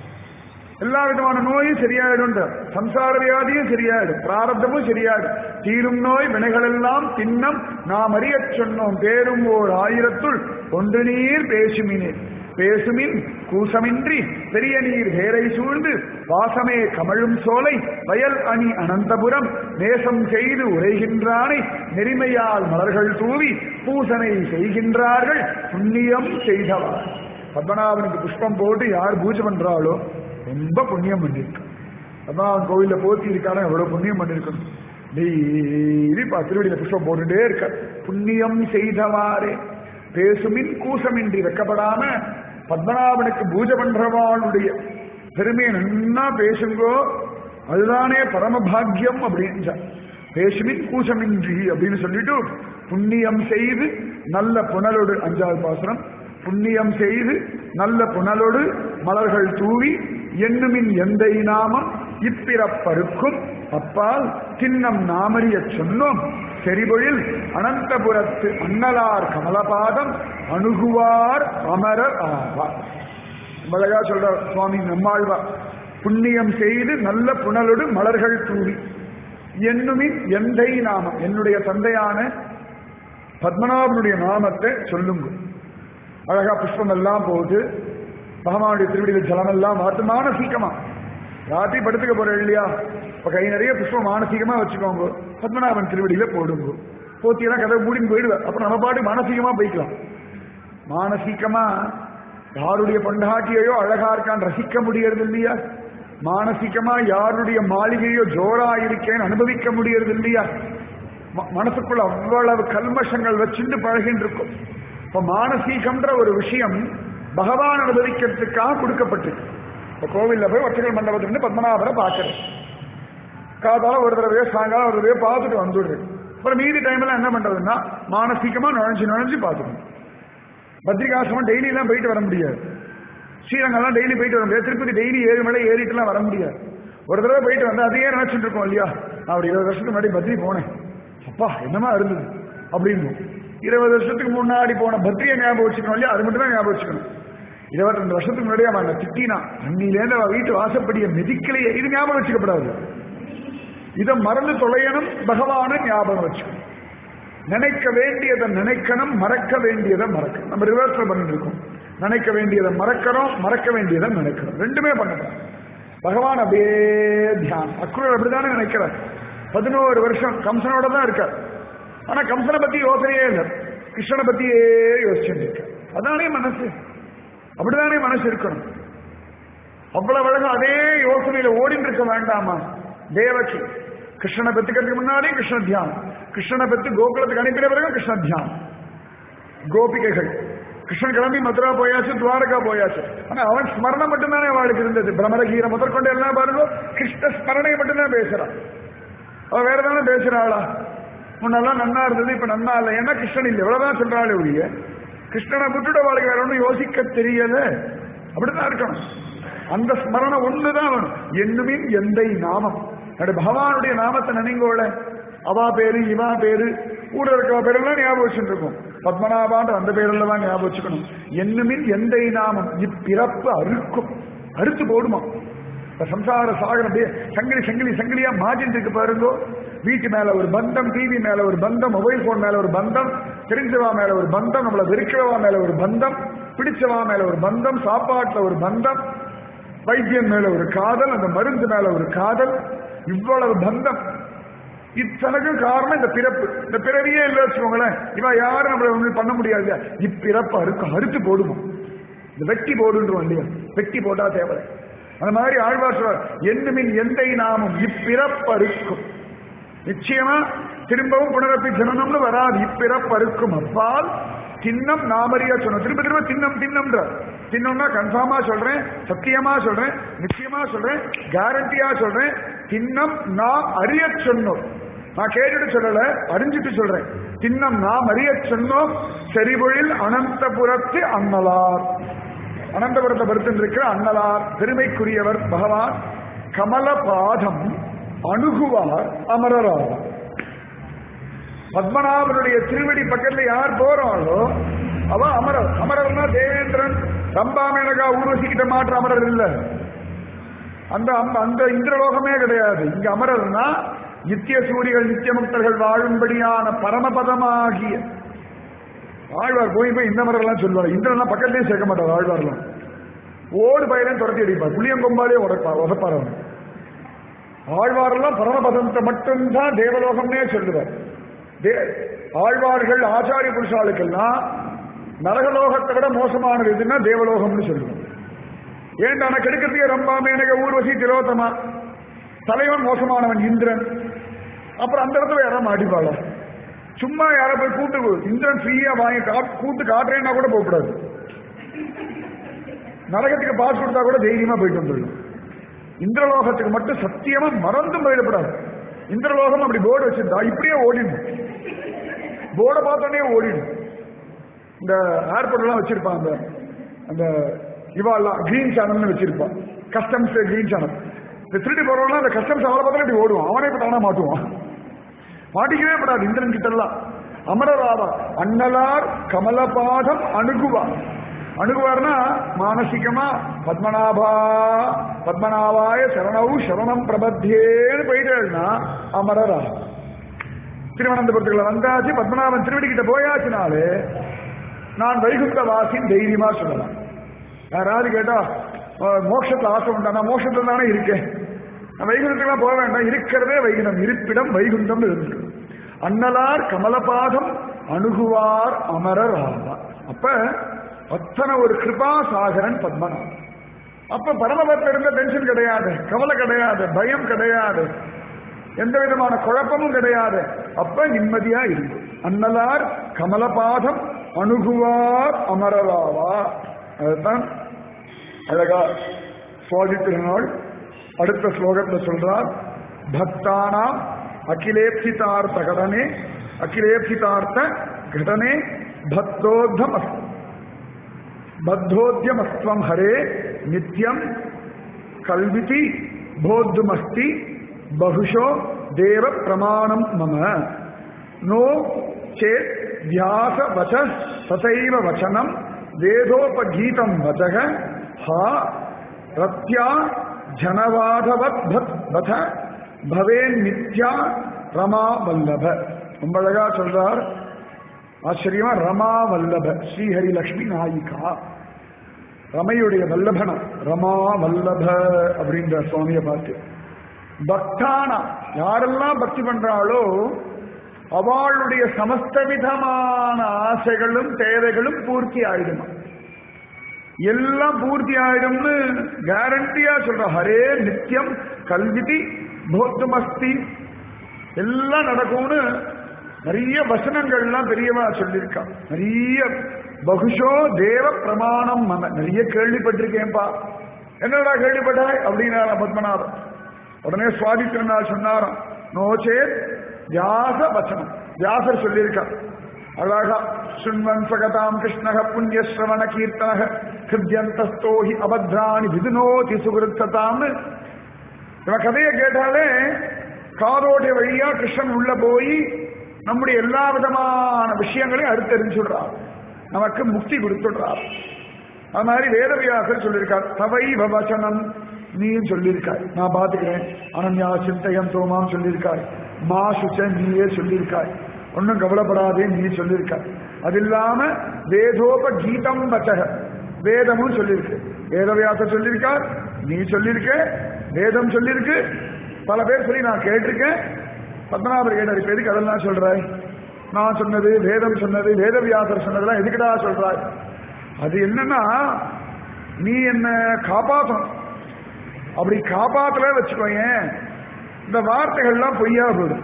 [SPEAKER 1] எல்லா விதமான நோயும் சரியாயிடும் சம்சார வியாதியும் சரியாயிடும் பிராரப்தமும் சரியாயிடும் தீரும் நோய் வினைகள் எல்லாம் தின்னம் நாம் அறியச் சொன்னோம் பேரும் ஓர் ஆயிரத்துள் ஒன்று நீர் பேசுமினே பேசுமின் கூசமின்றி பெரிய நீர் வேரை சூழ்ந்து வாசமே கமழும் சோலை வயல் அணி அனந்தபுரம் நேசம் செய்து உரைகின்றானை நெறிமையால் மலர்கள் தூவி பூசனை செய்கின்றார்கள் புண்ணியம் செய்தவார் பத்மநாபனுக்கு புஷ்பம் போட்டு யார் பூஜை பண்றாளோ ரொம்ப புண்ணியம் பண்ணிருக்கு பத்மநாபன் கோவில்ல போத்தி இருக்கான எவ்வளவு புண்ணியம் பண்ணிருக்கணும் டெய்லி பா- திருவடியில புஷ்பம் போட்டுட்டே இருக்க புண்ணியம் செய்தவாறே பேசுமின் கூசமின்றி வெக்கப்படாம பத்மநாபனுக்கு பூஜை பண்றவாளுடைய பெருமையை நன்னா பேசுங்கோ அதுதானே பரமபாகியம் அப்படின்னு பேசுமின் கூசமின்றி அப்படின்னு சொல்லிட்டு புண்ணியம் செய்து நல்ல புனலோடு அஞ்சாவது பாசனம் புண்ணியம் செய்து நல்ல புனலோடு மலர்கள் தூவி எண்ணுமின் எந்தை நாமம் இப்பிறப்பருக்கும் அப்பால் தின்னம் நாமறியச் சொன்னோம் செறிபொழில் அனந்தபுரத்து அன்னலார் கமலபாதம் அணுகுவார் அமரர் ஆவார் அழகா சொல்ற சுவாமி நம்மாழ்வார் புண்ணியம் செய்து நல்ல புனலோடு மலர்கள் தூவி என்னுமின் எந்தை நாமம் என்னுடைய தந்தையான பத்மநாபனுடைய நாமத்தை சொல்லுங்க அழகா புஷ்பம் எல்லாம் போகுது பகவானுடைய திருவடியில் ஜலம் எல்லாம் பார்த்து மானசீகமா ராத்திரி படுத்துக்க போற இல்லையா இப்ப கை நிறைய புஷ்பம் மானசீகமா வச்சுக்கோங்க பத்மநாபன் திருவடியில போடுங்க போத்தியெல்லாம் கதை மூடின்னு போயிடுவேன் அப்புறம் நம்ம பாட்டு மானசீகமா போய்க்கலாம் மானசீகமா யாருடைய பொண்டாட்டியையோ அழகா இருக்கான்னு ரசிக்க முடியறது இல்லையா மானசீகமா யாருடைய மாளிகையோ ஜோரா இருக்கேன்னு அனுபவிக்க முடியறது இல்லையா ம- மனசுக்குள்ள அவ்வளவு கல்மஷங்கள் வச்சுட்டு பழகின்னு இருக்கும் இப்ப மானசீகம்ன்ற ஒரு விஷயம் பகவான் அனுபவிக்கிறதுக்காக கொடுக்கப்பட்டிருக்கு இப்ப கோவில்ல போய் ஒற்றைகள் மண்டபத்துல இருந்து பத்மநாபரை பார்க்கறேன் காதால ஒரு தடவையோ சாயங்காலம் ஒரு தடவையோ பார்த்துட்டு வந்துடுறேன் அப்புறம் மீதி டைம்ல என்ன பண்றதுன்னா மானசீகமா நுழைஞ்சு நுழைஞ்சு பார்த்துக்கணும் பத்ரிகாசிரமம் டெய்லி எல்லாம் போயிட்டு வர முடியாது ஸ்ரீரங்கம்லாம் டெய்லி போயிட்டு வர முடியாது திருப்பதி டெய்லி ஏழு மலை ஏறிட்டுலாம் வர முடியாது ஒரு தடவை போயிட்டு வந்தா அதையே நினைச்சிட்டு இருக்கோம் இல்லையா நான் ஒரு இருபது வருஷத்துக்கு முன்னாடி பத்ரி போனேன் அப்பா என்னமா இருந்தது அப்படின்னு இருபது வருஷத்துக்கு முன்னாடி போன பத்ரியை ஞாபகம் வச்சுக்கணும் இல்லையா அது மட்டும் தான் ஞாபகம் வச்சுக்கணும் இருபத்தி ரெண்டு வருஷத்துக்கு முன்னாடி அவன் என்னை திட்டினான் அன்னிலேருந்து அவன் வீட்டு வாசப்படிய மிதிக்கலையே இது ஞாபகம் வச்சுக்கப்படாது இதை மறந்து தொலையணும் பகவான ஞாபகம் வச்சுக்கணும் நினைக்க வேண்டியதை நினைக்கணும் மறக்க வேண்டியதை மறக்கணும் நம்ம ரிவர்ஸ்ல பண்ணிட்டு இருக்கோம் நினைக்க வேண்டியதை மறக்கிறோம் மறக்க வேண்டியதை நினைக்கிறோம் ரெண்டுமே பண்ணணும் பகவான் அப்படியே தியானம் அக்ரூர் அப்படிதானே நினைக்கிறார் பதினோரு வருஷம் கம்சனோட தான் இருக்கார் ஆனா கம்சனை பத்தி யோசனையே இல்லை கிருஷ்ணனை பத்தியே யோசிச்சுட்டு இருக்கார் அதானே மனசு அப்படிதானே மனசு இருக்கணும் அவ்வளவு அழகா அதே யோசனையில ஓடிட்டு இருக்க வேண்டாமா தேவகி கிருஷ்ணனை பெத்துக்கிறதுக்கு முன்னாடி கிருஷ்ண தியானம் கிருஷ்ணனை பெத்து கோகுலத்துக்கு அனுப்பின பிறகு கிருஷ்ண தியானம் கோபிகைகள் கிருஷ்ணன் கிளம்பி மதுரா போயாச்சு துவாரகா போயாச்சு ஆனா அவன் ஸ்மரணம் மட்டும்தானே அவளுக்கு இருந்தது பிரமரகீர முதற்கொண்டு எல்லாம் பாருங்க கிருஷ்ண ஸ்மரணை மட்டும்தான் பேசுறான் அவ வேற தானே பேசுறாளா முன்னெல்லாம் நன்னா இருந்தது இப்ப நன்னா இல்லை ஏன்னா கிருஷ்ணன் இல்லை இவ்வளவுதான் சொல்றாளே ஒழிய கிருஷ்ணனை விட்டுட்டு அவளுக்கு வேற ஒன்றும் யோசிக்க தெரியல அப்படிதான் இருக்கணும் அந்த ஸ்மரணம் ஒண்ணுதான் வேணும் என்னுமின் எந்தை நாமம் என்னுடைய பகவானுடைய நாமத்தை நினைங்கோல அவா பேரு இவா பேரு கூட இருக்கிற பேரெல்லாம் ஞாபகம் வச்சுட்டு இருக்கும் பத்மநாபான்ற அந்த பேரெல்லாம் தான் ஞாபகம் வச்சுக்கணும் என்னுமின் எந்தை நாமம் இப்பிறப்பு அறுக்கும் அறுத்து போடுமா இந்த சம்சார சாகரம் அப்படியே சங்கிலி சங்கிலி சங்கிலியா மாட்டிட்டு இருக்கு பாருங்க வீட்டு மேல ஒரு பந்தம் டிவி மேல ஒரு பந்தம் மொபைல் போன் மேல ஒரு பந்தம் தெரிஞ்சவா மேல ஒரு பந்தம் நம்மள வெறுக்கிறவா மேல ஒரு பந்தம் பிடிச்சவா மேல ஒரு பந்தம் சாப்பாட்டுல ஒரு பந்தம் வைத்தியம் மேல ஒரு காதல் அந்த மருந்து மேல ஒரு காதல் இவ்வளவு பந்தம் இத்தனைக்கும் காரணம் இந்த பிறப்பு இந்த பிறவியே இல்லை வச்சுக்கோங்களேன் இவ யாரும் நம்மள ஒண்ணும் பண்ண முடியாது இப்பிறப்பு அறுக்கு அறுத்து போடுமா இந்த வெட்டி போடுன்றோம் இல்லையா வெட்டி போட்டா தேவை அந்த மாதிரி ஆழ்வார் சொல்றார் என்னுமின் எந்தை நாமும் இப்பிறப்பறுக்கும் நிச்சயமா திரும்பவும் புனரப்பி ஜனனம்னு வராது இப்பிறப்பறுக்கும் அப்பால் தின்னம் நாமரியா சொன்ன திரும்ப திரும்ப தின்னம் தின்னம்ன்ற தின்னம்னா கன்ஃபார்மா சொல்றேன் சத்தியமா சொல்றேன் நிச்சயமா சொல்றேன் கேரண்டியா சொல்றேன் தின்னம் நாம் அறிய சொன்னோம் நான் கேட்டுட்டு சொல்லல அறிஞ்சிட்டு சொல்றேன் தின்னம் நாம் அறிய சொன்னோம் செறிவொழில் அனந்தபுரத்து அன்னலார் அனந்தபுரத்தை படுத்திருக்கிற அன்னலார் பெருமைக்குரியவர் பகவான் கமல பாதம் அணுகுவார் அமரராவார் பத்மநாபனுடைய திருவடி பக்கத்துல யார் போறாளோ அவ அமரர் அமரர்னா தேவேந்திரன் ரம்பாமேனகா ஊர்வசிக்கிட்ட மாற்ற அமரர் இல்ல அந்த அந்த- அந்த இந்திரலோகமே கிடையாது இங்க அமரர்னா நித்திய சூரிகள் நித்திய முக்தர்கள் வாழும்படியான பரமபதமாகிய ஆழ்வார் போய் போய் இந்த மரம்லாம் சொல்லுவார் இந்திரன்லாம் பக்கத்துலயே சேர்க்க மாட்டார் ஆழ்வார்லாம் ஓடு பயிரையும் துரத்தி அடிப்பார் புளியங்கொம்பாலே உடப்பார் உதப்பார் அவன் ஆழ்வாரெல்லாம் பரமபதத்தை மட்டும்தான் தேவலோகம்னே சொல்லுவார் தே- ஆழ்வார்கள் ஆச்சாரிய புருஷாளுக்கெல்லாம் நரகலோகத்தை விட மோசமானது எதுன்னா தேவலோகம்னு சொல்லுவோம் ஏன்டா நான் கெடுக்கிறதுக்கே ரம்பாமே எனக்கு ஊர்வசி திலோத்தமா தலைவன் மோசமானவன் இந்திரன் அப்புறம் அந்த இடத்துல யாரும் அடிப்பாளா சும்மா யாரை போய் கூட்டு இந்திரன் ஃப்ரீயா வாங்கி கா- கூட்டு காட்டுறேன்னா கூட போகக்கூடாது நரகத்துக்கு பாஸ் கொடுத்தா கூட தைரியமா போயிட்டு வந்துடலாம் இந்திரலோகத்துக்கு மட்டும் சத்தியமா மறந்தும் போயிடக்கூடாது இந்திரலோகம் அப்படி போர்டு வச்சிருந்தா இப்படியே ஓடிடும் போர்டை பார்த்தோன்னே ஓடிடும் இந்த ஏர்போர்ட் எல்லாம் வச்சிருப்பான் அந்த அந்த இவாலாம் கிரீன் சேனல்னு வச்சிருப்பான் கஸ்டம்ஸ் கிரீன் சேனல் இந்த திருடி போறவனா அந்த கஸ்டம்ஸ் அவளை பார்த்தா இப்படி ஓடுவான் அவனே இப்ப தானா மாட்டுவான் மாட்டிக்கவே படாது இந்திரன் கிட்ட எல்லாம் அமரராவா அண்ணலார் கமலபாதம் அணுகுவார் அணுகுவார்னா மானசிகமா பத்மநாபா பத்மநாபாய சரணவு சரணம் பிரபத்தியேன்னு போயிட்டேன்னா அமரரா திருவனந்தபுரத்துக்குள்ள வந்தாச்சு பத்மநாபன் திருவடி கிட்ட போயாச்சுனாலே நான் வைகுந்த வாசின் தைரியமா சொல்லலாம் யாராவது கேட்டா அஹ், மோட்சத்துல ஆசை உண்டா நான் மோட்சத்துல தானே இருக்கேன் நான் வைகுந்தத்துக்குலாம் போக வேண்டாம் இருக்கிறதே வைகுண்டம் இருப்பிடம் வைகுண்டம் இருக்கு அன்னலார் கமலபாதம் அணுகுவார் அமரர் ஆவார் அப்ப அத்தனை ஒரு கிருபா சாகரன் பத்மநாபன் அப்ப பரமபத்தில் இருந்த டென்ஷன் கிடையாது கவலை கிடையாது பயம் கிடையாது எந்த விதமான குழப்பமும் கிடையாது அப்ப நிம்மதியா இருக்கு அன்னலார் கமலபாதம் அணுகுவார் அமரராவா அதுதான் அழகா சுவாதி திருநாள் அடுத்த ஸ்லோகத்துல சொல்றார் பக்தானாம் அகிலேப்சிதார்த்த கடனே அகிலேப்சிதார்த்த கடனே பக்தோத்தம் பத்தோத்தியமஸ்வம் ஹரே நித்யம் கல்விதி போத்துமஸ்தி பகுஷோ தேவ பிரமாணம் மம நோ சேத் வியாச வச்ச ததைவ வச்சனம் வேதோபகீதம் வச்சக ஹா ரத்யா ஜனவாதவத் பத் பத பவேன் நித்யா ரமா வல்லப ரொம்ப அழகா சொல்றார் ஆச்சரியமா ரமா வல்லப ஸ்ரீஹரி லக்ஷ்மி நாயிகா ரமையுடைய வல்லபனம் ரமா வல்லப அப்படின்ற சுவாமியை பார்த்து பக்தானா யாரெல்லாம் பக்தி பண்றாளோ அவளுடைய சமஸ்த விதமான ஆசைகளும் தேவைகளும் பூர்த்தி ஆயிடுமா எல்லாம் பூர்த்தி ஆயிடும்னு கேரண்டியா சொல்ற ஹரே நித்தியம் கல்விதி போத்துமஸ்தி எல்லாம் நடக்கும்னு நிறைய வசனங்கள்லாம் பெரியவா சொல்லியிருக்கா நிறைய பகுஷோ தேவ பிரமாணம் மன நிறைய கேள்விப்பட்டிருக்கேன்பா என்னடா கேள்விப்பட்டாய் அப்படின்னா பத்மநாபன் உடனே சுவாதி திருநாள் சொன்னாராம் நோச்சேத் வியாச வச்சனம் வியாசர் சொல்லியிருக்கார் அழகா சுண்வன் சகதாம் கிருஷ்ணக புண்ணியஸ்ரவண கீர்த்தனக ஹிருத்யந்தஸ்தோஹி அபத்ராணி விதுனோதி சுகிருத்ததாம்னு இவன் கதையை கேட்டாலே காதோடைய வழியா கிருஷ்ணன் உள்ள போய் நம்முடைய எல்லா விதமான விஷயங்களையும் அறுத்தறிஞ்சுடுறார் நமக்கு முக்தி கொடுத்துடுறார் அது மாதிரி வேதவியாசர் சொல்லியிருக்கார் தவை வச்சனம் நீயும் சொல்லியிருக்காய் நான் பார்த்துக்கிறேன் அனன்யா சிந்தையம் தோமாம் சொல்லியிருக்காய் மா சுச்ச நீயே சொல்லியிருக்காய் ஒன்றும் கவலைப்படாதே நீ சொல்லியிருக்காய் அது இல்லாம வேதோப கீதம் வச்சக வேதமும் சொல்லியிருக்கு வேதவியாசர் சொல்லியிருக்கார் நீ சொல்லியிருக்க வேதம் சொல்லியிருக்கு பல பேர் சொல்லி நான் கேட்டிருக்கேன் பத்மநாபர் கேட்டார் இப்ப எதுக்கு அதெல்லாம் சொல்றாய் நான் சொன்னது வேதம் சொன்னது வேதவியாசர் சொன்னதெல்லாம் எதுக்குடா சொல்றாய் அது என்னன்னா நீ என்ன காப்பாற்றணும் அப்படி காப்பாத்தல வச்சுக்கோயேன் இந்த வார்த்தைகள்லாம் பொய்யா போயிடும்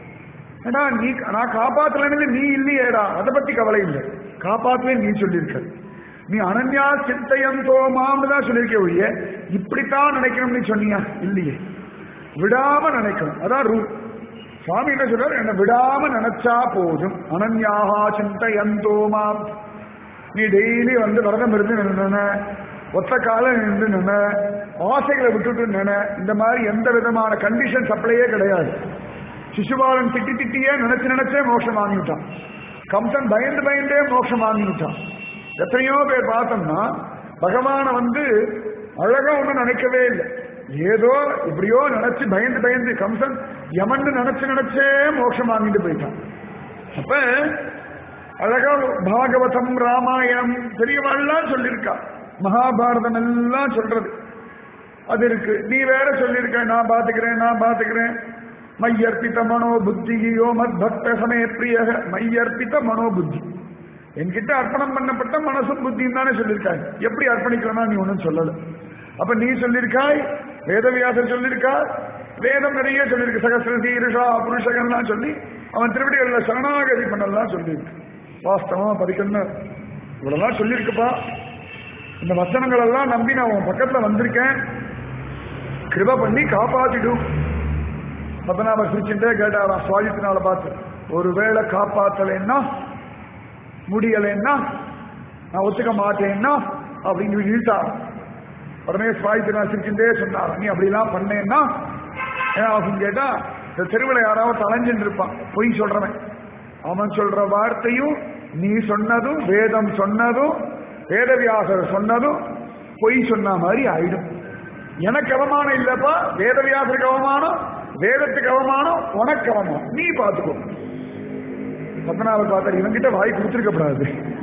[SPEAKER 1] ஏடா நீ நான் காப்பாத்தலன்னு நீ இல்லையேடா அதை பத்தி கவலை இல்லை காப்பாத்தவே நீ சொல்லியிருக்க நீ அனன்யா சித்தையம் தோமாம்னு தான் சொல்லியிருக்க ஒழிய இப்படித்தான் நினைக்கணும்னு சொன்னியா இல்லையே விடாம நினைக்கணும் அதான் ரூல் சுவாமி என்ன சொல்றாரு என்ன விடாம நினைச்சா போதும் அனன்யாகா சிந்தையந்தோமாம் நீ டெய்லி வந்து விரதம் இருந்து நின ஒத்த காலம் நின்று நின ஆசைகளை விட்டுட்டு நின இந்த மாதிரி எந்த விதமான கண்டிஷன் சப்ளையே கிடையாது சிசுபாலன் திட்டி திட்டியே நினைச்சு நினைச்சே மோட்சம் வாங்கிவிட்டான் கம்சன் பயந்து பயந்தே மோட்சம் வாங்கிவிட்டான் எத்தனையோ பேர் பார்த்தோம்னா பகவான வந்து அழகா ஒன்றும் நினைக்கவே இல்லை ஏதோ இப்படியோ நினைச்சு பயந்து பயந்து கம்சன் யமன்னு நினைச்சு நினைச்சே மோட்சம் வாங்கிட்டு போயிட்டான் அப்ப அழகா பாகவதம் ராமாயணம் பெரியவாள்லாம் சொல்லியிருக்கா மகாபாரதம் எல்லாம் சொல்றது அது இருக்கு நீ வேற சொல்லியிருக்க நான் பாத்துக்கிறேன் நான் பாத்துக்கிறேன் மையர்ப்பித்த மனோ புத்தியோ மத் பக்த சமய பிரிய மையர்ப்பித்த மனோ புத்தி என்கிட்ட அர்ப்பணம் பண்ணப்பட்ட மனசும் புத்தியும் தானே சொல்லியிருக்காய் எப்படி அர்ப்பணிக்கணும்னா நீ ஒன்றும் சொல்லல அப்ப நீ சொல்லியிருக்காய் வேதவியாசர் சொல்லியிருக்கார் வேதம் நிறைய சொல்லியிருக்கு சகசிர தீருஷா புருஷகன்லாம் சொல்லி அவன் திருவடிகளில் சரணாகதி பண்ணலாம் சொல்லியிருக்கு வாஸ்தவமா படிக்கணும் இவ்வளவுதான் சொல்லியிருக்குப்பா இந்த வசனங்கள் எல்லாம் நம்பி நான் உன் பக்கத்துல வந்திருக்கேன் கிருப பண்ணி காப்பாத்திடும் பத்மநாப சிரிச்சுட்டே கேட்டாராம் சுவாஜித்தினால பார்த்து ஒருவேளை காப்பாத்தலைன்னா முடியலைன்னா நான் ஒத்துக்க மாட்டேன்னா அப்படின்னு இழுத்தார் உடனே சுவாஜித்தினா சிரிச்சுட்டே சொன்னார் நீ அப்படிலாம் பண்ணேன்னா என்ன ஆகும் கேட்டா இந்த தெருவில் யாராவது தலைஞ்சுட்டு இருப்பான் பொய் சொல்றவன் அவன் சொல்ற வார்த்தையும் நீ சொன்னதும் வேதம் சொன்னதும் வேதவியாசர் சொன்னதும் பொய் சொன்ன மாதிரி ஆயிடும் எனக்கு அவமானம் இல்லப்பா வேதவியாசருக்கு அவமானம் வேதத்துக்கு அவமானம் உனக்கு அவமானம் நீ பார்த்துக்கோ பத்மநாபர் பார்த்தார் இவன்கிட்ட வாய் கொடுத்துருக்கப்படாது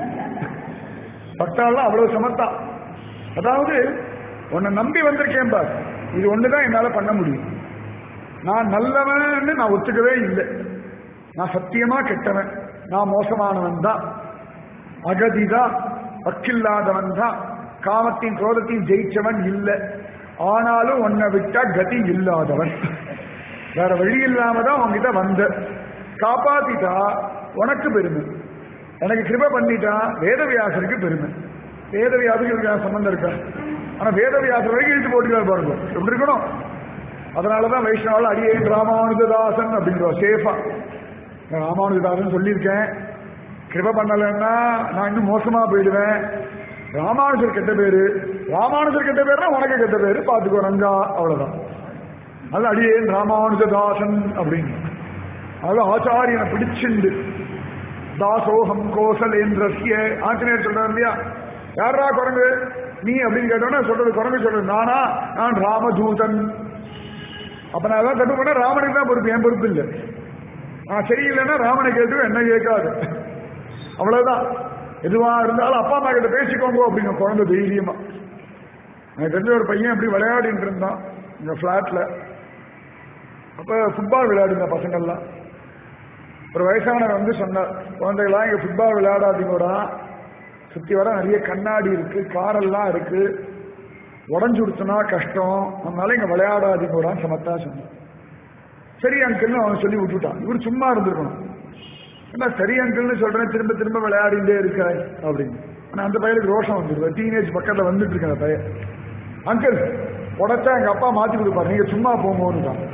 [SPEAKER 1] பக்தாலாம் அவ்வளவு சமத்தா அதாவது உன்னை நம்பி வந்திருக்கேன் பார் இது ஒண்ணுதான் என்னால பண்ண முடியும் நான் நல்லவன்னு நான் ஒத்துக்கவே இல்லை நான் சத்தியமா கெட்டவன் நான் மோசமானவன் தான் அகதிதான் வக்கில்லாதவன் தான் காமத்தையும் குரோதத்தையும் ஜெயிச்சவன் இல்லை ஆனாலும் உன்னை விட்டா கதி இல்லாதவன் வேற வழி இல்லாம தான் உங்ககிட்ட வந்த காப்பாத்திட்டா உனக்கு பெருமை எனக்கு கிருப பண்ணிட்டா வேதவியாசருக்கு பெருமை வேதவியாசருக்கு சம்பந்தம் இருக்கா ஆனா வேதவியாசர் வரைக்கும் இழுத்து போட்டுக்காரு பாருங்க எப்படி இருக்கணும் அதனாலதான் வைஷ்ணவால அடியேன் ராமானுஜதாசன் அப்படிங்கிறோம் சேஃபா நான் ராமானுஜதாசன் சொல்லியிருக்கேன் கிருப பண்ணலைன்னா நான் இன்னும் மோசமா போயிடுவேன் ராமானுஜர் கெட்ட பேரு ராமானுஜர் கெட்ட பேர்னா உனக்கு கெட்ட பேரு பாத்துக்கோ ரங்கா அவ்வளவுதான் அது அடியேன் ராமானுஜதாசன் அப்படின்னு அது ஆச்சாரியனை பிடிச்சுண்டு தாசோகம் கோசலேந்திரஸ்ய ஆஞ்சநேயர் சொல்றாரு இல்லையா யாரா குரங்கு நீ அப்படின்னு கேட்டோன்னா சொல்றது குரங்கு சொல்றது நானா நான் ராமதூதன் அப்ப நான் அதான் தப்பு பண்ண ராமனுக்கு தான் பொறுப்பு என் பொறுப்பு இல்லை நான் சரியில்லைன்னா ராமனை கேட்டு என்ன கேட்காது அவ்வளவுதான் எதுவா இருந்தாலும் அப்பா அம்மா கிட்ட பேசிக்கோங்க அப்படிங்க குழந்தை தைரியமா எனக்கு தெரிஞ்ச ஒரு பையன் அப்படி விளையாடிட்டு இருந்தான் இந்த பிளாட்ல அப்ப ஃபுட்பால் விளையாடுங்க பசங்கள்லாம் ஒரு வயசானவர் வந்து சொன்னார் குழந்தைகளா இங்க ஃபுட்பால் விளையாடாதீங்கடா சுத்தி வர நிறைய கண்ணாடி இருக்கு காரெல்லாம் இருக்கு உடஞ்சு கொடுத்தனா கஷ்டம் அதனால இங்க விளையாடாதீங்கடான்னு சமத்தா சொன்னார் சரி அங்கிள்னு அவன் சொல்லி விட்டுட்டான் இவர் சும்மா இருந்திருக்கணும் என்ன சரி அங்கிள்னு சொல்றேன் திரும்ப திரும்ப விளையாடிட்டே இருக்காய் அப்படின்னு ஆனா அந்த பையனுக்கு ரோஷம் வந்துருக்கு டீனேஜ் பக்கத்துல வந்துட்டு இருக்கு அந்த பையன் அங்கிள் உடச்சா எங்க அப்பா மாத்தி கொடுப்பாரு நீங்க சும்மா போங்கன்னு தான்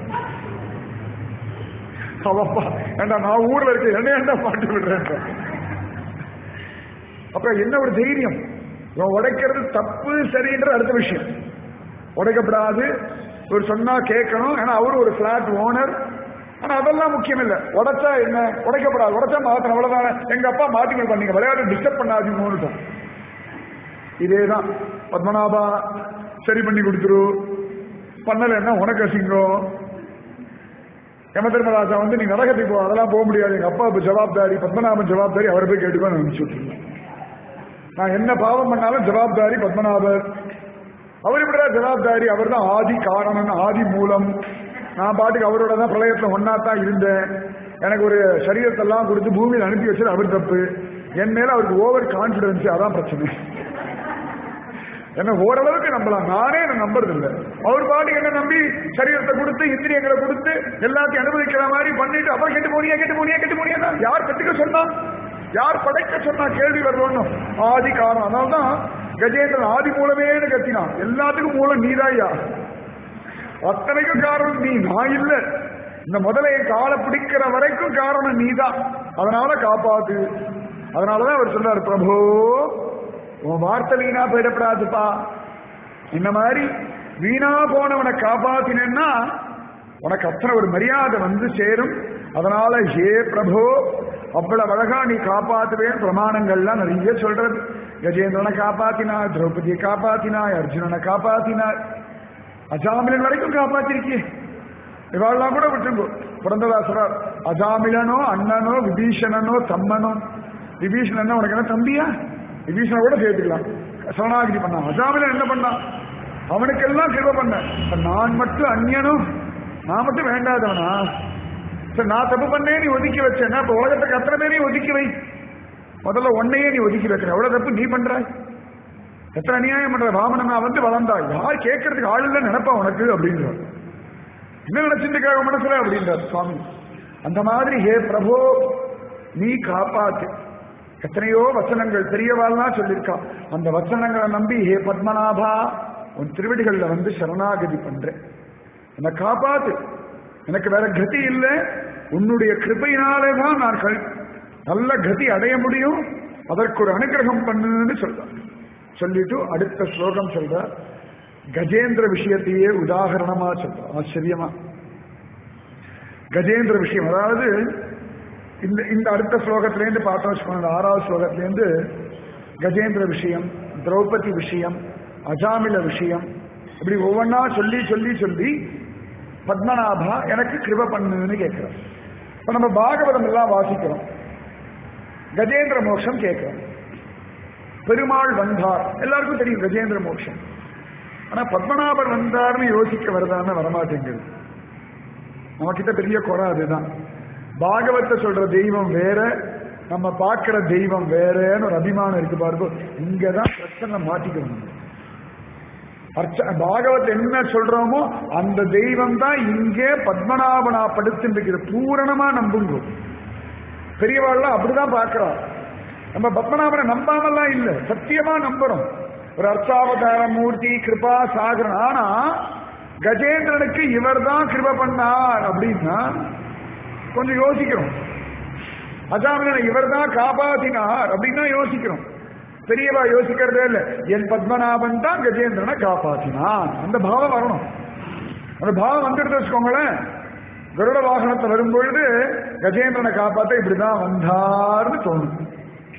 [SPEAKER 1] அவப்பா ஏண்டா நான் ஊர்ல இருக்க என்ன ஏண்டா மாட்டி விடுறேன் அப்ப என்ன ஒரு தைரியம் இவன் உடைக்கிறது தப்பு சரின்ற அடுத்த விஷயம் உடைக்கப்படாது ஒரு சொன்னா கேட்கணும் ஏன்னா அவரு ஒரு பிளாட் ஓனர் ஆனா அதெல்லாம் முக்கியம் இல்ல உடைச்சா என்ன உடைக்கப்படாது உடைச்சா மாத்திரம் அவ்வளவுதான் எங்க அப்பா மாத்தி கொடுப்பாங்க நீங்க விளையாட்டு டிஸ்டர்ப் பண்ணாதீங்கன்னு இதேதான் பத்மநாபா சரி பண்ணி கொடுத்துரு பண்ணலைன்னா உனக்கு அசிங்கம் யம தர்மராஜா வந்து நீ நரகத்துக்கு போ அதெல்லாம் போக முடியாது எங்க அப்பா இப்ப ஜவாப்தாரி பத்மநாபன் ஜவாப்தாரி அவரை போய் கேட்டுக்கோ அனுப்பிச்சு விட்டுருங்க நான் என்ன பாவம் பண்ணாலும் ஜவாப்தாரி பத்மநாபர் அவர் இப்படிதான் ஜவாப்தாரி அவர் தான் ஆதி காரணம் ஆதி மூலம் நான் பாட்டுக்கு அவரோட தான் பிரளயத்துல ஒன்னா தான் இருந்தேன் எனக்கு ஒரு சரீரத்தெல்லாம் கொடுத்து பூமியில் அனுப்பி வச்சது அவர் தப்பு என் மேல அவருக்கு ஓவர் கான்பிடன்ஸ் அதான் பிரச்சனை என்ன ஓரளவுக்கு நம்பலாம் நானே என்ன நம்புறது இல்லை அவர் பாட்டுக்கு என்ன நம்பி சரீரத்தை கொடுத்து இந்திரியங்களை கொடுத்து எல்லாத்தையும் அனுபவிக்கிற மாதிரி பண்ணிட்டு அப்புறம் கெட்டு போனியா கெட்டு போனியா கெட்டு போனியா யார் கத்துக்க சொன்னா யார் படைக்க சொன்னா கேள்வி வரணும் ஆதி காரணம் அதனால்தான் கஜேந்திரன் ஆதி மூலமேன்னு கத்தினான் எல்லாத்துக்கும் மூலம் நீதாயா அத்தனைக்கும் காரணம் நீ நான் இல்ல இந்த முதலையை காலை பிடிக்கிற வரைக்கும் காரணம் நீதான் அதனால காப்பாத்து அதனாலதான் அவர் சொல்றாரு பிரபு உன் வார்த்தை வீணா போயிடப்படாதுப்பா இந்த மாதிரி வீணா போனவனை காப்பாத்தினேன்னா உனக்கு அத்தனை ஒரு மரியாதை வந்து சேரும் அதனால ஹே பிரபு அவ்வளவு அழகா நீ காப்பாத்துவேன் பிரமாணங்கள்லாம் நிறைய சொல்றது கஜேந்திரனை காப்பாத்தினார் திரௌபதியை காப்பாத்தினாய் அர்ஜுனனை காப்பாத்தினார் அஜாமிலன் வரைக்கும் காப்பாத்திருக்கியே இவாள்லாம் கூட விட்டுருங்கோ பிறந்ததாசரார் அஜாமிலனோ அண்ணனோ விபீஷணனோ தம்மனோ விபீஷணன் உனக்கு என்ன தம்பியா விபீஷண கூட சேர்த்துக்கலாம் சரணாகிரி பண்ணான் அஜாமிலன் என்ன பண்ணான் அவனுக்கெல்லாம் கிருப பண்ண இப்ப நான் மட்டும் அந்நியனும் நான் மட்டும் வேண்டாதவனா சரி நான் தப்பு பண்ணே நீ ஒதுக்கி வச்சேன்னா இப்ப உலகத்துக்கு அத்தனை பேரையும் ஒதுக்கி வை முதல்ல உன்னையே நீ ஒதுக்கி வைக்கிற எவ்வளவு தப்பு நீ பண்றாய் எத்தனை அநியாயம் பண்ற ராமனா வந்து வளர்ந்தா யார் கேட்கறதுக்கு ஆள் இல்ல நினைப்பா உனக்கு அப்படின்றார் என்ன நினைச்சிருக்காக மனசுல அப்படின்றார் சுவாமி அந்த மாதிரி ஹே பிரபு நீ காப்பாத்து எத்தனையோ வச்சனங்கள் பெரியவாள்லாம் சொல்லியிருக்கான் அந்த வச்சனங்களை நம்பி ஹே பத்மநாபா உன் திருவடிகள்ல வந்து சரணாகதி பண்றேன் என்னை காப்பாத்து எனக்கு வேற கதி இல்லை உன்னுடைய கிருபையினாலே தான் நான் கல்- நல்ல கதி அடைய முடியும் அதற்கு ஒரு அனுகிரகம் பண்ணுன்னு சொல்றார் சொல்லிட்டு அடுத்த ஸ்லோகம் சொல்றார் கஜேந்திர விஷயத்தையே உதாகரணமா சொல்றார் ஆச்சரியமா கஜேந்திர விஷயம் அதாவது இந்த இந்த அடுத்த ஸ்லோகத்திலேருந்து பார்த்தோம் வச்சுக்கோங்க, இந்த ஆறாவது ஸ்லோகத்திலேருந்து கஜேந்திர விஷயம் திரௌபதி விஷயம் அஜாமில விஷயம் இப்படி ஒவ்வொன்றா சொல்லி சொல்லி சொல்லி பத்மநாபா எனக்கு கிருப பண்ணுன்னு கேட்கிறோம் இப்ப நம்ம பாகவதம் எல்லாம் வாசிக்கிறோம் கஜேந்திர மோட்சம் கேட்கிறோம் பெருமாள் வந்தார் எல்லாருக்கும் தெரியும் கஜேந்திர மோட்சம் ஆனா பத்மநாபர் வந்தார்னு யோசிக்க வருதான்னு வரமாட்டேங்குது நம்மக்கிட்ட பெரிய குறை அதுதான் பாகவத்தை சொல்ற தெய்வம் வேற நம்ம பார்க்கிற தெய்வம் வேறன்னு ஒரு அபிமானம் இருக்கு பாருங்க இங்கதான் பிரச்சனை மாட்டிக்கணும் நம்ம. அர்ச்ச பாகவத் என்ன சொல்றோமோ அந்த தெய்வம் தான் இங்கே பத்மநாபனா படுத்துட்டு பூரணமா நம்புங்க பெரியவாள்லாம் அப்படிதான் பார்க்கிறா நம்ம பத்மநாபனை நம்பாமலாம் இல்ல சத்தியமா நம்புறோம் ஒரு அர்ச்சாவதார மூர்த்தி கிருபா சாகரன் ஆனா கஜேந்திரனுக்கு இவர் தான் கிருப பண்ணார் அப்படின்னா கொஞ்சம் யோசிக்கிறோம் அஜாமிலனை இவர் தான் காப்பாத்தினார் அப்படின்னா யோசிக்கிறோம் பெரியவா யோசிக்கிறதே இல்ல என் பத்மநாபன் தான் கஜேந்திரனை காப்பாத்தினான் அந்த பாவம் வரணும் அந்த பாவம் வந்துடுது வச்சுக்கோங்களேன் கருட வாகனத்தை வரும்பொழுது கஜேந்திரனை காப்பாத்த இப்படிதான் வந்தார்னு தோணும்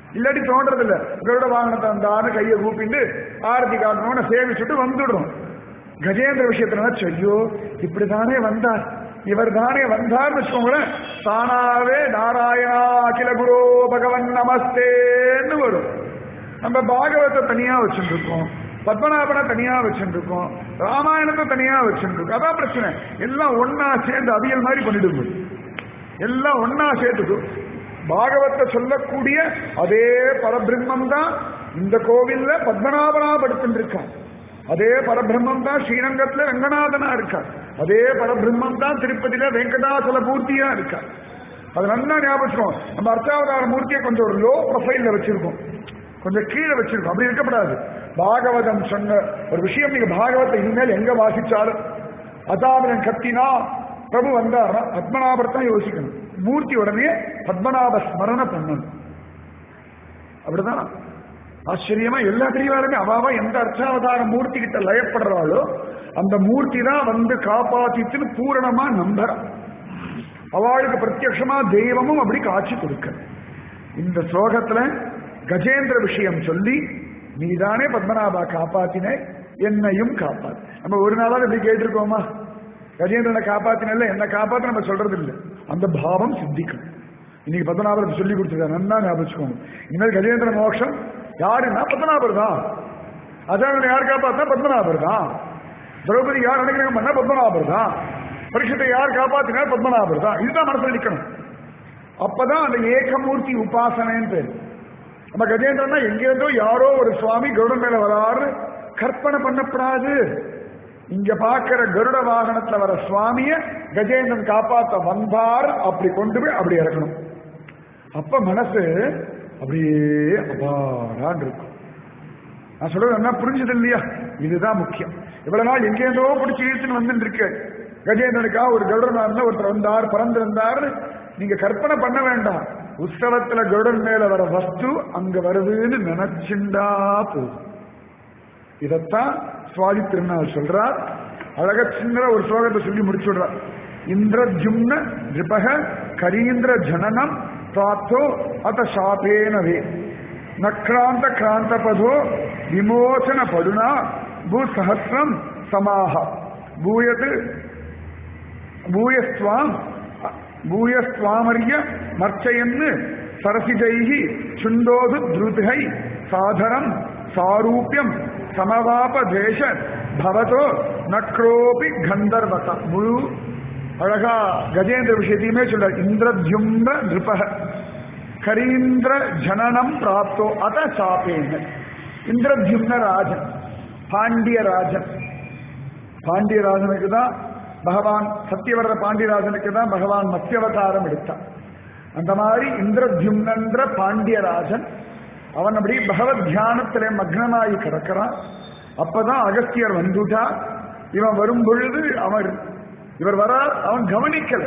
[SPEAKER 1] இல்லாட்டி தோன்றது இல்ல கருட வாகனத்தை வந்தான்னு கையை கூப்பிட்டு ஆரத்தி காட்டணும்னு சேவிச்சுட்டு வந்துடுறோம் கஜேந்திர விஷயத்துல ஐயோ இப்படிதானே வந்தார் இவர் தானே வந்தார்னு வச்சுக்கோங்களேன் தானாவே நாராயணா அகில குரு பகவன் நமஸ்தேன்னு வரும் நம்ம பாகவத்தை தனியா வச்சுருக்கோம் பத்மநாபனை தனியா வச்சுருக்கோம் ராமாயணத்தை தனியா வச்சுருக்கோம் அதான் பிரச்சனை எல்லாம் ஒன்னா சேர்ந்து அவியல் மாதிரி பண்ணிடுங்க எல்லாம் ஒன்னா சேர்த்துக்கும் பாகவத்தை சொல்லக்கூடிய அதே பரபிரம்மம் தான் இந்த கோவில்ல பத்மநாபனா படுத்துருக்கான் அதே பரபிரம்மம் தான் ஸ்ரீரங்கத்துல ரங்கநாதனா இருக்கார் அதே பரபிரம்மம் தான் திருப்பதியில வெங்கடாசல மூர்த்தியா இருக்கார் அது நல்லா ஞாபகம் நம்ம அர்த்தாவதார மூர்த்தியை கொஞ்சம் ஒரு லோ ப்ரொஃபைல்ல வச்சிருக்கோம் கொஞ்சம் கீழே வச்சிருக்கோம் அப்படி இருக்கக்கூடாது பாகவதம் சொன்ன ஒரு விஷயம் நீங்க பாகவத்தை இனிமேல் எங்க வாசிச்சாலும் அதாமிரன் கத்தினா பிரபு வந்தாரா பத்மநாபர் யோசிக்கணும் மூர்த்தி உடனே பத்மநாப ஸ்மரண பண்ணணும் அப்படிதான் ஆச்சரியமா எல்லா பெரியவாருமே அவாவா எந்த அர்ச்சாவதார மூர்த்தி கிட்ட லயப்படுறாளோ அந்த மூர்த்தி தான் வந்து காப்பாத்திட்டுன்னு பூரணமா நம்புற அவளுக்கு பிரத்யட்சமா தெய்வமும் அப்படி காட்சி கொடுக்க இந்த ஸ்லோகத்துல கஜேந்திர விஷயம் சொல்லி நீதானே பத்மநாபா காப்பாத்தின என்னையும் காப்பாத்து நம்ம ஒரு நாளாவது இப்படி கேட்டிருக்கோமா கஜேந்திரனை காப்பாத்தினல்ல என்ன காப்பாத்த நம்ம சொல்றது இல்லை அந்த பாவம் சித்திக்கும் இன்னைக்கு பத்மநாபர் சொல்லி கொடுத்துருக்காரு நல்லா ஞாபகம் இனிமேல் கஜேந்திர மோட்சம் யாருன்னா பத்மநாபர் தான் அதான் யார் காப்பாத்தினா பத்மநாபர் தான் திரௌபதி யார் அனுகிரகம் பண்ணா பத்மநாபர் தான் பரிஷத்தை யார் காப்பாத்தினா பத்மநாபர் தான் இதுதான் மனசுல நிக்கணும் அப்பதான் அந்த ஏகமூர்த்தி உபாசனைன்னு பேர் நம்ம கஜேந்திரனா எங்கேருந்தோ யாரோ ஒரு சுவாமி கருடன் மேல வராரு கற்பனை பண்ணப்படாது இங்க பாக்குற கருட வாகனத்துல வர சுவாமிய கஜேந்திரன் காப்பாத்த வந்தார் அப்படி கொண்டு போய் அப்படி இறக்கணும் அப்ப மனசு அப்படியே அபாரான் இருக்கும் நான் சொல்றது என்ன புரிஞ்சது இல்லையா இதுதான் முக்கியம் இவ்வளவு நாள் எங்கேருந்தோ பிடிச்சி இழுத்துன்னு வந்துட்டு இருக்கு கஜேந்திரனுக்கா ஒரு கருடனார்ல ஒருத்தர் வந்தார் பறந்திருந்தார் நீங்க கற்பனை பண்ண வேண்டாம் உற்சவத்துல கருடன் மேல வர வஸ்து அங்க வருதுன்னு நினைச்சுண்டா போதும் இதத்தான் சுவாதி திருநாள் சொல்றார் அழக சின்ன ஒரு ஸ்லோகத்தை சொல்லி முடிச்சு விடுறார் இந்திரஜும்ன நிருபக கரீந்திர ஜனனம் பிராப்தோ அத சாபேனவே நக்ராந்த கிராந்த பதோ விமோசன படுனா பூசஹசிரம் சமாக பூயத் பூயஸ்வாம் பூயஸ்வாமர்ய மர்ச்சயன்னு சரசிஜைஹி சுண்டோது திருதுகை சாதரம் சாரூபியம் சமவாப தேச பவதோ நக்ரோபி கந்தர்வதா முழு அழகா கஜேந்திர விஷயத்தையுமே சொல்ற இந்திரத்யும்ன நிருபக கரீந்திர ஜனனம் பிராப்தோ அத சாப்பேன இந்திரத்யும்ன ராஜன் பாண்டிய ராஜன் பாண்டியராஜனுக்கு தான் பகவான் சத்தியவரத பாண்டியராஜனுக்கு தான் பகவான் மத்தியவதாரம் எடுத்தான் அந்த மாதிரி இந்திரத்யும்னன்ற பாண்டியராஜன் அவன் அப்படி பகவத் தியானத்திலே மக்னனாகி கிடக்கிறான் அப்பதான் அகஸ்தியர் வந்துட்டா இவன் வரும் பொழுது அவன் இவர் வரார் அவன் கவனிக்கல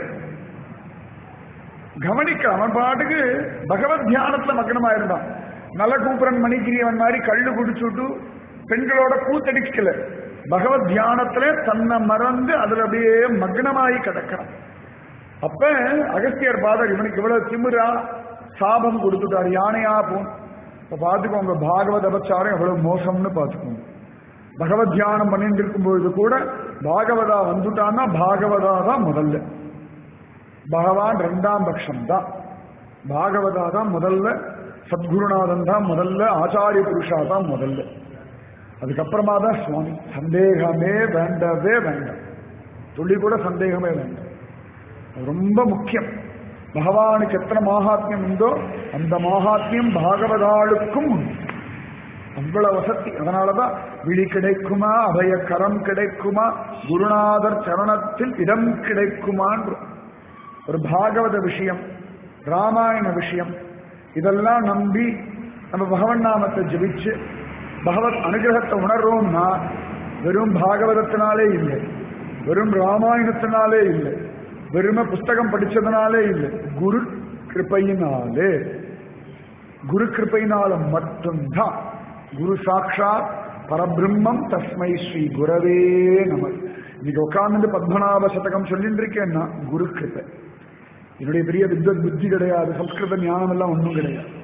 [SPEAKER 1] கவனிக்க அவன் பாட்டுக்கு பகவத் தியானத்துல மக்னமா இருந்தான் நலகூபுரன் மணிக்கிரியவன் மாதிரி கள்ளு குடிச்சுட்டு பெண்களோட கூத்தடிக்கல பகவத் தியானத்துல தன்னை மறந்து அதுல அப்படியே மக்னமாகி கிடக்கிறான் அப்ப அகஸ்தியர் பாதர் இவனுக்கு இவ்வளவு திமிரா சாபம் கொடுத்துட்டார் யானையா போன் இப்ப பாத்துக்கோங்க பாகவத அபச்சாரம் எவ்வளவு மோசம்னு பாத்துக்கோங்க பகவத் தியானம் பண்ணிட்டு இருக்கும்பொழுது கூட பாகவதா வந்துட்டான்னா பாகவதா தான் முதல்ல பகவான் ரெண்டாம் பட்சம் தான் பாகவதா தான் முதல்ல சத்குருநாதன் தான் முதல்ல ஆச்சாரிய புருஷா தான் முதல்ல அதுக்கப்புறமா தான் சுவாமி சந்தேகமே வேண்டவே வேண்டாம் துளி கூட சந்தேகமே வேண்டாம் அது ரொம்ப முக்கியம் பகவானுக்கு எத்தனை மகாத்மியம் உண்டோ அந்த மகாத்மியம் பாகவதாளுக்கும் உண்டு அவ்வளவு வசதி அதனாலதான் விழி கிடைக்குமா அபய கரம் கிடைக்குமா குருநாதர் சரணத்தில் இடம் கிடைக்குமான்ற ஒரு பாகவத விஷயம் ராமாயண விஷயம் இதெல்லாம் நம்பி நம்ம பகவன் நாமத்தை ஜபிச்சு பகவத் அனுகிரகத்தை உணர்றோம்னா வெறும் பாகவதத்தினாலே இல்லை வெறும் ராமாயணத்தினாலே இல்லை வெறும புஸ்தகம் படிச்சதுனாலே இல்லை குரு கிருப்பையினாலே குரு கிருப்பையினால மட்டும்தான் குரு சாட்சாத் பரபிரம்மம் தஸ்மை ஸ்ரீ குரவே நம இன்னைக்கு உட்கார்ந்து பத்மநாப சதகம் சொல்லிட்டு இருக்கேன்னா குரு கிருப்பை என்னுடைய பெரிய வித்வத் புத்தி கிடையாது சம்ஸ்கிருத ஞானம் எல்லாம் ஒன்றும் கிடையாது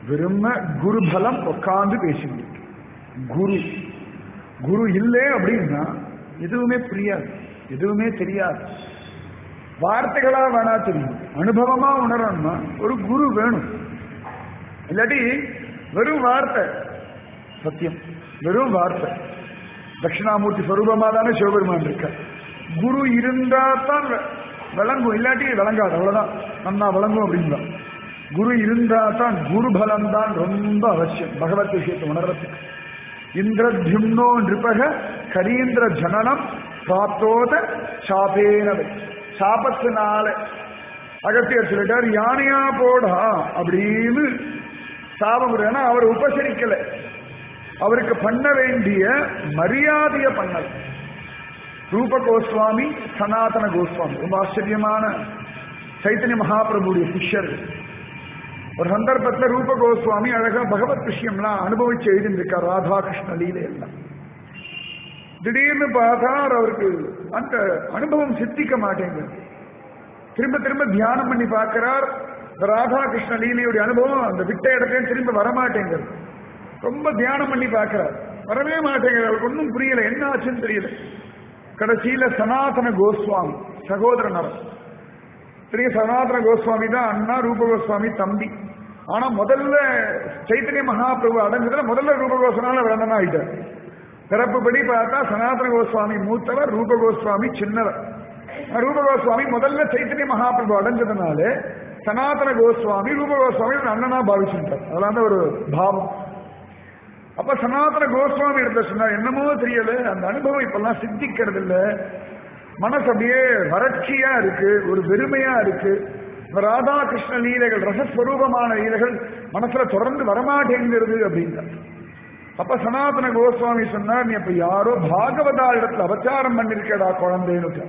[SPEAKER 1] வெறும குரு பலம் உட்காந்து பேசிட்டு குரு குரு இல்லை அப்படின்னா எதுவுமே புரியாது எதுவுமே தெரியாது வார்த்தைகளா வேணா தெரியும் அனுபவமா உணரணும்னா ஒரு குரு வேணும் இல்லாட்டி வெறும் வார்த்தை சத்தியம் வெறும் வார்த்தை தட்சிணாமூர்த்தி ஸ்வரூபமா தானே சிவபெருமான் இருக்க குரு இருந்தா தான் வெ- விளங்கும் இல்லாட்டி விளங்காது அவ்வளவுதான் நன்னா விளங்கும் அப்படின்னா குரு இருந்தா தான் குரு பலம் தான் ரொம்ப அவசியம் பகவத் விஷயத்தை உணர்றதுக்கு இந்திரத்யும்னோ நிருபக கரீந்திர ஜனனம் பிராப்தோத சாபேனவை சாபத்தினால அகத்தியர் சொல்லிட்டார் யானையா போடா அப்படின்னு சாபம் கொடுத்தார். ஏன்னா அவர் உபசரிக்கல அவருக்கு பண்ண வேண்டிய மரியாதைய பண்ணல ரூப கோஸ்வாமி சனாதன கோஸ்வாமி ரொம்ப ஆச்சரியமான சைத்தன்ய மகாபிரபுடைய சிஷ்யர் ஒரு சந்தர்ப்பத்தில் ரூப கோஸ்வாமி அழகா பகவத் விஷயம்லாம் அனுபவிச்சு எழுதியிருக்கார் ராதாகிருஷ்ண லீலை எல்லாம் திடீர்னு பார்த்தார் அவருக்கு அந்த அனுபவம் சித்திக்க மாட்டேங்குது திரும்ப திரும்ப தியானம் பண்ணி பார்க்கிறார் இந்த ராதாகிருஷ்ண லீலையுடைய அனுபவம் அந்த விட்ட இடத்துல திரும்ப வரமாட்டேங்குது ரொம்ப தியானம் பண்ணி பார்க்கிறார் வரவே மாட்டேங்குது அவருக்கு ஒன்றும் புரியல என்ன ஆச்சுன்னு தெரியல கடைசியில சனாதன கோஸ்வாமி சகோதரன் அவர் பெரிய சனாதன கோஸ்வாமி தான் அண்ணா ரூப கோஸ்வாமி தம்பி ஆனா முதல்ல சைத்தன்ய மகாபிரபு அடைஞ்சதுல முதல்ல ரூப கோஸ்வாமி வேண்டனா ஆயிட்டார் பிறப்புப்படி பார்த்தா சனாதன கோஸ்வாமி மூத்தவர் ரூப கோஸ்வாமி சின்னவர் ஆனா ரூப கோஸ்வாமி முதல்ல சைத்தன்ய மகாபிரபு அடைஞ்சதுனால சனாதன கோஸ்வாமி ரூப கோஸ்வாமி ஒரு அண்ணனா பாவிச்சுட்டார் அதெல்லாம் தான் ஒரு பாவம் அப்ப சனாதன கோஸ்வாமி எடுத்த சொன்னார் என்னமோ தெரியல அந்த அனுபவம் இப்பெல்லாம் சித்திக்கிறது இல்ல மனசு அப்படியே வறட்சியா இருக்கு ஒரு வெறுமையா இருக்கு இந்த ராதாகிருஷ்ண லீலைகள் ரசஸ்வரூபமான லீலைகள் மனசுல தொடர்ந்து வரமாட்டேங்கிறது அப்படின்றார் அப்ப சனாதன கோஸ்வாமி சொன்னார் நீ அப்ப யாரோ பாகவதா இடத்துல அபச்சாரம் பண்ணிருக்கடா குழந்தைன்னு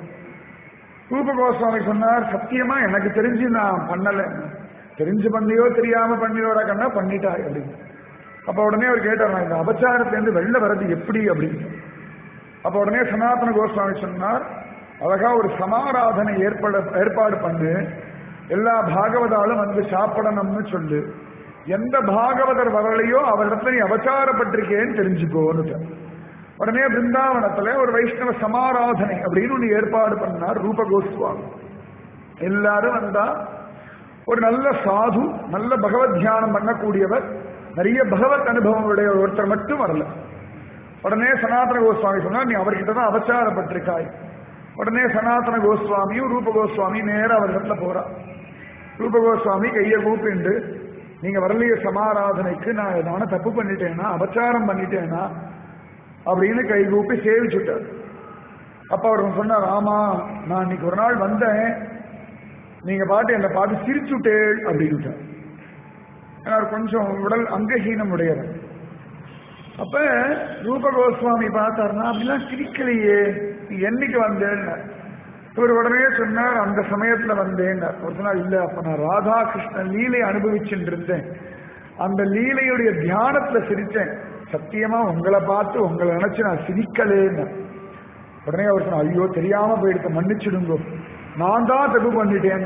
[SPEAKER 1] ரூப கோஸ்வாமி சொன்னார் சத்தியமா எனக்கு தெரிஞ்சு நான் பண்ணல தெரிஞ்சு பண்ணியோ தெரியாம பண்ணியோட கண்ணா பண்ணிட்டாய் அப்படின்னு அப்ப உடனே அவர் கேட்டார் நான் இந்த அபச்சாரத்திலேருந்து வெளில வர்றது எப்படி அப்படின்னு அப்ப உடனே சனாதன கோஸ்வாமி சொன்னார் அழகா ஒரு சமாராதனை ஏற்பட ஏற்பாடு பண்ணு எல்லா பாகவதாலும் வந்து சாப்பிடணும்னு சொல்லு எந்த பாகவதர் வரலையோ அவரிடத்துல நீ அபச்சாரப்பட்டிருக்கேன்னு தெரிஞ்சுக்கோன்னு உடனே பிருந்தாவனத்துல ஒரு வைஷ்ணவ சமாராதனை அப்படின்னு ஒன்று ஏற்பாடு பண்ணார் ரூப கோஸ்வாமி எல்லாரும் வந்தா ஒரு நல்ல சாது நல்ல பகவத் தியானம் பண்ணக்கூடியவர் நிறைய பகவத் அனுபவம் உடைய ஒருத்தர் மட்டும் வரல உடனே சனாதன கோஸ்வாமி சொன்னா நீ அவர்கிட்ட தான் அபச்சாரப்பட்டிருக்காய் உடனே சனாதன கோஸ்வாமியும் ரூப கோஸ்வாமி நேரா அவரிடத்துல போறா ரூப கோஸ்வாமி கையை கூப்பிண்டு நீங்க வரலைய சமாராதனைக்கு நான் ஏதான தப்பு பண்ணிட்டேனா அபச்சாரம் பண்ணிட்டேனா அப்படின்னு கை கூப்பி சேவிச்சுட்டார் அப்ப அவர் சொன்னார் ஆமா நான் இன்னைக்கு ஒரு நாள் வந்தேன் நீங்க பாட்டு என்னை பார்த்து சிரிச்சுட்டேள் அப்படின்னு ஏன்னா அவர் கொஞ்சம் உடல் அங்கஹீனம் உடையவர் அப்ப ரூப கோஸ்வாமி பார்த்தாருன்னா அப்படிலாம் சிரிக்கலையே நீ என்னைக்கு வந்தேன்னு இவர் உடனே சொன்னார் அந்த சமயத்துல வந்தேன் ஒரு சொன்னார் இல்ல அப்ப நான் ராதாகிருஷ்ணன் லீலை அனுபவிச்சுட்டு இருந்தேன் அந்த லீலையுடைய தியானத்துல சிரிச்சேன் சத்தியமா உங்களை பார்த்து உங்களை நினைச்சு நான் சிரிக்கலேன்னு உடனே அவர் சொன்னார் ஐயோ தெரியாம போயிடுத்த மன்னிச்சிடுங்கோ நான் தான் தப்பு பண்ணிட்டேன்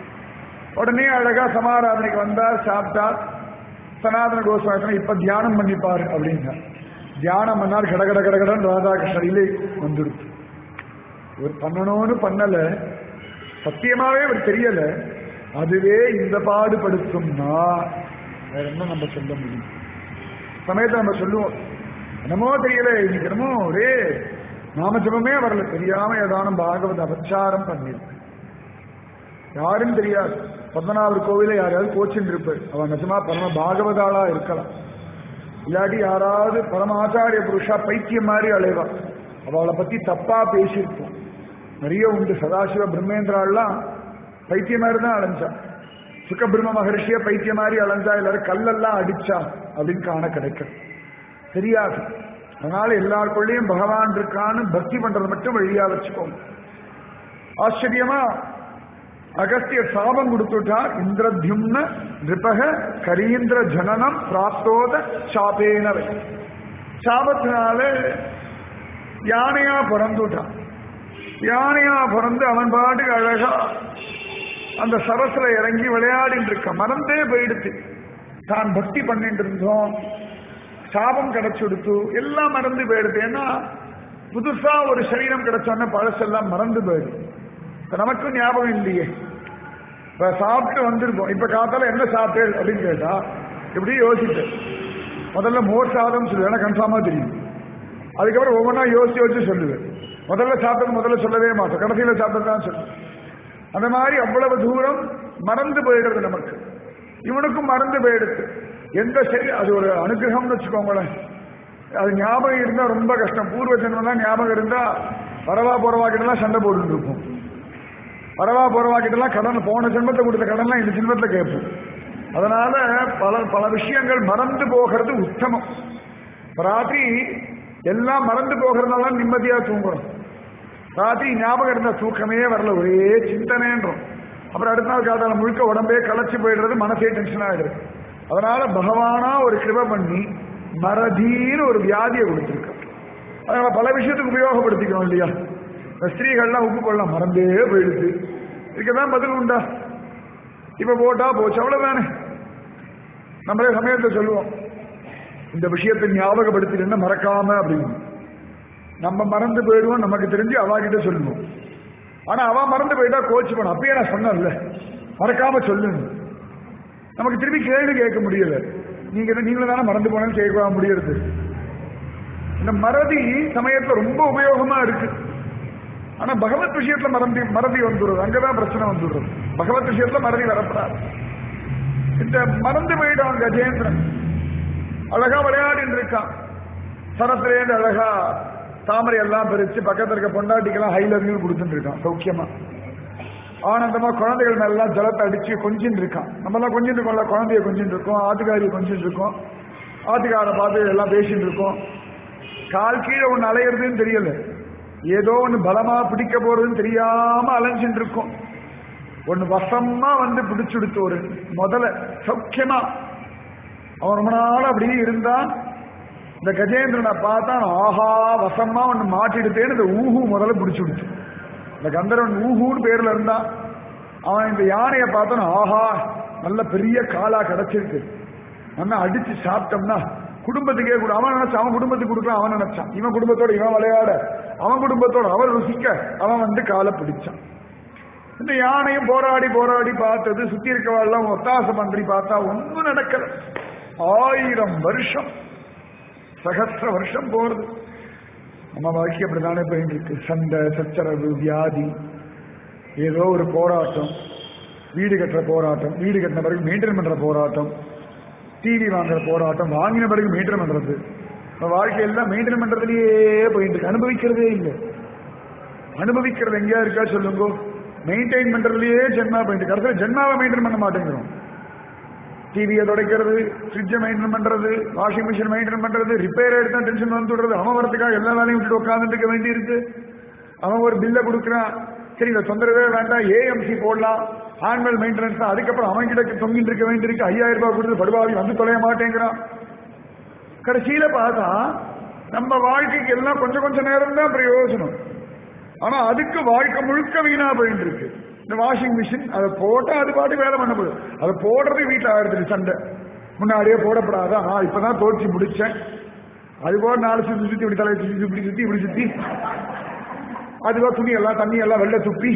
[SPEAKER 1] உடனே அழகா சமாராதனைக்கு வந்தார் சாப்பிட்டார் சனாதன கோஸ்வாமி சொன்னார், இப்ப தியானம் பண்ணிப்பாரு அப்படின்னா தியானம் பண்ணார் கடகட கடகடன் ராதாகிருஷ்ணன் இல்லை வந்துடுச்சு இவர் பண்ணணும்னு பண்ணல சத்தியமாவே அவர் தெரியல அதுவே இந்த பாடுபடுத்தும்னா வேற என்ன நம்ம சொல்ல முடியும் சமயத்தை நம்ம சொல்லுவோம் என்னமோ தெரியல இன்னைக்கு என்னமோ ஒரே நாம ஜபமே வரல தெரியாம ஏதானும் பாகவத அபச்சாரம் பண்ணிருக்கு யாரும் தெரியாது பத்மநாபர் கோவில யாராவது கோச்சின்னு இருப்பார் அவன் நிஜமா பரம பாகவதாளா இருக்கலாம் இல்லாட்டி யாராவது பரமாச்சாரிய புருஷா பைத்தியம் மாதிரி அலைவா அவளை பத்தி தப்பா பேசியிருப்போம் நிறைய உண்டு சதாசிவ பிரம்மேந்திராலாம் பைத்தியம் மாதிரி தான் அலைஞ்சா சுகபிரம்ம மகர்ஷிய பைத்தியம் மாதிரி அலைஞ்சா எல்லாரும் கல்லெல்லாம் அடிச்சா அப்படின்னு காண கிடைக்கும் தெரியாது அதனால எல்லாருக்குள்ளேயும் பகவான் இருக்கான்னு பக்தி பண்றது மட்டும் வழியா வச்சுக்கோங்க ஆச்சரியமா அகஸ்தியர் சாபம் கொடுத்துட்டார் இந்திரத்யும்ன நிருபக கரீந்திர ஜனனம் பிராப்தோத சாபேனவை சாபத்தினால யானையா பிறந்துட்டான் யானையா பிறந்து அவன் பாட்டுக்கு அழகா அந்த சரஸ்ல இறங்கி விளையாடிட்டு இருக்க மறந்தே போயிடுச்சு தான் பக்தி பண்ணிட்டு இருந்தோம் சாபம் கிடைச்சுடுத்து எல்லாம் மறந்து போயிடுது ஏன்னா புதுசா ஒரு சரீரம் கிடைச்சோன்னா பழசெல்லாம் மறந்து போயிடுது இப்ப நமக்கும் ஞாபகம் இல்லையே இப்ப சாப்பிட்டு வந்திருக்கோம் இப்ப காத்தால என்ன சாப்பிட்டேன் அப்படின்னு கேட்டா இப்படி யோசிச்சு முதல்ல மோர் சாதம் சொல்லுவேன் கன்ஃபார்மா தெரியும் அதுக்கப்புறம் ஒவ்வொன்றா யோசிச்சு யோசிச்சு சொல்லுவேன் முதல்ல சாப்பிட்டது முதல்ல சொல்லவே மாட்டோம் கடைசியில சாப்பிட்டது தான் சொல்லுவேன் அந்த மாதிரி அவ்வளவு தூரம் மறந்து போயிடுறது நமக்கு இவனுக்கும் மறந்து போயிடுது எந்த சரி அது ஒரு அனுகிரகம்னு வச்சுக்கோங்களேன் அது ஞாபகம் இருந்தா ரொம்ப கஷ்டம் பூர்வ ஜென்மம் ஞாபகம் இருந்தா வரவா போறவா கிட்டலாம் சண்டை போட்டுட்டு இருப்போம் வரவா போறவா கிட்டலாம் கடன் போன ஜென்மத்தை கொடுத்த கடன்லாம் இந்த ஜென்மத்துல கேட்போம் அதனால பல பல விஷயங்கள் மறந்து போகிறது உத்தமம் ராத்திரி எல்லாம் மறந்து போகிறதுனால நிம்மதியா தூங்குறோம் ராத்திரி ஞாபகம் இருந்த தூக்கமே வரல ஒரே சிந்தனைன்றோம் அப்புறம் அடுத்த நாள் காதால முழுக்க உடம்பே களைச்சு போயிடுறது மனசே டென்ஷன் ஆயிடுது அதனால பகவானா ஒரு கிருப பண்ணி மறதின்னு ஒரு வியாதியை கொடுத்துருக்க அதனால பல விஷயத்துக்கு உபயோகப்படுத்திக்கணும் இல்லையா இந்த ஸ்திரீகள்லாம் உப்பு கொள்ளலாம் மறந்தே போயிடுது இதுக்குதான் பதில் உண்டா இப்ப போட்டா போச்சு அவ்வளவுதானே நம்மளே சமயத்தை சொல்லுவோம் இந்த விஷயத்தை ஞாபகப்படுத்திட்டு மறக்காம அப்படின்னு நம்ம மறந்து போயிடுவோம் நமக்கு தெரிஞ்சு அவாகிட்ட சொல்லுவோம் ஆனா அவ மறந்து போயிட்டா கோச்சு பண்ண அப்பயே நான் சொன்னேன்ல மறக்காம சொல்லுங்க நமக்கு திருப்பி கேள்வி கேட்க முடியல நீங்க நீங்களும் தானே மறந்து போனேன்னு கேட்க முடியறது இந்த மறதி சமயத்துல ரொம்ப உபயோகமா இருக்கு ஆனா பகவத் விஷயத்துல மறந்தி மறதி வந்துடுறது அங்கதான் பிரச்சனை வந்துடுறது பகவத் விஷயத்துல மறதி வரப்படாது இந்த மறந்து போயிட்டான் கஜேந்திரன் அழகா விளையாடிட்டு இருக்கான் சரத்திலேருந்து அழகா தாமரை எல்லாம் பறிச்சு பக்கத்துல இருக்க பொண்டாட்டிக்கெல்லாம் ஹைலரியும் கொடுத்துட்டு இருக்கான் சௌக்கியமா ஆனந்தமா குழந்தைகள் மேலாம் ஜலத்தை அடிச்சு கொஞ்சின்னு இருக்கான் நம்ம எல்லாம் கொஞ்சிட்டு இருக்கோம்ல குழந்தைய கொஞ்சிட்டு இருக்கோம் ஆத்துக்காரியை கொஞ்சிட்டு இருக்கோம் ஆத்துக்காரை பார்த்து எல்லாம் பேசிட்டு இருக்கோம் கால் கீழே ஒண்ணு அலையிறதுன்னு தெரியல ஏதோ ஒண்ணு பலமா பிடிக்க போறதுன்னு தெரியாம அலைஞ்சிட்டு இருக்கோம் ஒண்ணு வசமா வந்து பிடிச்சுடுத்து ஒரு முதல்ல சௌக்கியமா அவன் ரொம்ப நாள் அப்படியே இருந்தான் இந்த கஜேந்திரனை பார்த்தா ஆஹா வசமா ஒண்ணு மாட்டிடுத்தேன்னு இந்த ஊஹு முதல்ல பிடிச்சுடுச்சு இந்த கந்தரவன் ஊஹூன்னு பேர்ல இருந்தான் அவன் இந்த யானையை பார்த்தான் ஆஹா நல்ல பெரிய காலா கிடைச்சிருக்கு நல்லா அடிச்சு சாப்பிட்டோம்னா குடும்பத்துக்கே கூட அவன் நினைச்சான் அவன் குடும்பத்துக்கு கொடுக்கலாம் அவன் நினைச்சான் இவன் குடும்பத்தோட இவன் விளையாட அவன் குடும்பத்தோட அவர் ருசிக்க அவன் வந்து காலை பிடிச்சான் இந்த யானையும் போராடி போராடி பார்த்தது சுத்தி இருக்கவாள்லாம் ஒத்தாசம் பண்ணி பார்த்தா ஒன்றும் நடக்கல ஆயிரம் வருஷம் சகசிர வருஷம் போறது நம்ம வாழ்க்கை அப்படித்தானே போயிட்டு இருக்கு சண்டை சச்சரவு வியாதி ஏதோ ஒரு போராட்டம் வீடு கட்டுற போராட்டம் வீடு கட்டின பிறகு மெயின்டைன் பண்ற போராட்டம் டிவி வாங்குற போராட்டம் வாங்கின பிறகு மெயின்டைன் பண்றது நம்ம வாழ்க்கையெல்லாம் மெயின்டைன் பண்றதுலயே போயிட்டு இருக்கு அனுபவிக்கிறதே இல்லை அனுபவிக்கிறது எங்கேயா இருக்கா சொல்லுங்க மெயின்டைன் பண்றதுலயே ஜென்மா போயிட்டு கடைசியில் ஜென்மாவை மெயின்டைன் பண்ண மாட்டேங்கிறோம் டிவியை துடைக்கிறது ஃப்ரிட்ஜை மெயின்டைன் பண்றது வாஷிங் மிஷின் மெயின்டைன் பண்றது ரிப்பேர் எடுத்தா டென்ஷன் வந்து விடுறது அவன் வரதுக்காக எல்லா வேலையும் விட்டுட்டு உட்காந்துட்டு இருக்க வேண்டி இருக்கு அவன் ஒரு பில்லை கொடுக்குறான் சரி இதை தொந்தரவே வேண்டாம் ஏஎம்சி போடலாம் ஆனுவல் மெயின்டெனன்ஸ் அதுக்கப்புறம் அவன் கிட்ட தொங்கிட்டு இருக்க வேண்டியிருக்கு ஐயாயிரம் ரூபாய் கொடுத்து படுவாவி வந்து தொலைய மாட்டேங்கிறான் கடைசியில பார்த்தா நம்ம வாழ்க்கைக்கு எல்லாம் கொஞ்சம் கொஞ்சம் நேரம் தான் பிரயோஜனம் ஆனா அதுக்கு வாழ்க்கை முழுக்க வீணா போயிட்டு இருக்கு இந்த வாஷிங் மிஷின் அதை போட்டா அது பாட்டு வேலை பண்ண போகுது அதை போடுறது வீட்டில் ஆயிடுச்சு சண்டை முன்னாடியே போடப்படாதா நான் இப்பதான் தோற்றி முடிச்சேன் அது போல நாலு சுத்தி சுத்தி இப்படி தலையை சுத்தி இப்படி சுத்தி இப்படி சுத்தி அதுவா துணி எல்லாம் தண்ணி எல்லாம் வெள்ள துப்பி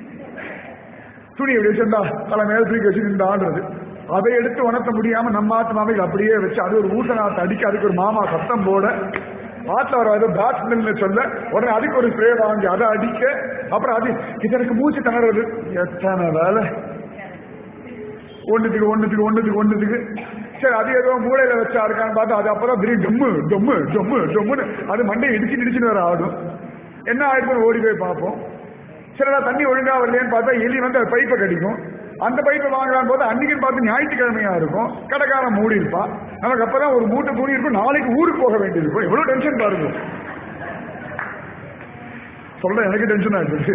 [SPEAKER 1] துணி எப்படி வச்சிருந்தா தலை மேல தூக்கி வச்சு நின்றான்றது அதை எடுத்து உணர்த்த முடியாம நம்ம ஆத்து மாமைகள் அப்படியே வச்சு அது ஒரு ஊட்ட நாத்தை அடிக்க அதுக்கு ஒரு மாமா சத்தம் போட ஆத்துல வர ஏதோ பேட் ஸ்மெல்னு சொல்ல உடனே அதுக்கு ஒரு ஸ்ப்ரே வாங்கி அதை அடிக்க அப்புறம் அது இதற்கு மூச்சு திணறது எத்தனை வேலை ஒண்ணுத்துக்கு ஒண்ணுத்துக்கு ஒண்ணுத்துக்கு ஒண்ணுத்துக்கு சரி அது ஏதோ மூளையில வச்சா இருக்கான்னு பார்த்தா அது அப்பதான் திடீர் டொம்மு டொம்மு டொம்மு டொம்முன்னு அது மண்டை இடிச்சு இடிச்சுன்னு வேற ஆடும் என்ன ஆயிடுச்சுன்னு ஓடி போய் பார்ப்போம் சிலடா தண்ணி ஒழுங்கா வரலையேன்னு பார்த்தா எலி வந்து அது பைப்பை கடிக்கும் அந்த பைப்பை வாங்கலான்னு போது அன்னைக்கு பார்த்து ஞாயிற்றுக்கிழமையா இருக்கும் கடைக்காரன் மூடி இருப்பான் நமக்கு அப்பதான் ஒரு மூட்டை துணி இருக்கும் நாளைக்கு ஊருக்கு போக வேண்டியிருக்கும் எவ்வளவு டென்ஷன் பாருங்க சொல்ல எனக்கு டென்ஷன் ஆயிடுச்சு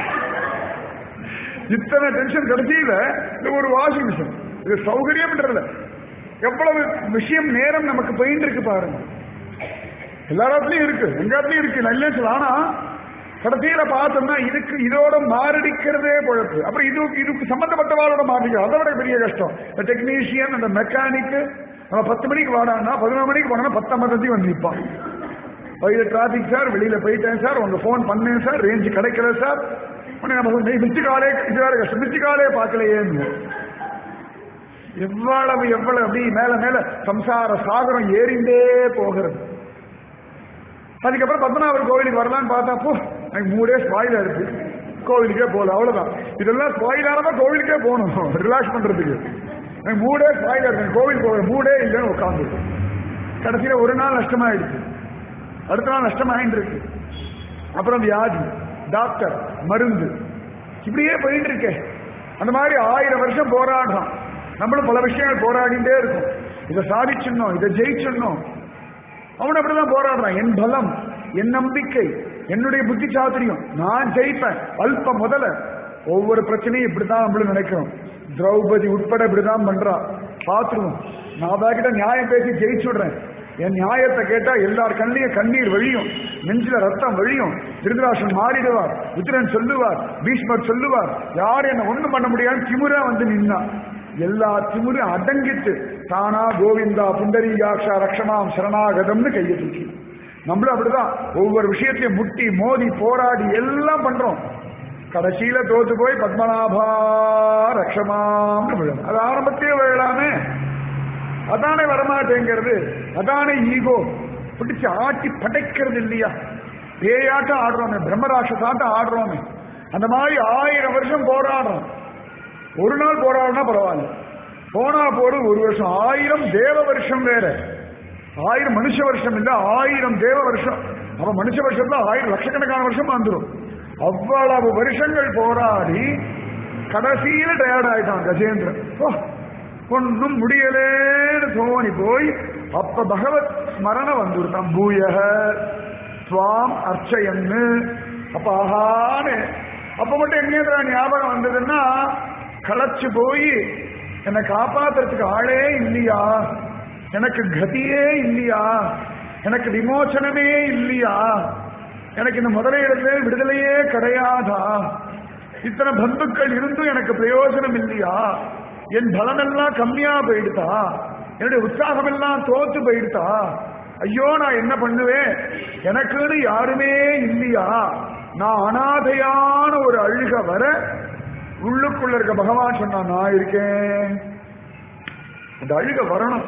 [SPEAKER 1] இத்தனை டென்ஷன் கடைசியில இந்த ஒரு வாஷிங் மிஷின் இது சௌகரியம்ன்றதுல எவ்வளவு விஷயம் நேரம் நமக்கு போயிட்டு இருக்கு பாருங்க எல்லா இடத்துலயும் இருக்கு எங்க இடத்துலயும் இருக்கு நல்ல சொல்ல ஆனா கடைசியில பார்த்தோம்னா இதுக்கு இதோட மாரடிக்கிறதே பொழப்பு அப்புறம் இது இதுக்கு சம்பந்தப்பட்டவாளோட மாறிக்கிறது அதை விட பெரிய கஷ்டம் இந்த டெக்னீஷியன் அந்த மெக்கானிக் நம்ம பத்து மணிக்கு வாடான்னா பதினொரு மணிக்கு போனோம்னா பத்து ஐம்பத்தஞ்சு வந்து நிற்பான் வழியில டிராபிக் சார் வெளியில போயிட்டேன் சார் உங்க போன் பண்ணேன் சார் ரேஞ்ச் கிடைக்கல சார் உடனே நம்ம சொல்லி, "நீ மிஸ்டு காலே இது வேற கஷ்டம் மிஸ்டு காலே பார்க்கலையேன்னு எவ்வளவு எவ்வளவு அப்படி மேல மேல சம்சார சாகரம் ஏறிண்டே போகிறது அதுக்கப்புறம் பத்மநாபர் கோவிலுக்கு வரலான்னு பார்த்தா போ எனக்கு மூடே ஸ்பாயிலா இருக்கு கோவிலுக்கே போகல அவ்வளவுதான் இதெல்லாம் ஸ்பாயிலானதான் கோவிலுக்கே போகணும் ரிலாக்ஸ் பண்றதுக்கு எனக்கு மூடே ஸ்பாயிலா இருக்கு கோவில் போகிற மூடே இல்லைன்னு உட்காந்து கடைசியில ஒரு நாள் நஷ்டமாயிடுச்சு அடுத்த நாள் நஷ்டமாயிட்டு இருக்கு அப்புறம் வியாதி டாக்டர் மருந்து இப்படியே போயிட்டு இருக்கே அந்த மாதிரி ஆயிரம் வருஷம் போராடுறோம் நம்மளும் பல விஷயங்கள் போராடிட்டே இருக்கும் இதை சாதிச்சிடணும் இதை ஜெயிச்சிடணும் அவன் அப்படிதான் போராடுறான் என் பலம் என் நம்பிக்கை என்னுடைய புத்தி சாத்திரியம் நான் ஜெயிப்பேன் அல்ப முதல்ல ஒவ்வொரு பிரச்சனையும் இப்படிதான் நம்மளும் நினைக்கிறோம் திரௌபதி உட்பட இப்படிதான் பண்றா பாத்துருவோம் நான் அவகிட்ட நியாயம் பேசி ஜெயிச்சு விடுறேன் என் நியாயத்தை கேட்டா எல்லார் கண்ணிலையும் கண்ணீர் வழியும் நெஞ்சில ரத்தம் வழியும் திருதராசன் மாறிடுவார் உத்திரன் சொல்லுவார் பீஷ்மர் சொல்லுவார் யார் என்ன ஒண்ணும் பண்ண முடியாது திமுறா வந்து நின்னா எல்லா திமுறையும் அடங்கிட்டு தானா கோவிந்தா புண்டரீகாட்சா ரக்ஷமாம் சரணாகதம்னு கையை தூக்கி நம்மளும் அப்படிதான் ஒவ்வொரு விஷயத்தையும் முட்டி மோதி போராடி எல்லாம் பண்றோம் கடைசியில தோத்து போய் பத்மநாபா ரக்ஷமாம்னு விழும் அது ஆரம்பத்திலே விழலாமே அதானே வரமாட்டேங்கிறது அதானே ஈகோ பிடிச்சு ஆட்டி படைக்கிறது இல்லையா பேயாட்டம் ஆடுறோமே பிரம்மராட்சசாட்டம் ஆடுறோமே அந்த மாதிரி ஆயிரம் வருஷம் போராடுறோம் ஒரு நாள் போராடினா பரவாயில்ல போனா போடு ஒரு வருஷம் ஆயிரம் தேவ வருஷம் வேற ஆயிரம் மனுஷ வருஷம் இல்ல ஆயிரம் தேவ வருஷம் அவன் மனுஷ வருஷத்துல ஆயிரம் லட்சக்கணக்கான வருஷம் வந்துடும் அவ்வளவு வருஷங்கள் போராடி கடைசியில டயர்ட் ஆயிட்டான் கஜேந்திரன் ஓ, ஒண்ணும் முடியலேன்னு தோணி போய் அப்ப பகவத் ஸ்மரணம் வந்துருத்தான் பூயக துவாம் அர்ச்சயன்னு அப்ப ஆஹான்னு அப்ப மட்டும் எங்கேந்திரா ஞாபகம் வந்ததுன்னா களைச்சு போய் என்னை காப்பாத்துறதுக்கு ஆளே இல்லையா எனக்கு கதியே இல்லையா எனக்கு விமோசனமே இல்லையா எனக்கு இந்த முதலையிடத்துல விடுதலையே கிடையாதா இத்தனை பந்துக்கள் இருந்தும் எனக்கு பிரயோஜனம் இல்லையா என் பலமெல்லாம் கம்மியா போயிடுதா என்னுடைய உற்சாகம் எல்லாம் தோத்து போயிடுதா ஐயோ நான் என்ன பண்ணுவேன் எனக்குன்னு யாருமே இல்லையா நான் அனாதையான ஒரு அழுக வர உள்ளுக்குள்ள இருக்க பகவான் சொன்னா நான் இருக்கேன் அந்த அழுக வரணும்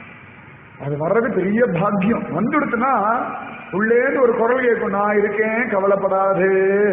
[SPEAKER 1] அது வர்றது பெரிய பாக்கியம் வந்துடுத்துனா உள்ளேந்து ஒரு குரல் கேட்கும் நான் இருக்கேன் கவலைப்படாது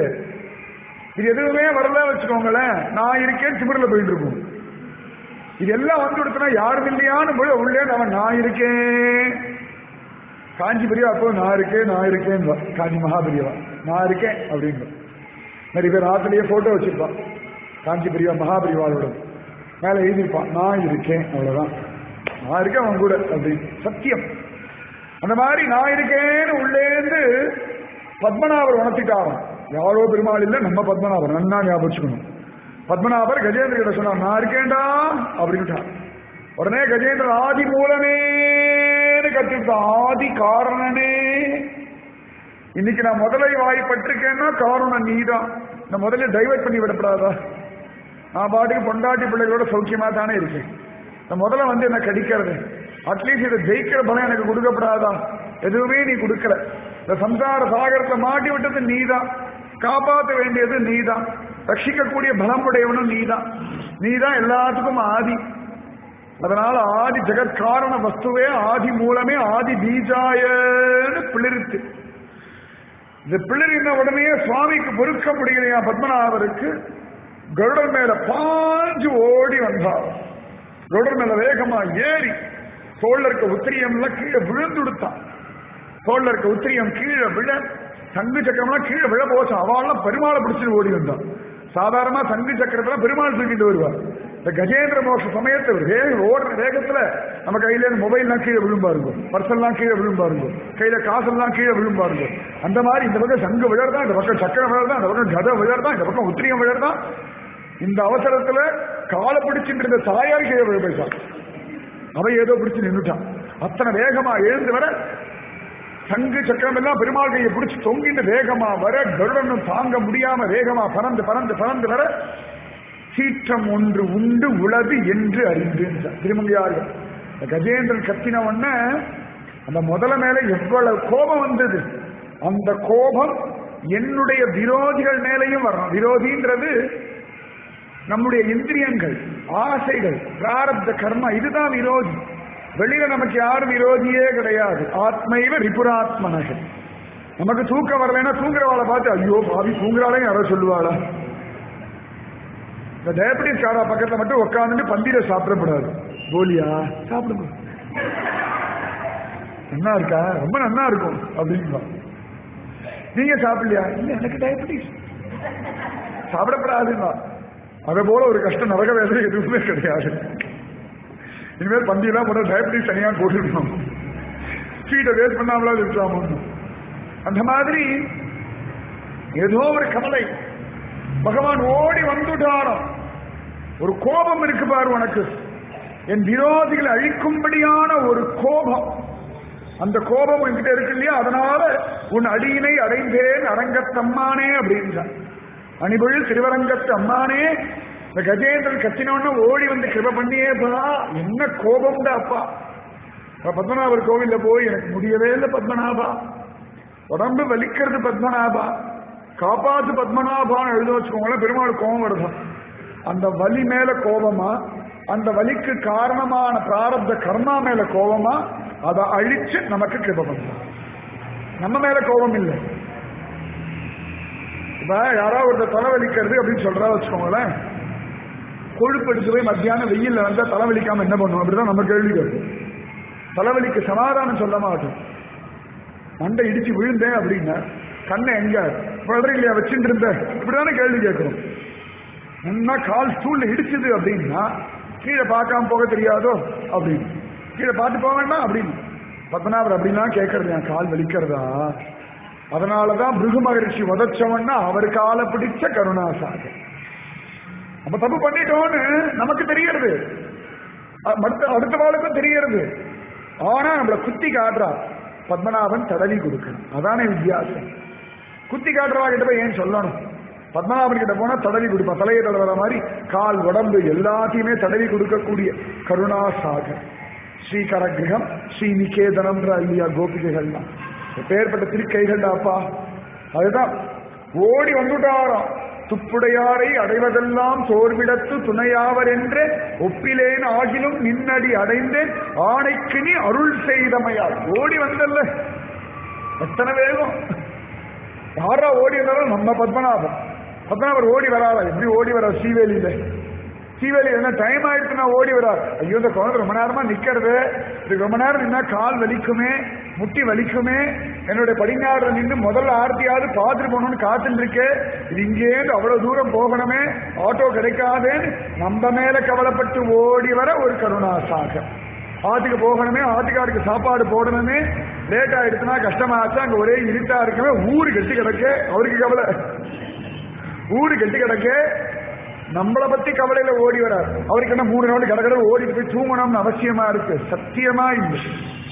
[SPEAKER 1] இது எதுவுமே வரல வச்சுக்கோங்களேன் நான் இருக்கேன் திமிரில் போயிட்டு இருக்கும் இது எல்லாம் வந்து கொடுத்தனா யாரும் இல்லையான்னு போய் உள்ளே அவன் நான் இருக்கேன் காஞ்சி பெரியவா அப்போ நான் இருக்கேன் நான் இருக்கேன் காஞ்சி மகாபெரியவா நான் இருக்கேன் அப்படின்னு நிறைய பேர் ஆத்திலேயே போட்டோ வச்சிருப்பான் காஞ்சி பெரியவா மகாபெரியவாளோட மேல எழுதியிருப்பான் நான் இருக்கேன் அவ்வளவுதான் நான் இருக்கேன் அவன் கூட அப்படின்னு சத்தியம் அந்த மாதிரி நான் இருக்கேன்னு உள்ளேந்து பத்மநாபர் உணர்த்திட்டாராம் யாரோ பெருமாள் இல்ல நம்ம பத்மநாபர் நன்னா ஞாபகம் வச்சுக்கணும் பத்மநாபர் கஜேந்திர கிட்ட சொன்னார் நான் இருக்கேன்டா அப்படின்ட்டார் உடனே கஜேந்திரன் ஆதி மூலமேன்னு கத்திட்டான் ஆதி காரணனே இன்னைக்கு நான் முதலை வாய்ப்பட்டிருக்கேன்னா காரணம் நீதான் நான் முதல்ல டைவர்ட் பண்ணி விடப்படாதா நான் பாட்டுக்கு பொண்டாட்டி பிள்ளைகளோட சௌக்கியமா தானே இருக்கேன் நான் முதல்ல வந்து என்ன கடிக்கிறது அட்லீஸ்ட் இதை ஜெயிக்கிற பலம் எனக்கு கொடுக்கப்படாதா எதுவுமே நீ கொடுக்கல இந்த சம்சார சாகரத்தை மாட்டி விட்டது நீதான் காப்பாற்ற வேண்டியது நீதான் ரட்சிக்கக்கூடிய பலம் உடையவனும் நீதான் நீதான் எல்லாத்துக்கும் ஆதி அதனால ஆதி ஜெகத் காரண வஸ்துவே ஆதி மூலமே ஆதி பீஜாயன்னு பிளிருத்து இந்த பிளிரின உடனே சுவாமிக்கு பொறுக்க முடியலையா பத்மநாபருக்கு கருடர் மேல பாஞ்சு ஓடி வந்தார் கருடர் மேல வேகமா ஏறி தோல்ல இருக்க உத்திரியம்ல கீழே விழுந்து விடுத்தான் தோல்ல இருக்க உத்திரியம் கீழே விழ சங்கு சக்கரம்லாம் கீழே விழ போச்சு அவள்லாம் பெருமாளை பிடிச்சிட்டு ஓடி வந்தான் சாதாரணமா சங்கு சக்கரத்துல பெருமாள் தூக்கிட்டு வருவார் இந்த கஜேந்திர மோட்ச சமயத்தை வேக ஓடுற வேகத்துல நம்ம கையில இருந்து மொபைல்லாம் கீழே விழும்பாருங்க பர்செல்லாம் கீழே விழும்பாருங்க கையில காசெல்லாம் கீழே விழும்பாருங்க அந்த மாதிரி இந்த பக்கம் சங்கு விழறதா இந்த பக்கம் சக்கரம் விழறதா இந்த பக்கம் கதை விழறதா இந்த பக்கம் உத்திரியம் விழறதா இந்த அவசரத்துல காலை பிடிச்சிட்டு இருந்த தாயார் கீழே விழ போயிட்டான் அவ ஏதோ பிடிச்சு நின்னுட்டான் அத்தனை வேகமா எழுந்து வர சங்கு சக்கரம் எல்லாம் பெருமாள் கையை பிடிச்சு தொங்கிட்டு வேகமா வர கருடனும் தாங்க முடியாம வேகமா பறந்து பறந்து பறந்து வர சீற்றம் ஒன்று உண்டு உளது என்று அறிந்து திருமங்கையார்கள் இந்த கஜேந்திரன் கத்தின உடனே அந்த முதல மேல எவ்வளவு கோபம் வந்தது அந்த கோபம் என்னுடைய விரோதிகள் மேலையும் வரணும் விரோதின்றது நம்முடைய இந்திரியங்கள் ஆசைகள் பிராரப்த கர்மா இதுதான் விரோதி வெளியில நமக்கு யாரும் விரோதியே கிடையாது ஆத்மைவ ரிபுராத்மனகள் நமக்கு தூக்கம் வரலைன்னா தூங்குறவாளை பார்த்து ஐயோ பாவி தூங்குறாளே யாரோ சொல்லுவாளா இந்த டயபிட்டிஸ் காரா பக்கத்துல மட்டும் உட்காந்துட்டு பந்தியில சாப்பிடக்கூடாது போலியா சாப்பிடுங்க நல்லா இருக்கா ரொம்ப நல்லா இருக்கும் அப்படின்பா நீங்க சாப்பிடலையா இல்ல எனக்கு டயபிட்டிஸ் சாப்பிடப்படாதுன்னா அதை போல ஒரு கஷ்டம் நரக வேதனை எதுவுமே கிடையாது இனிமேல் பந்தியெல்லாம் போட டயபிட்டிஸ் தனியா போட்டுருக்கணும் ஸ்வீட்டை வேஸ்ட் பண்ணாமலாம் இருக்காம அந்த மாதிரி ஏதோ ஒரு கவலை பகவான் ஓடி வந்துட்டாராம் ஒரு கோபம் இருக்கு பாரு உனக்கு என் விரோதிகளை அழிக்கும்படியான ஒரு கோபம் அந்த கோபம் என்கிட்ட இருக்கு இல்லையா அதனால உன் அடியினை அடைந்தேன் அரங்கத்தம்மானே அப்படின்றான் அணிபொழில் திருவரங்கத்து அம்மானே இந்த கஜேந்திரன் கத்தினோன்னு ஓடி வந்து கிருப பண்ணியேப்பா என்ன கோபம்டா அப்பா பத்மநாபர் கோவில்ல போய் எனக்கு முடியவே இல்லை பத்மநாபா உடம்பு வலிக்கிறது பத்மநாபா காப்பாத்து பத்மநாபான்னு எழுத வச்சுக்கோங்களேன் பெருமாள் கோபம் வருதா அந்த வலி மேல கோபமா அந்த வலிக்கு காரணமான பிராரப்த கர்மா மேல கோபமா அதை அழிச்சு நமக்கு கிருப பண்றோம் நம்ம மேல கோபம் இல்லை இப்ப யாராவது ஒருத்தர் தலைவலிக்கிறது அப்படின்னு சொல்றா வச்சுக்கோங்களேன் கொழுப்பு எடுத்து போய் மத்தியானம் வெயில்ல வந்தா தலைவலிக்காம என்ன பண்ணுவோம் அப்படிதான் நம்ம கேள்வி கேட்கும் தலைவலிக்கு சமாதானம் சொல்ல மாட்டோம் மண்டை இடிச்சு விழுந்தேன் அப்படின்னா கண்ணை எங்க இல்லையா வச்சுட்டு இருந்தேன் இப்படிதானே கேள்வி கேட்கிறோம் என்ன கால் ஸ்டூல்ல இடிச்சது அப்படின்னா கீழே பார்க்காம போக தெரியாதோ அப்படின்னு கீழே பார்த்து போக வேண்டாம் அப்படின்னு பத்மநாபர் அப்படின்லாம் கேட்கறது என் கால் வலிக்கிறதா அதனாலதான் பிருகு மகரிஷி உதச்சவன்னா அவர் காலை பிடிச்ச கருணாசாகர் நம்ம தப்பு பண்ணிட்டோம்னு நமக்கு தெரியறது அடுத்த அடுத்த வாழ்க்கும் தெரியறது ஆனா நம்மளை குத்தி காட்டுறா பத்மநாபன் தடவி கொடுக்கணும் அதானே வித்தியாசம் குத்தி காட்டுறவா கிட்ட போய் ஏன் சொல்லணும் பத்மநாபன் கிட்ட போனா தடவி கொடுப்பான் தலையை தடவுற மாதிரி கால் உடம்பு எல்லாத்தையுமே தடவி கொடுக்கக்கூடிய கருணாசாகர் ஸ்ரீகர கிரகம் ஸ்ரீ நிகேதனம்ன்ற இல்லையா கோபிகைகள்லாம் பேர்பட்ட திருக்கைகள்டா அப்பா அதுதான் ஓடி வந்துட்டாராம் துப்புடையாரை அடைவதெல்லாம் சோர்விடத்து துணையாவர் என்று ஒப்பிலேன் ஆகிலும் நின்னடி அடைந்தேன் ஆணைக்கு நீ அருள் செய்தமையால் ஓடி வந்தல்ல எத்தனை வேகம் யாரா ஓடி வந்தாலும் நம்ம பத்மநாபன் பத்மநாபர் ஓடி வராதா எப்படி ஓடி வர ஸ்ரீவேலியில ஸ்ரீவேலி என்ன டைம் ஆயிடுச்சுன்னா ஓடி வரார் ஐயோ இந்த குழந்தை ரொம்ப நேரமா நிக்கிறது இதுக்கு ரொம்ப நேரம் நின்னா கால் வலிக்குமே முட்டி வலிக்குமே என்னுடைய படிஞாடுல நின்று முதல்ல ஆர்த்தியாவது பார்த்துட்டு போகணும்னு காத்துட்டு இருக்கே இது இங்கேருந்து அவ்வளவு தூரம் போகணுமே ஆட்டோ கிடைக்காதேன்னு நம்ம மேல கவலைப்பட்டு ஓடி வர ஒரு கருணாசாகர் ஆத்துக்கு போகணுமே ஆத்துக்காருக்கு சாப்பாடு போடணுமே லேட் ஆயிடுச்சுன்னா கஷ்டமாச்சு அங்க ஒரே இருட்டா இருக்கவே ஊரு கெட்டி கிடக்க அவருக்கு கவலை ஊரு கெட்டி கிடக்க நம்மளை பத்தி கவலையில ஓடி வரார் அவருக்கு என்ன மூணு நாள் கடற்கரை ஓடிட்டு போய் தூங்கணும்னு அவசியமா இருக்கு சத்தியமா இல்லை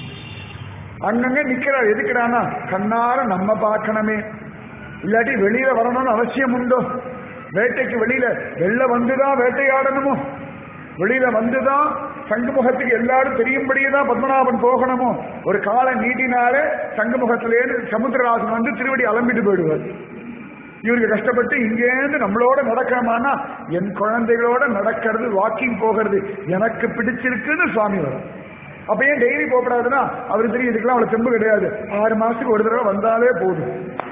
[SPEAKER 1] அங்கங்க நிக்கிறார் எதுக்குறானா கண்ணார நம்ம பார்க்கணுமே இல்லாட்டி வெளியில வரணும்னு அவசியம் உண்டோ வேட்டைக்கு வெளியில வெளில வந்துதான் வேட்டையாடணுமோ வெளியில வந்துதான் சங்குமுகத்துக்கு எல்லாரும் தெரியும்படியே தான் பத்மநாபன் போகணுமோ ஒரு காலை நீட்டினாலே சங்குமுகத்திலேருந்து சமுத்திரராசன் வந்து திருவடி அலம்பிட்டு போயிடுவார் இவருக்கு கஷ்டப்பட்டு இங்கேருந்து நம்மளோட நடக்கணுமானா என் குழந்தைகளோட நடக்கிறது வாக்கிங் போகிறது எனக்கு பிடிச்சிருக்குன்னு சுவாமி வரும் அப்ப ஏன் டெய்லி போகக்கூடாதுன்னா அவருக்கு தெரியும் இதுக்கெல்லாம் அவ்வளவு தெம்பு கிடையாது ஆறு மாசத்துக்கு ஒரு தடவை வந்தாலே போதும்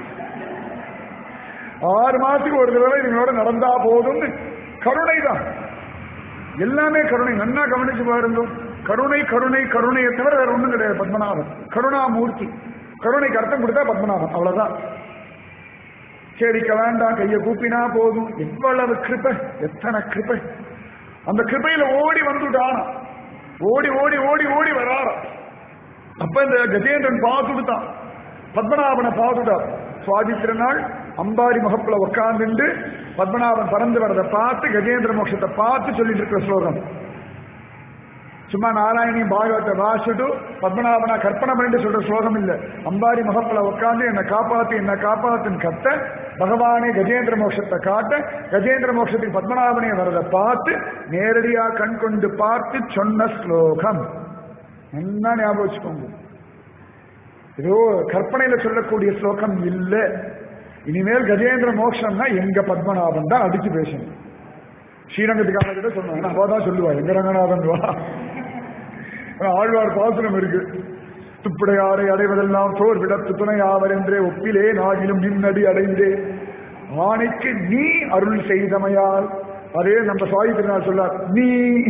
[SPEAKER 1] ஆறு மாசத்துக்கு ஒரு தடவை இவங்களோட நடந்தா போதும்னு கருணை தான் எல்லாமே கருணை நன்னா கவனிச்சு பாருங்க கருணை கருணை கருணையை தவிர வேற ஒண்ணும் கிடையாது பத்மநாபன் கருணாமூர்த்தி கருணைக்கு அர்த்தம் கொடுத்தா பத்மநாபன் அவ்வளவுதான் சேரிக்க வேண்டாம் கையை கூப்பினா போதும் எவ்வளவு கிருப்பை எத்தனை கிருப்பை அந்த கிருப்பையில ஓடி வந்துட்டான் ஓடி ஓடி ஓடி ஓடி வராற அப்ப இந்த கஜேந்திரன் பார்த்துட்டான் பத்மநாபனை பார்த்துட்டார் சுவாதி திருநாள் அம்பாரி முகப்புல உட்கார்ந்துட்டு பத்மநாபன் பறந்து வரதை பார்த்து கஜேந்திர மோட்சத்தை பார்த்து சொல்லிட்டு இருக்கிற ஸ்லோகம் சும்மா நாராயணி பாகவத்தை வாசிட்டு பத்மநாபனா கற்பனை பண்ணிட்டு சொல்ற ஸ்லோகம் இல்ல அம்பாரி முகப்புல உட்காந்து என்னை காப்பாத்து என்னை காப்பாத்துன்னு கத்த பகவானே கஜேந்திர மோட்சத்தை காட்ட கஜேந்திர மோட்சத்துக்கு பத்மநாபனே வரதை பார்த்து நேரடியா கண் கொண்டு பார்த்து சொன்ன ஸ்லோகம் நல்லா ஞாபகம் வச்சுக்கோங்க ஏதோ கற்பனையில சொல்லக்கூடிய ஸ்லோகம் இல்ல இனிமேல் கஜேந்திர மோட்சம்னா எங்க பத்மநாபன் தான் அடிச்சு பேசணும் ஸ்ரீரங்கத்துக்காக கிட்ட சொன்னாங்க அவ தான் சொல்லுவா எங்க ரங்கநாதன் வா ஆனா ஆழ்வார் பாசுரம் இருக்கு துப்புடையாரை அடைவதெல்லாம் சோர் விடத்து துணையாவர் என்றே ஒப்பிலே நாகிலும் நின்னடி அடைந்தே ஆணைக்கு நீ அருள் செய்தமையால் அதே நம்ம சுவாமி திருநாள் சொல்லார் நீ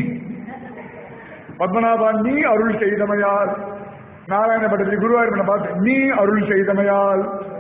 [SPEAKER 1] பத்மநாபா நீ அருள் செய்தமையால் நாராயண பட்டத்தில் குருவாயூர் பார்த்து நீ அருள் செய்தமையால்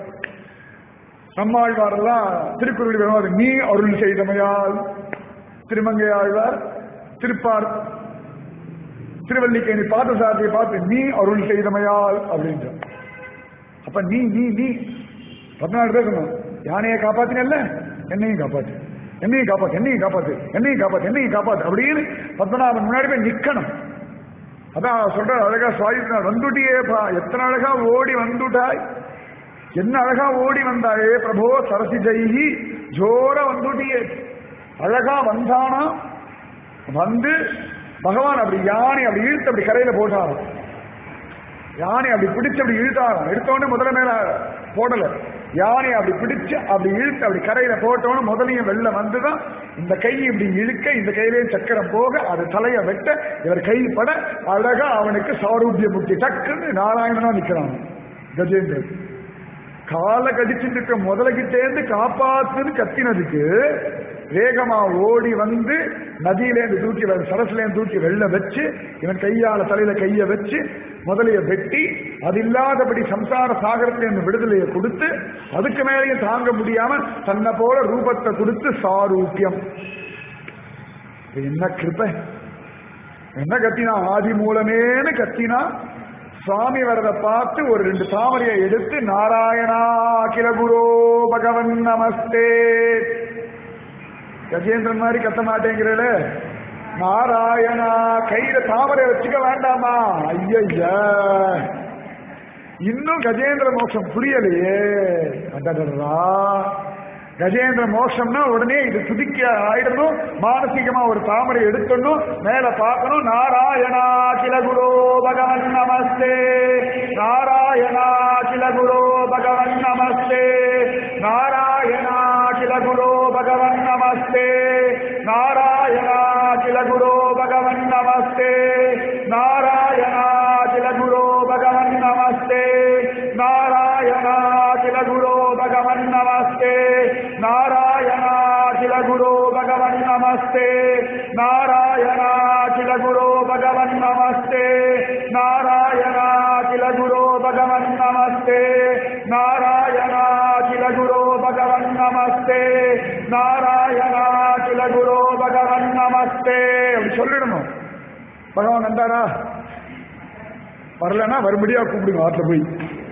[SPEAKER 1] நம்மாழ்வாரெல்லாம் திருக்குறள் வருவார் நீ அருள் செய்தமையால் திருமங்கை ஆழ்வார் திருப்பார் திருவல்லிக்கேணி பார்த்தசாரதியை பார்த்து நீ அருள் செய்தமையால் அப்படின்ற அப்ப நீ நீ நீ பதினாலு பேர் சொன்னோம் யானையை காப்பாத்தினல்ல என்னையும் காப்பாத்து என்னையும் காப்பாத்து என்னையும் காப்பாத்து என்னையும் காப்பாத்து என்னையும் காப்பாத்து அப்படின்னு பத்மநாபன் முன்னாடி போய் நிக்கணும் அதான் சொல்ற அழகா சுவாயுனா வந்துட்டியேப்பா எத்தனை அழகா ஓடி வந்துட்டாய் என்ன அழகா ஓடி வந்தாயே பிரபோ சரசி ஜெயி ஜோர வந்துட்டியே அழகா வந்தானா வந்து பகவான் அப்படி யானை அப்படி இழுத்து அப்படி கரையில போட்டாராம் யானை அப்படி பிடிச்சு அப்படி இழுத்தாராம் எடுத்தோடனே முதல்ல மேல போடல யானை அப்படி பிடிச்சு அப்படி இழுத்து அப்படி கரையில போட்டோன்னு முதலையும் வெளில வந்துதான் இந்த கை இப்படி இழுக்க இந்த கையிலேயே சக்கரம் போக அது தலைய வெட்ட இவர் கைப்பட அழகா அவனுக்கு சாரூபிய முக்தி டக்குன்னு நாராயணனா நிக்கிறான் கஜேந்திரன் காலை கடிச்சுட்டு இருக்க முதலகிட்டேந்து காப்பாத்துன்னு கத்தினதுக்கு வேகமா ஓடி வந்து நதியிலேருந்து தூக்கி வெ- சரசுலேருந்து தூக்கி வெளில வச்சு இவன் கையால தலையில கைய வச்சு முதலைய வெட்டி அது இல்லாதபடி சம்சார சாகரத்திலிருந்து விடுதலையை கொடுத்து அதுக்கு மேலேயும் தாங்க முடியாம தன்னை போல ரூபத்தை கொடுத்து சாரூபியம் இது என்ன கிருபை என்ன கத்தினா ஆதி மூலமேன்னு கத்தினா சுவாமி வரத பார்த்து ஒரு ரெண்டு தாமரையை எடுத்து நாராயணா அகில குரோ பகவன் நமஸ்தே கஜேந்திரன் மாதிரி கத்த மாட்டேங்கிறல நாராயணா கையில தாமரை வச்சுக்க வேண்டாமா ஐயா இன்னும் கஜேந்திர மோட்சம் புரியலையே அடடடா கஜேந்திர மோட்சம்னா உடனே இது துதிக்க ஆயிடணும் மானசீகமா ஒரு தாமரை எடுத்துடணும் மேல பார்க்கணும் நாராயணா கில குரோ பகவன் நமஸ்தே நாராயணா கில குரோ பகவன் நமஸ்தே நாராயணா கில குரோ பகவன் நமஸ்தே நாராயணா கில குரோ பகவன் நமஸ்தே நாராயணா கில குரோ பகவன் நமஸ்தே நாராயணா கில குரோ பகவன் நமஸ்தே நாராயணா கில குரோ பகவன் நமஸ்தே நாராயணா கில குரோ பகவன் நமஸ்தே நாராயணா கில குரோ பகவன் நமஸ்தே நாராயணா கில குரோ பகவன் நமஸ்தே நாராயணா கில குரோ பகவன் நமஸ்தே அப்படி சொல்லிடணும் பகவான் வந்தாரா வரலன்னா மறுபடியா கூப்பிடுங்க ஆத்துல போய்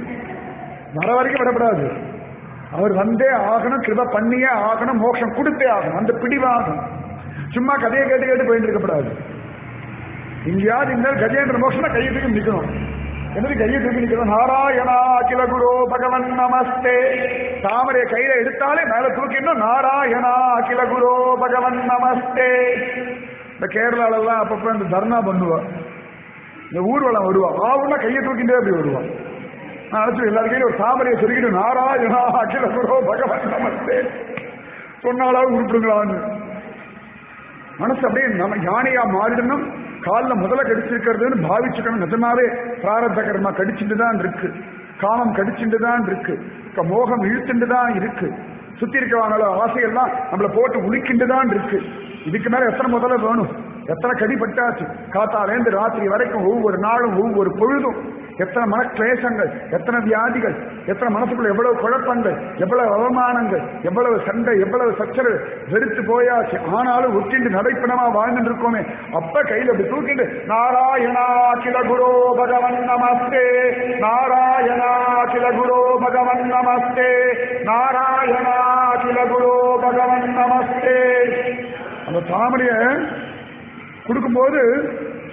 [SPEAKER 1] வர வரைக்கும் விடப்படாது அவர் வந்தே ஆகணும் கிருப பண்ணியே ஆகணும் மோட்சம் கொடுத்தே ஆகணும் அந்த பிடிவாகும் சும்மா கதையை கேட்டு கேட்டு போயிட்டு இருக்கப்படாது எங்கேயாவது இந்த கஜேந்திர மோட்சம் கையை தூக்கி நிக்கணும் என்னது கையை தூக்கி நிக்கணும் நாராயணா அகில குரு பகவன் நமஸ்தே தாமரையை கையில எடுத்தாலே மேல தூக்கிடணும் நாராயணா அகில குரு பகவன் நமஸ்தே இந்த கேரளால எல்லாம் அப்பப்ப இந்த தர்ணா பண்ணுவா இந்த ஊர்வலம் வருவா ஆவுன்னா கையை தூக்கிட்டே அப்படி வருவா நான் நினைச்சு எல்லாரும் கையில ஒரு தாமரையை சொருகிட்டு நாராயணா அகில குரு பகவன் நமஸ்தே சொன்னாலாவது உருப்பிடுங்களான்னு மனசு அப்படியே நம்ம யானையா மாறிடணும் காலில் முதல்ல கடிச்சிருக்கிறதுன்னு பாவிச்சுக்கணும் நிஜமாவே பிராரத்த கர்மா கடிச்சுட்டு தான் இருக்கு காமம் கடிச்சுட்டு தான் இருக்கு இப்ப மோகம் இழுத்துட்டு தான் இருக்கு சுத்தி இருக்கவாங்களோ ஆசையெல்லாம் நம்மள போட்டு உளிக்கிண்டு தான் இருக்கு இதுக்கு மேல எத்தனை முதல்ல வேணும் எத்தனை கடி பட்டாச்சு காத்தாலேந்து ராத்திரி வரைக்கும் ஒவ்வொரு நாளும் ஒவ்வொரு பொழுதும் எத்தனை மனக்லேசங்கள் எத்தனை வியாதிகள் எத்தனை மனசுக்குள்ள எவ்வளவு குழப்பங்கள் எவ்வளவு அவமானங்கள் எவ்வளவு சண்டை எவ்வளவு சச்சரவு வெறுத்து போயாச்சு ஆனாலும் ஒட்டிண்டு நடைப்பணமா வாழ்ந்துட்டு இருக்கோமே அப்ப கையில அப்படி தூக்கிட்டு நாராயணா கில குரோ பகவன் நமஸ்தே நாராயணா கில குரோ பகவன் நமஸ்தே நாராயணா கில குரோ பகவன் நமஸ்தே அந்த தாமரைய கொடுக்கும்போது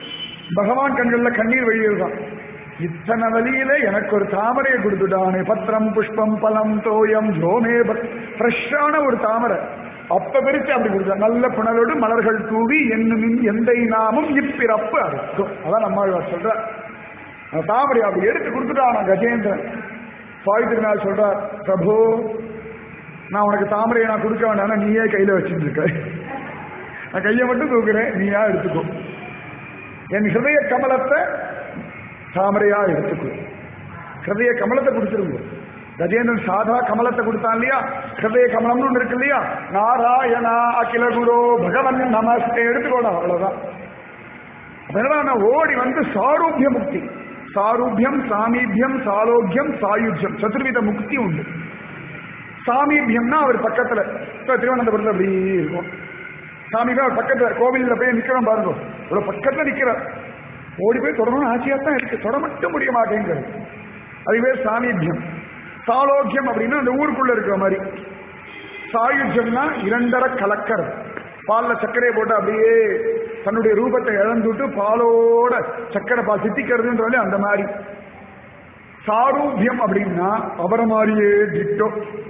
[SPEAKER 1] பகவான் கண்கள்ல கண்ணீர் வழியுதான் இத்தனை வழியில எனக்கு ஒரு தாமரையை கொடுத்துட்டானே பத்திரம் புஷ்பம் பலம் தோயம் ஜோமே ஃப்ரெஷ்ஷான ஒரு தாமரை அப்ப பிரிச்சு அப்படி கொடுத்தா நல்ல புனலோடு மலர்கள் தூவி என்னும் எந்தை நாமும் இப்பிறப்பு அறுக்கும் அதான் நம்மாழ்வார் சொல்ற அந்த தாமரை அப்படி எடுத்து கொடுத்துட்டான் கஜேந்திரன் சுவாமி திருநாள் சொல்றார் பிரபு நான் உனக்கு தாமரையை நான் கொடுக்க வேண்டாம் நீயே கையில வச்சுட்டு இருக்க நான் கையை மட்டும் தூக்குறேன் நீயா எடுத்துக்கோ என் ஹிருதய கமலத்தை தாமரையா எடுத்துக்கோ ஹிருதய கமலத்தை கொடுத்துருங்க கஜேந்திரன் சாதா கமலத்தை கொடுத்தான் இல்லையா ஹிருதய கமலம்னு ஒன்று இருக்கு இல்லையா நாராயணா அகில குரு பகவன் நமஸ்தே எடுத்துக்கோடா அவ்வளவுதான் அப்ப என்னடா நான் ஓடி வந்து சாரூபிய முக்தி சாரூபியம் சாமீபியம் சாலோக்கியம் சாயுஜ்யம் சதுர்வித முக்தி உண்டு சாமீபியம்னா அவர் பக்கத்துல இப்ப திருவனந்தபுரத்துல அப்படி இருக்கும் சாமிதான் அவர் பக்கத்துல கோவில்ல போய் நிக்கிறோம் பாருங்க இவ்வளவு பக்கத்துல நிக்கிறார் ஓடி போய் தொடரணும்னு ஆசையா தான் இருக்கு தொட மட்டும் முடிய மாட்டேங்கிறது அதுவே சாமீபியம் சாலோக்கியம் அப்படின்னா அந்த ஊருக்குள்ள இருக்கிற மாதிரி சாயுஜ்யம்னா இரண்டரை கலக்கர் பால்ல சர்க்கரையை போட்டு அப்படியே தன்னுடைய ரூபத்தை இழந்துட்டு பாலோட சர்க்கரை பால் சித்திக்கிறதுன்றது அந்த மாதிரி சாரூபியம் அப்படின்னா அவரை மாதிரியே டிட்டோ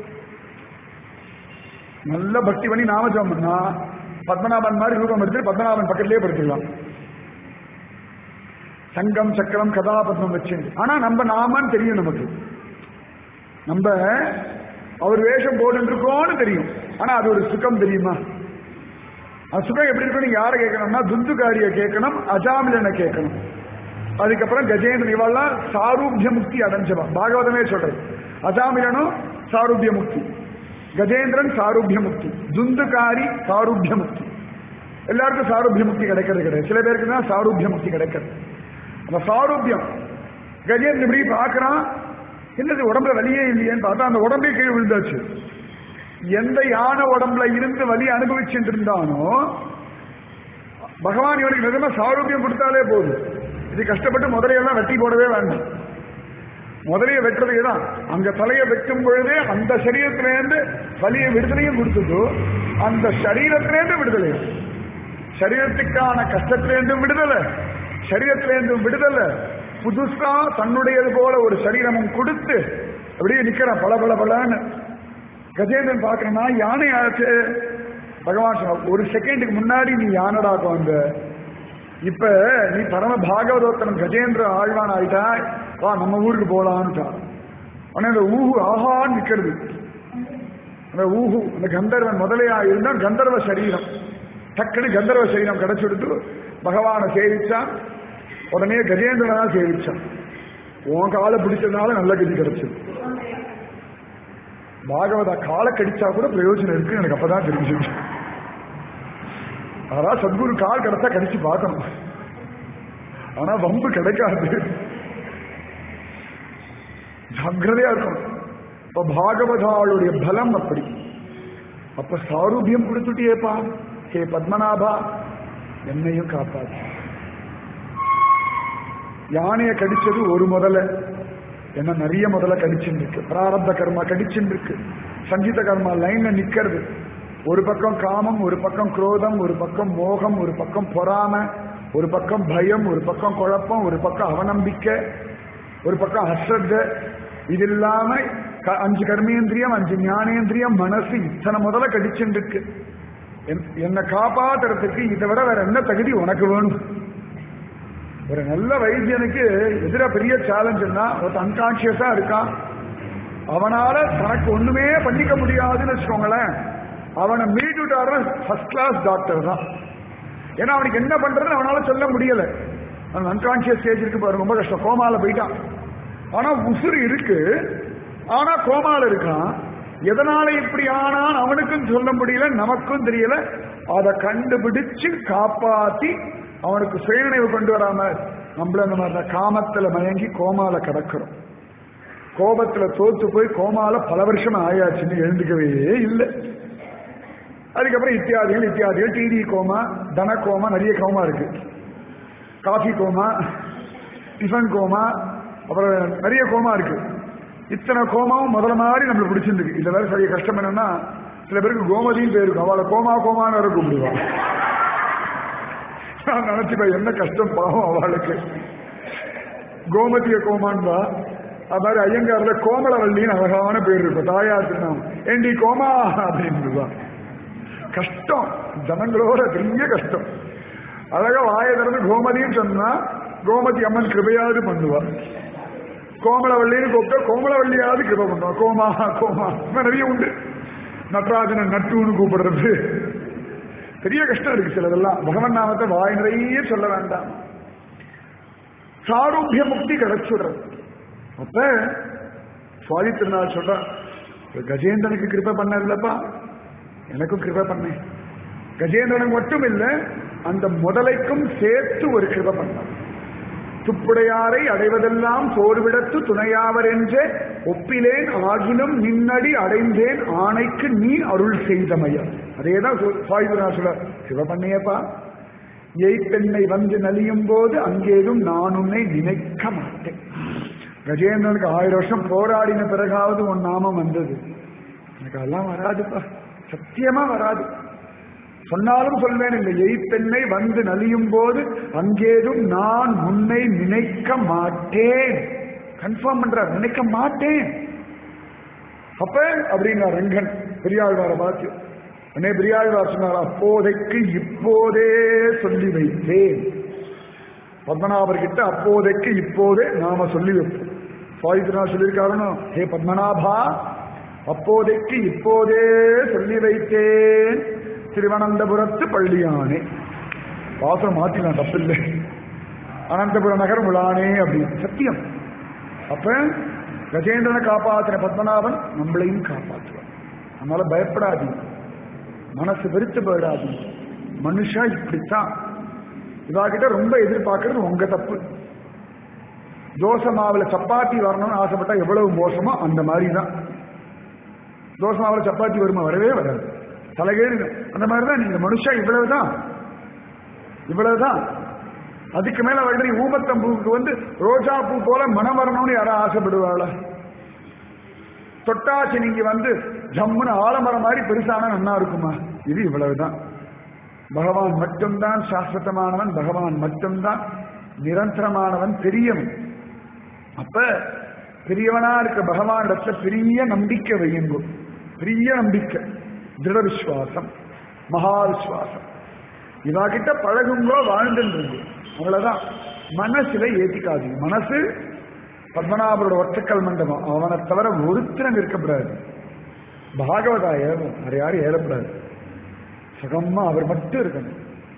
[SPEAKER 1] நல்ல பக்தி பண்ணி நாமஜம் பண்ணா பத்மநாபன் மாதிரி ரூபம் எடுத்து பத்மநாபன் பக்கத்திலேயே படுத்துக்கலாம் சங்கம் சக்கரம் கதாபத்மம் வச்சு ஆனா நம்ம நாமான்னு தெரியும் நமக்கு நம்ம அவர் வேஷம் போட்டுருக்கோம்னு தெரியும் ஆனா அது ஒரு சுகம் தெரியுமா அது சுகம் எப்படி இருக்கும் நீங்க யாரை கேட்கணும்னா துந்துகாரிய கேட்கணும் அஜாமிலனை கேட்கணும் அதுக்கப்புறம் கஜேந்திரன் இவெல்லாம் சாரூபிய முக்தி அடைஞ்சவா பாகவதமே சொல்றது அஜாமிலனும் சாரூபிய முக்தி கஜேந்திரன் சாரூபிய முக்தி துந்துகாரி சாரூபிய முக்தி எல்லாருக்கும் சாரூபிய முக்தி கிடைக்கிறது கிடையாது சில பேருக்கு தான் சாரூபிய முக்தி கிடைக்கிறது அந்த சாரூபியம் கஜேந்திரன் இப்படி பார்க்கறான் என்னது உடம்புல வலியே இல்லையேன்னு பார்த்தா அந்த உடம்பே கீழே விழுந்தாச்சு எந்த யானை உடம்புல இருந்து வலி அனுபவிச்சுட்டு இருந்தானோ பகவான் இவனுக்கு நிஜமா சாரூபியம் கொடுத்தாலே போதும் இது கஷ்டப்பட்டு முதலையெல்லாம் வெட்டி போடவே வேண்டாம் முதலைய வெட்டுறதுக்கு தான் அங்க தலையை வெட்டும் பொழுதே அந்த சரீரத்திலேருந்து வலிய விடுதலையும் கொடுத்ததோ அந்த சரீரத்திலேருந்து விடுதலையும் சரீரத்துக்கான கஷ்டத்திலேருந்து விடுதலை சரீரத்திலேருந்து விடுதலை புதுசா தன்னுடையது போல ஒரு சரீரமும் கொடுத்து அப்படியே நிக்கிறான் பல பல பலன்னு கஜேந்திரன் பாக்குறேன்னா யானை ஆச்சு பகவான் சொன்ன ஒரு செகண்டுக்கு முன்னாடி நீ யானடாக்கு வந்த இப்ப நீ பரம பாகவதோத்தனம் கஜேந்திர ஆழ்வான் ஆயிட்டா வா நம்ம ஊருக்கு போலான்னுட்டா ஆனா அந்த ஊஹு ஆஹான்னு நிக்கிறது அந்த ஊஹு அந்த கந்தர்வன் முதலையா இருந்தா கந்தர்வ சரீரம் டக்குனு கந்தர்வ சரீரம் கிடைச்சுடுத்து பகவானை சேவிச்சான் உடனே கஜேந்திரனை தான் சேவிச்சான் உன் காலை பிடிச்சதுனால நல்ல கதி கிடைச்சது பாகவதா காலை கடிச்சா கூட பிரயோஜனம் இருக்கு எனக்கு அப்பதான் தெரிஞ்சது அதான் சத்குரு கால் கிடைச்சா கடிச்சு பார்க்கணும் ஆனா வம்பு கிடைக்காது ஜாக்கிரதையா இருக்கணும் இப்ப பாகவதாளுடைய பலம் அப்படி அப்ப சாரூபியம் கொடுத்துட்டியேப்பா ஹே பத்மநாபா என்னையும் காப்பாது யானையை கடிச்சது ஒரு முதல்ல என்ன நிறைய முதல்ல கடிச்சுன்னு இருக்கு பிராரப்த கர்மா கடிச்சுன்னு இருக்கு சங்கீத கர்மா லைன்ல நிக்கிறது ஒரு பக்கம் காமம் ஒரு பக்கம் குரோதம் ஒரு பக்கம் மோகம் ஒரு பக்கம் பொறாமை ஒரு பக்கம் பயம் ஒரு பக்கம் குழப்பம் ஒரு பக்கம் அவநம்பிக்கை ஒரு பக்கம் அஸ்ரத்த இது இல்லாம க- அஞ்சு கர்மேந்திரியம் அஞ்சு ஞானேந்திரியம் மனசு இத்தனை முதல்ல கடிச்சுட்டு இருக்கு என்- என்னை காப்பாத்துறதுக்கு இதை விட வேற என்ன தகுதி உனக்கு வேணும் ஒரு நல்ல வைத்தியனுக்கு எதிர பெரிய சேலஞ்சுன்னா ஒரு அன்கான்சியஸா இருக்கான் அவனால தனக்கு ஒண்ணுமே பண்ணிக்க முடியாதுன்னு வச்சுக்கோங்களேன் அவனை மீட்டுட்டாருன்னா ஃபர்ஸ்ட் கிளாஸ் டாக்டர் தான் ஏன்னா அவனுக்கு என்ன பண்றதுன்னு அவனால சொல்ல முடியல அவன் அன்கான்சியஸ் ஸ்டேஜ் இருக்கு பாரு ரொம்ப கஷ்டம் கோமால போயிட்டான் ஆனா உசுறு இருக்கு ஆனா கோமால இருக்கான் எதனால இப்படி ஆனான் அவனுக்கும் சொல்ல முடியல நமக்கும் தெரியல அதை கண்டுபிடிச்சு காப்பாத்தி அவனுக்கு சுயநினைவு கொண்டு வராம நம்மள அந்த மாதிரி தான் காமத்துல மயங்கி கோமால கிடக்கிறோம் கோபத்துல தோத்து போய் கோமால பல வருஷம் ஆயாச்சுன்னு எழுந்துக்கவே இல்லை அதுக்கப்புறம் இத்தியாதிகள் இத்தியாதிகள் டிடி கோமா தன கோமா நிறைய கோமா இருக்கு காஃபி கோமா டிஃபன் கோமா அப்புறம் நிறைய கோமா இருக்கு இத்தனை கோமாவும் முதல்ல மாதிரி நம்மளுக்கு பிடிச்சிருக்கு இதுல வேற சரிய கஷ்டம் என்னன்னா சில பேருக்கு கோமதின்னு பேர் இருக்கும் அவளை கோமா கோமான்னு வேற கூப்பிடுவான் நான் நினைச்சுப்பேன் என்ன கஷ்டம் பாவம் அவளுக்கு கோமதிய கோமான்பா அது மாதிரி ஐயங்கார்ல கோமலவல்லின்னு அழகான பேர் இருக்கும் தாயார் திருநாமம் ஏண்டி கோமா அப்படின்னுதான் கஷ்டம் ஜனங்களோட பெரிய கஷ்டம் அழகா வாயை திறந்து கோமதின்னு சொன்னா கோமதி அம்மன் கிருபையாவது பண்ணுவா கோமலவல்லின்னு கூப்பிட்டா கோமலவல்லியாவது கிருபை பண்ணுவா கோமா கோமா இன்னும் நிறைய உண்டு நட்ராஜனை நட்டுன்னு கூப்பிடுறது பெரிய கஷ்டம் இருக்கு சிலதெல்லாம் பகவன் நாமத்தை வாய் நிறைய சொல்ல வேண்டாம் சாரூபிய முக்தி கிடைச்சுடுறது அப்ப சுவாதி திருநாள் சொல்றான் கஜேந்திரனுக்கு கிருப்பை பண்ணதில்லப்பா எனக்கும் கிருபை பண்ணேன் கஜேந்திரனுக்கு மட்டும் இல்ல அந்த முதலைக்கும் சேர்த்து ஒரு கிருபை பண்ணான் துப்புடையாரை அடைவதெல்லாம் சோர்விடத்து துணையாவர் என்றே ஒப்பிலேன் ஆகிலும் நின்னடி அடைந்தேன் ஆணைக்கு நீ அருள் செய்தமையா அதேதான் சுவாயுதரா சொல்ல சிவ பண்ணியப்பா எய்ப்பெண்ணை வந்து நலியும் போது அங்கேதும் நான் உன்னை நினைக்க மாட்டேன் கஜேந்திரனுக்கு ஆயிரம் வருஷம் போராடின பிறகாவது உன் நாமம் வந்தது எனக்கு அதெல்லாம் வராதுப்பா சத்தியமா வராது சொன்னாலும் சொல்வேன் இல்லை எய்ப்பெண்ணை வந்து நலியும் போது அங்கேதும் நான் உன்னை நினைக்க மாட்டேன் கன்ஃபார்ம் பண்றார் நினைக்க மாட்டேன் அப்ப அப்படின்னா ரங்கன் பெரியாழ்வாரை பார்த்து உடனே பெரியாழ்வார் சொன்னார் அப்போதைக்கு இப்போதே சொல்லி வைத்தேன் பத்மநாபர் கிட்ட அப்போதைக்கு இப்போதே நாம சொல்லி வைப்போம் சுவாதித்ரா சொல்லியிருக்காருன்னு ஹே பத்மநாபா அப்போதைக்கு இப்போதே சொல்லி வைத்தேன் திருவனந்தபுரத்து பள்ளியானே வாசம் மாத்தினா தப்பில்லை அனந்தபுர நகரம் உளானே அப்படின்னு சத்தியம் அப்ப கஜேந்திரனை காப்பாத்தின பத்மநாபன் நம்மளையும் காப்பாற்றுவான் அதனால பயப்படாதீங்க மனசு வெறுத்து போயிடாதீங்க மனுஷா இப்படித்தான் இவாகிட்ட ரொம்ப எதிர்பார்க்கறது உங்க தப்பு தோசை மாவுல சப்பாத்தி வரணும்னு ஆசைப்பட்டா எவ்வளவு மோசமோ அந்த மாதிரி தான் தோசை மாவுல சப்பாத்தி வருமா வரவே வராது தலைகேடு அந்த மாதிரி தான் நீங்க மனுஷா இவ்வளவுதான் இவ்வளவுதான் அதுக்கு மேல வந்து ஊமத்தம்பூவுக்கு வந்து ரோஜா பூ போல மனம் வரணும்னு யாரும் ஆசைப்படுவாள தொட்டாச்சு நீங்க வந்து ஜம்முன்னு ஆலமரம் மாதிரி பெருசான நன்னா இருக்குமா இது இவ்வளவுதான் பகவான் மட்டும்தான் சாஸ்வதமானவன் பகவான் மட்டும்தான் நிரந்தரமானவன் பெரியவன் அப்ப பெரியவனா இருக்க பகவான் இடத்துல பெரிய நம்பிக்கை வையுங்க பெரிய நம்பிக்கை திருட விசுவாசம் மகா விசுவாசம் இவா கிட்ட பழகுங்கோ வாழ்ந்துருங்க அவ்வளவுதான் மனசுல ஏத்திக்காதீங்க மனசு பத்மநாபரோட ஒற்றக்கல் மண்டபம் அவனை தவிர ஒருத்தரம் இருக்கக்கூடாது பாகவதா ஏறும் வேற யாரும் ஏறக்கூடாது சுகமா அவர் மட்டும் இருக்கணும்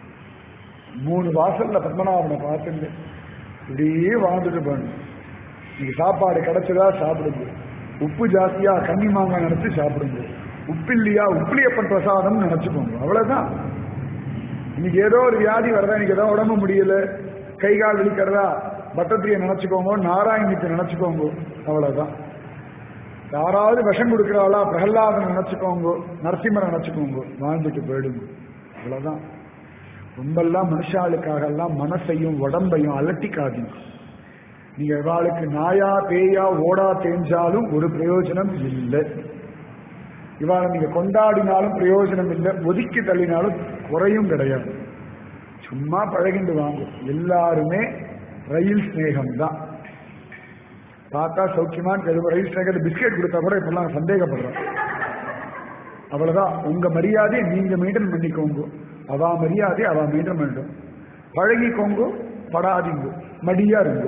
[SPEAKER 1] மூணு வாசல்ல பத்மநாபனை பார்த்துட்டு இப்படியே வாழ்ந்துட்டு போகணும் நீங்க சாப்பாடு கிடைச்சதா சாப்பிடுங்க உப்பு ஜாஸ்தியா கன்னி மாங்காய் நினைச்சு சாப்பிடுங்க உப்பு இல்லையா உப்பிலியப்பன் பிரசாதம் நினைச்சுக்கோங்க அவ்வளவுதான் இன்னைக்கு ஏதோ ஒரு வியாதி வரதா இன்னைக்கு ஏதோ உடம்பு முடியல கை கால் வலிக்கிறதா பட்டத்திரியை நினைச்சுக்கோங்க நாராயணியத்தை நினைச்சுக்கோங்க அவ்வளவுதான் யாராவது விஷம் கொடுக்கிறாளா பிரகலாதனை நினைச்சுக்கோங்க நரசிம்மரை நினைச்சுக்கோங்க வாழ்ந்துட்டு போயிடுங்க அவ்வளவுதான் ரொம்பெல்லாம் மனுஷாளுக்காக எல்லாம் மனசையும் உடம்பையும் அலட்டிக்காதீங்க நீங்க இவாளுக்கு நாயா பேயா ஓடா தேஞ்சாலும் ஒரு பிரயோஜனம் இல்லை இவாளை நீங்க கொண்டாடினாலும் பிரயோஜனம் இல்லை ஒதுக்கி தள்ளினாலும் குறையும் கிடையாது சும்மா பழகிண்டு வாங்க எல்லாருமே ரயில் ஸ்நேகம் தான் பார்த்தா சௌக்கியமான்னு கேள்வி ரயில் ஸ்நேகத்தை பிஸ்கெட் கொடுத்தா கூட இப்பெல்லாம் சந்தேகப்படுறோம் அவ்வளவுதான் உங்க மரியாதையை நீங்க மெயின்டைன் பண்ணிக்கோங்க அவா மரியாதை அவா மெயின்டைன் பண்ணிடும் பழகிக்கோங்க படாதீங்க மடியா இருங்க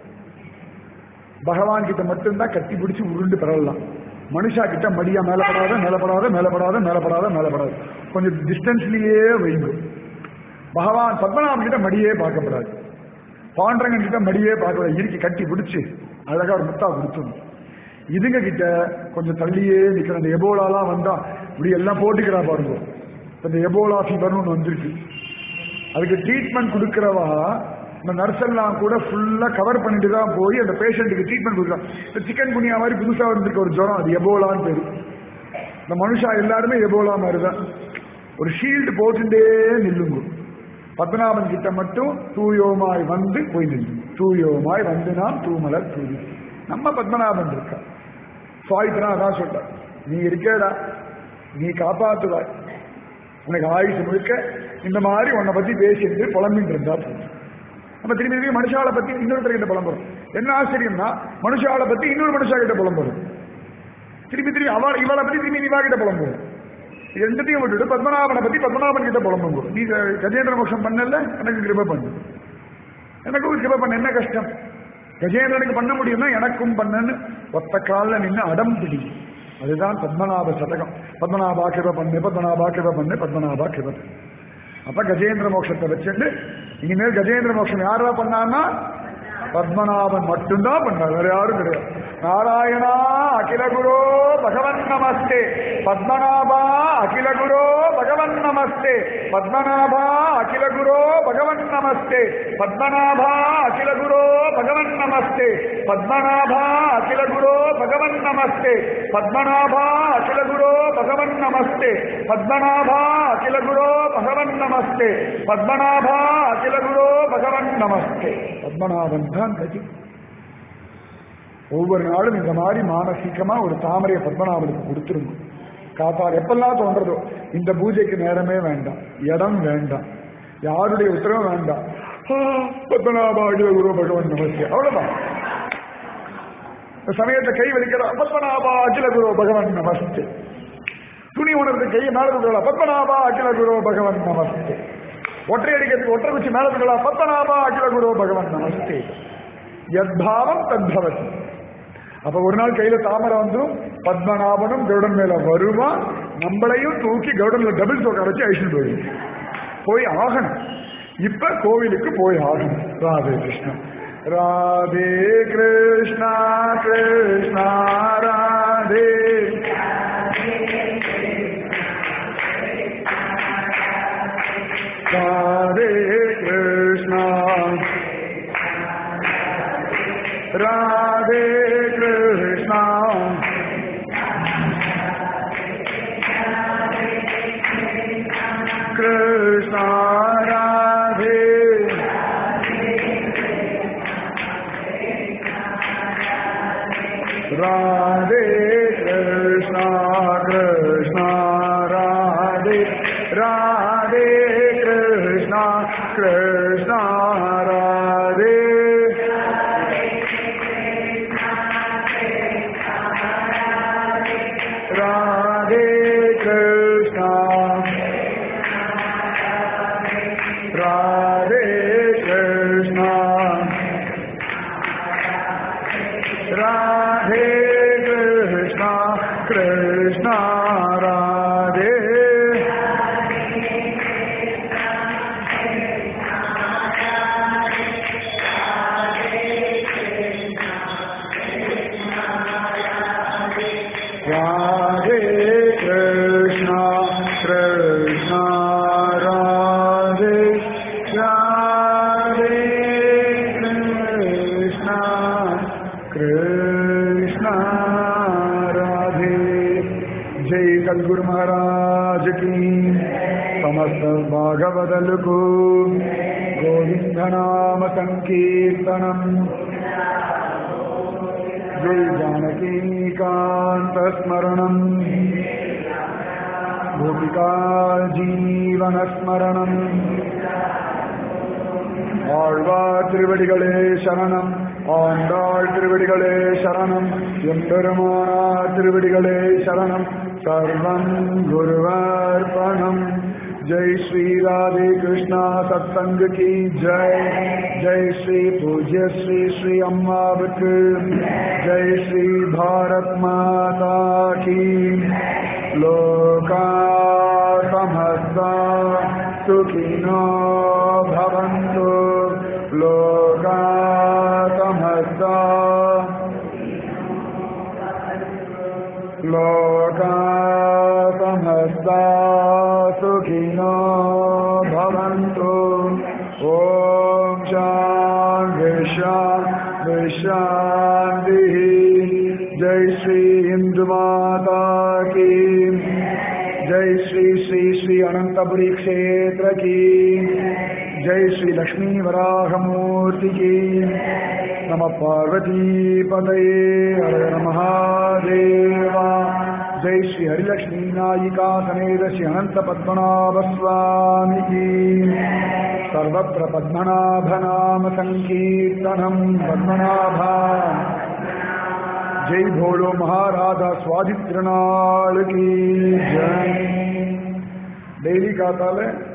[SPEAKER 1] பகவான் கிட்ட மட்டும்தான் கட்டி பிடிச்சு உருண்டு பெறலாம் மனுஷா கிட்ட மடியா மேலப்படாத மேலப்படாத மேலப்படாத மேலப்படாத மேலப்படாது கொஞ்சம் டிஸ்டன்ஸ்லயே வைங்க பகவான் பத்மநாபன் கிட்ட மடியே பார்க்கப்படாது பாண்டரங்கன் கிட்ட மடியே பார்க்கக்கூடாது இறுக்கி கட்டி பிடிச்சு அழகா ஒரு முத்தா கொடுத்துடணும் இதுங்க கிட்ட கொஞ்சம் தள்ளியே நிக்கிற அந்த எபோலாலாம் வந்தா இப்படி எல்லாம் போட்டுக்கிறா பாருங்க இப்ப இந்த எபோலா ஃபீவர்னு ஒன்று வந்திருக்கு அதுக்கு ட்ரீட்மெண்ட் கொடுக்கிறவா இந்த நர்ஸ் எல்லாம் கூட ஃபுல்லா கவர் பண்ணிட்டு தான் போய் அந்த பேஷண்ட்டுக்கு ட்ரீட்மெண்ட் கொடுக்குறான் இந்த சிக்கன் குனியா மாதிரி புதுசா வந்திருக்க ஒரு ஜுரம் அது எபோலான்னு பேரு இந்த மனுஷா எல்லாருமே எபோலா மாதிரி தான் ஒரு ஷீல்டு போட்டுட்டே நில்லுங்க பத்மநாபன் கிட்ட மட்டும் தூயோமாய் வந்து போய் நில்லுங்க தூயோமாய் வந்து நாம் தூமலர் தூவி நம்ம பத்மநாபன் இருக்கா சுவாயித்தனா அதான் சொல்ற நீ இருக்கேடா நீ காப்பாத்துவாய் உனக்கு ஆயுசு முழுக்க இந்த மாதிரி உன்னை பத்தி பேசிட்டு புலம்பின்னு இருந்தா போதும். நம்ம திரும்பி திரும்பி மனுஷாவை பத்தி இன்னொருத்தர் கிட்ட புலம்புறோம் என்ன ஆச்சரியம்னா மனுஷாவை பத்தி இன்னொரு மனுஷா கிட்ட புலம்புறோம் திரும்பி திரும்பி அவள் இவளை பத்தி திரும்பி இவா கிட்ட புலம்புவோம் இது ரெண்டுத்தையும் விட்டுட்டு பத்மநாபனை பத்தி பத்மநாபன் கிட்ட புலம்புங்க நீ கஜேந்திர மோட்சம் பண்ணல எனக்கு கிருப பண்ணு எனக்கு ஒரு கிருப பண்ண என்ன கஷ்டம் கஜேந்திரனுக்கு பண்ண முடியும்னா எனக்கும் பண்ணுன்னு ஒத்த காலில் நின்று அடம் பிடி அதுதான் பத்மநாப சதகம் பத்மநாபா கிருப பண்ணு பத்மநாபா கிருப பண்ணு பத்மநாபா கிருப பண்ணு அப்ப கஜேந்திர மோட்சத்தை வச்சுட்டு இனிமேல் கஜேந்திர மோட்சம் யாரா பண்ணான்னா பத்மநாபன் மட்டும்தான் பண்ணார் வேற யாரும் கிடையாது நாராயணா அகில குரு பகவன் நமஸ்தே பத்மநாபா அகில குரு பகவன் நமஸ்தே பத்மநாபா அகில குரு பகவன் நமஸ்தே பத்மநாபா அகில குரு பகவன் நமஸ்தே பத்மநாபா அகில குரு பகவன் நமஸ்தே பத்மநாபா அகில குரு பகவன் நமஸ்தே பத்மநாபா அகில குரு பகவன் நமஸ்தே பத்மநாபா அகில குரு பகவன் நமஸ்தே பத்மநாபன் தான் கதி ஒவ்வொரு நாளும் இந்த மாதிரி மானசீகமா ஒரு தாமரையை பத்மநாபனுக்கு கொடுத்துருங்க காத்தால் எப்பெல்லாம் தோன்றதோ இந்த பூஜைக்கு நேரமே வேண்டாம் இடம் வேண்டாம் யாருடைய உத்தரவும் வேண்டாம் ஆ, பத்மநாபா அகில குரு பகவன் நமஸ்தே அவ்வளவுதான் இந்த சமயத்தை கை வலிக்கிறா பத்மநாபா அகில குரு பகவன் நமஸ்தே துணி உணர்ந்து கையை மேல தூக்கலாம் பத்மநாபா அகில குரு பகவன் நமஸ்தே ஒற்றை அடிக்கிறதுக்கு ஒற்றை வச்சு மேல தூக்கலாம் பத்மநாபா அகில குரு பகவன் நமஸ்தே யத்பாவம் தத்பவதி அப்ப ஒரு நாள் கையில தாமரை வந்தும் பத்மநாபனும் கருடன் மேல வருவான் நம்மளையும் தூக்கி கருடன்ல டபுள் தோக்க வச்சு ஐஷன் போயிடும் போய் ஆகணும் இப்ப கோவிலுக்கு போய் ஆகணும் ராதே கிருஷ்ணா ராதே கிருஷ்ணா கிருஷ்ணா ராதே ராதே கிருஷ்ணா ராதே கிருஷ்ணா கிருஷ்ணா ராதே ராதே கிருஷ்ணா கிருஷ்ணா ராதே ராதே கிருஷ்ணா கிருஷ்ணா ராதே ராதே கிருஷ்ணா ராதே கிருஷ்ணா ராதே கிருஷ்ணா கிருஷ்ணா ராதே ராதே கிருஷ்ணா கிருஷ்ணா ராதே ராதே கிருஷ்ணா कृष्णा राधे जय सदगुरु महाराज की समस्त भागवदल को गोविंद नाम संकीर्तनम जय जानकी कांत स्मरणम गोपिका जीवन स्मरणम ஆழ்வார் திருவடிகளே சரணம் ஆண்டாள் திருவடிகளே சரணம் எம்பெருமானார் திருவடிகளே சரணம் சர்வம் குருவார்ப்பணம் जय श्री राधे कृष्णा सत्संग की जय जय श्री पूज्य श्री श्री अम्मावत जय श्री भारत माता की लोका समस्ता सुखिनो भवन्तु लोका समस्ता लोका समस्ता सुखिनो भवन्तु ॐ शान्ति शान्ति शान्तिः जय श्री हिन्दु माता की जय श्री श्री श्री अनंतपुरी क्षेत्र की जय श्री लक्ष्मी वराह मूर्ति की नम पार्वती पतये हर हर महादेवा जय श्री हरिलक्ष्मी नायिका समेत श्री अनंत पद्मनाभ स्वामी की सर्वत्र पद्मनाभ नाम संकीर्तनम पद्मनाभा जय भोलो महाराजा स्वादित्रनाल की जय डेली काताल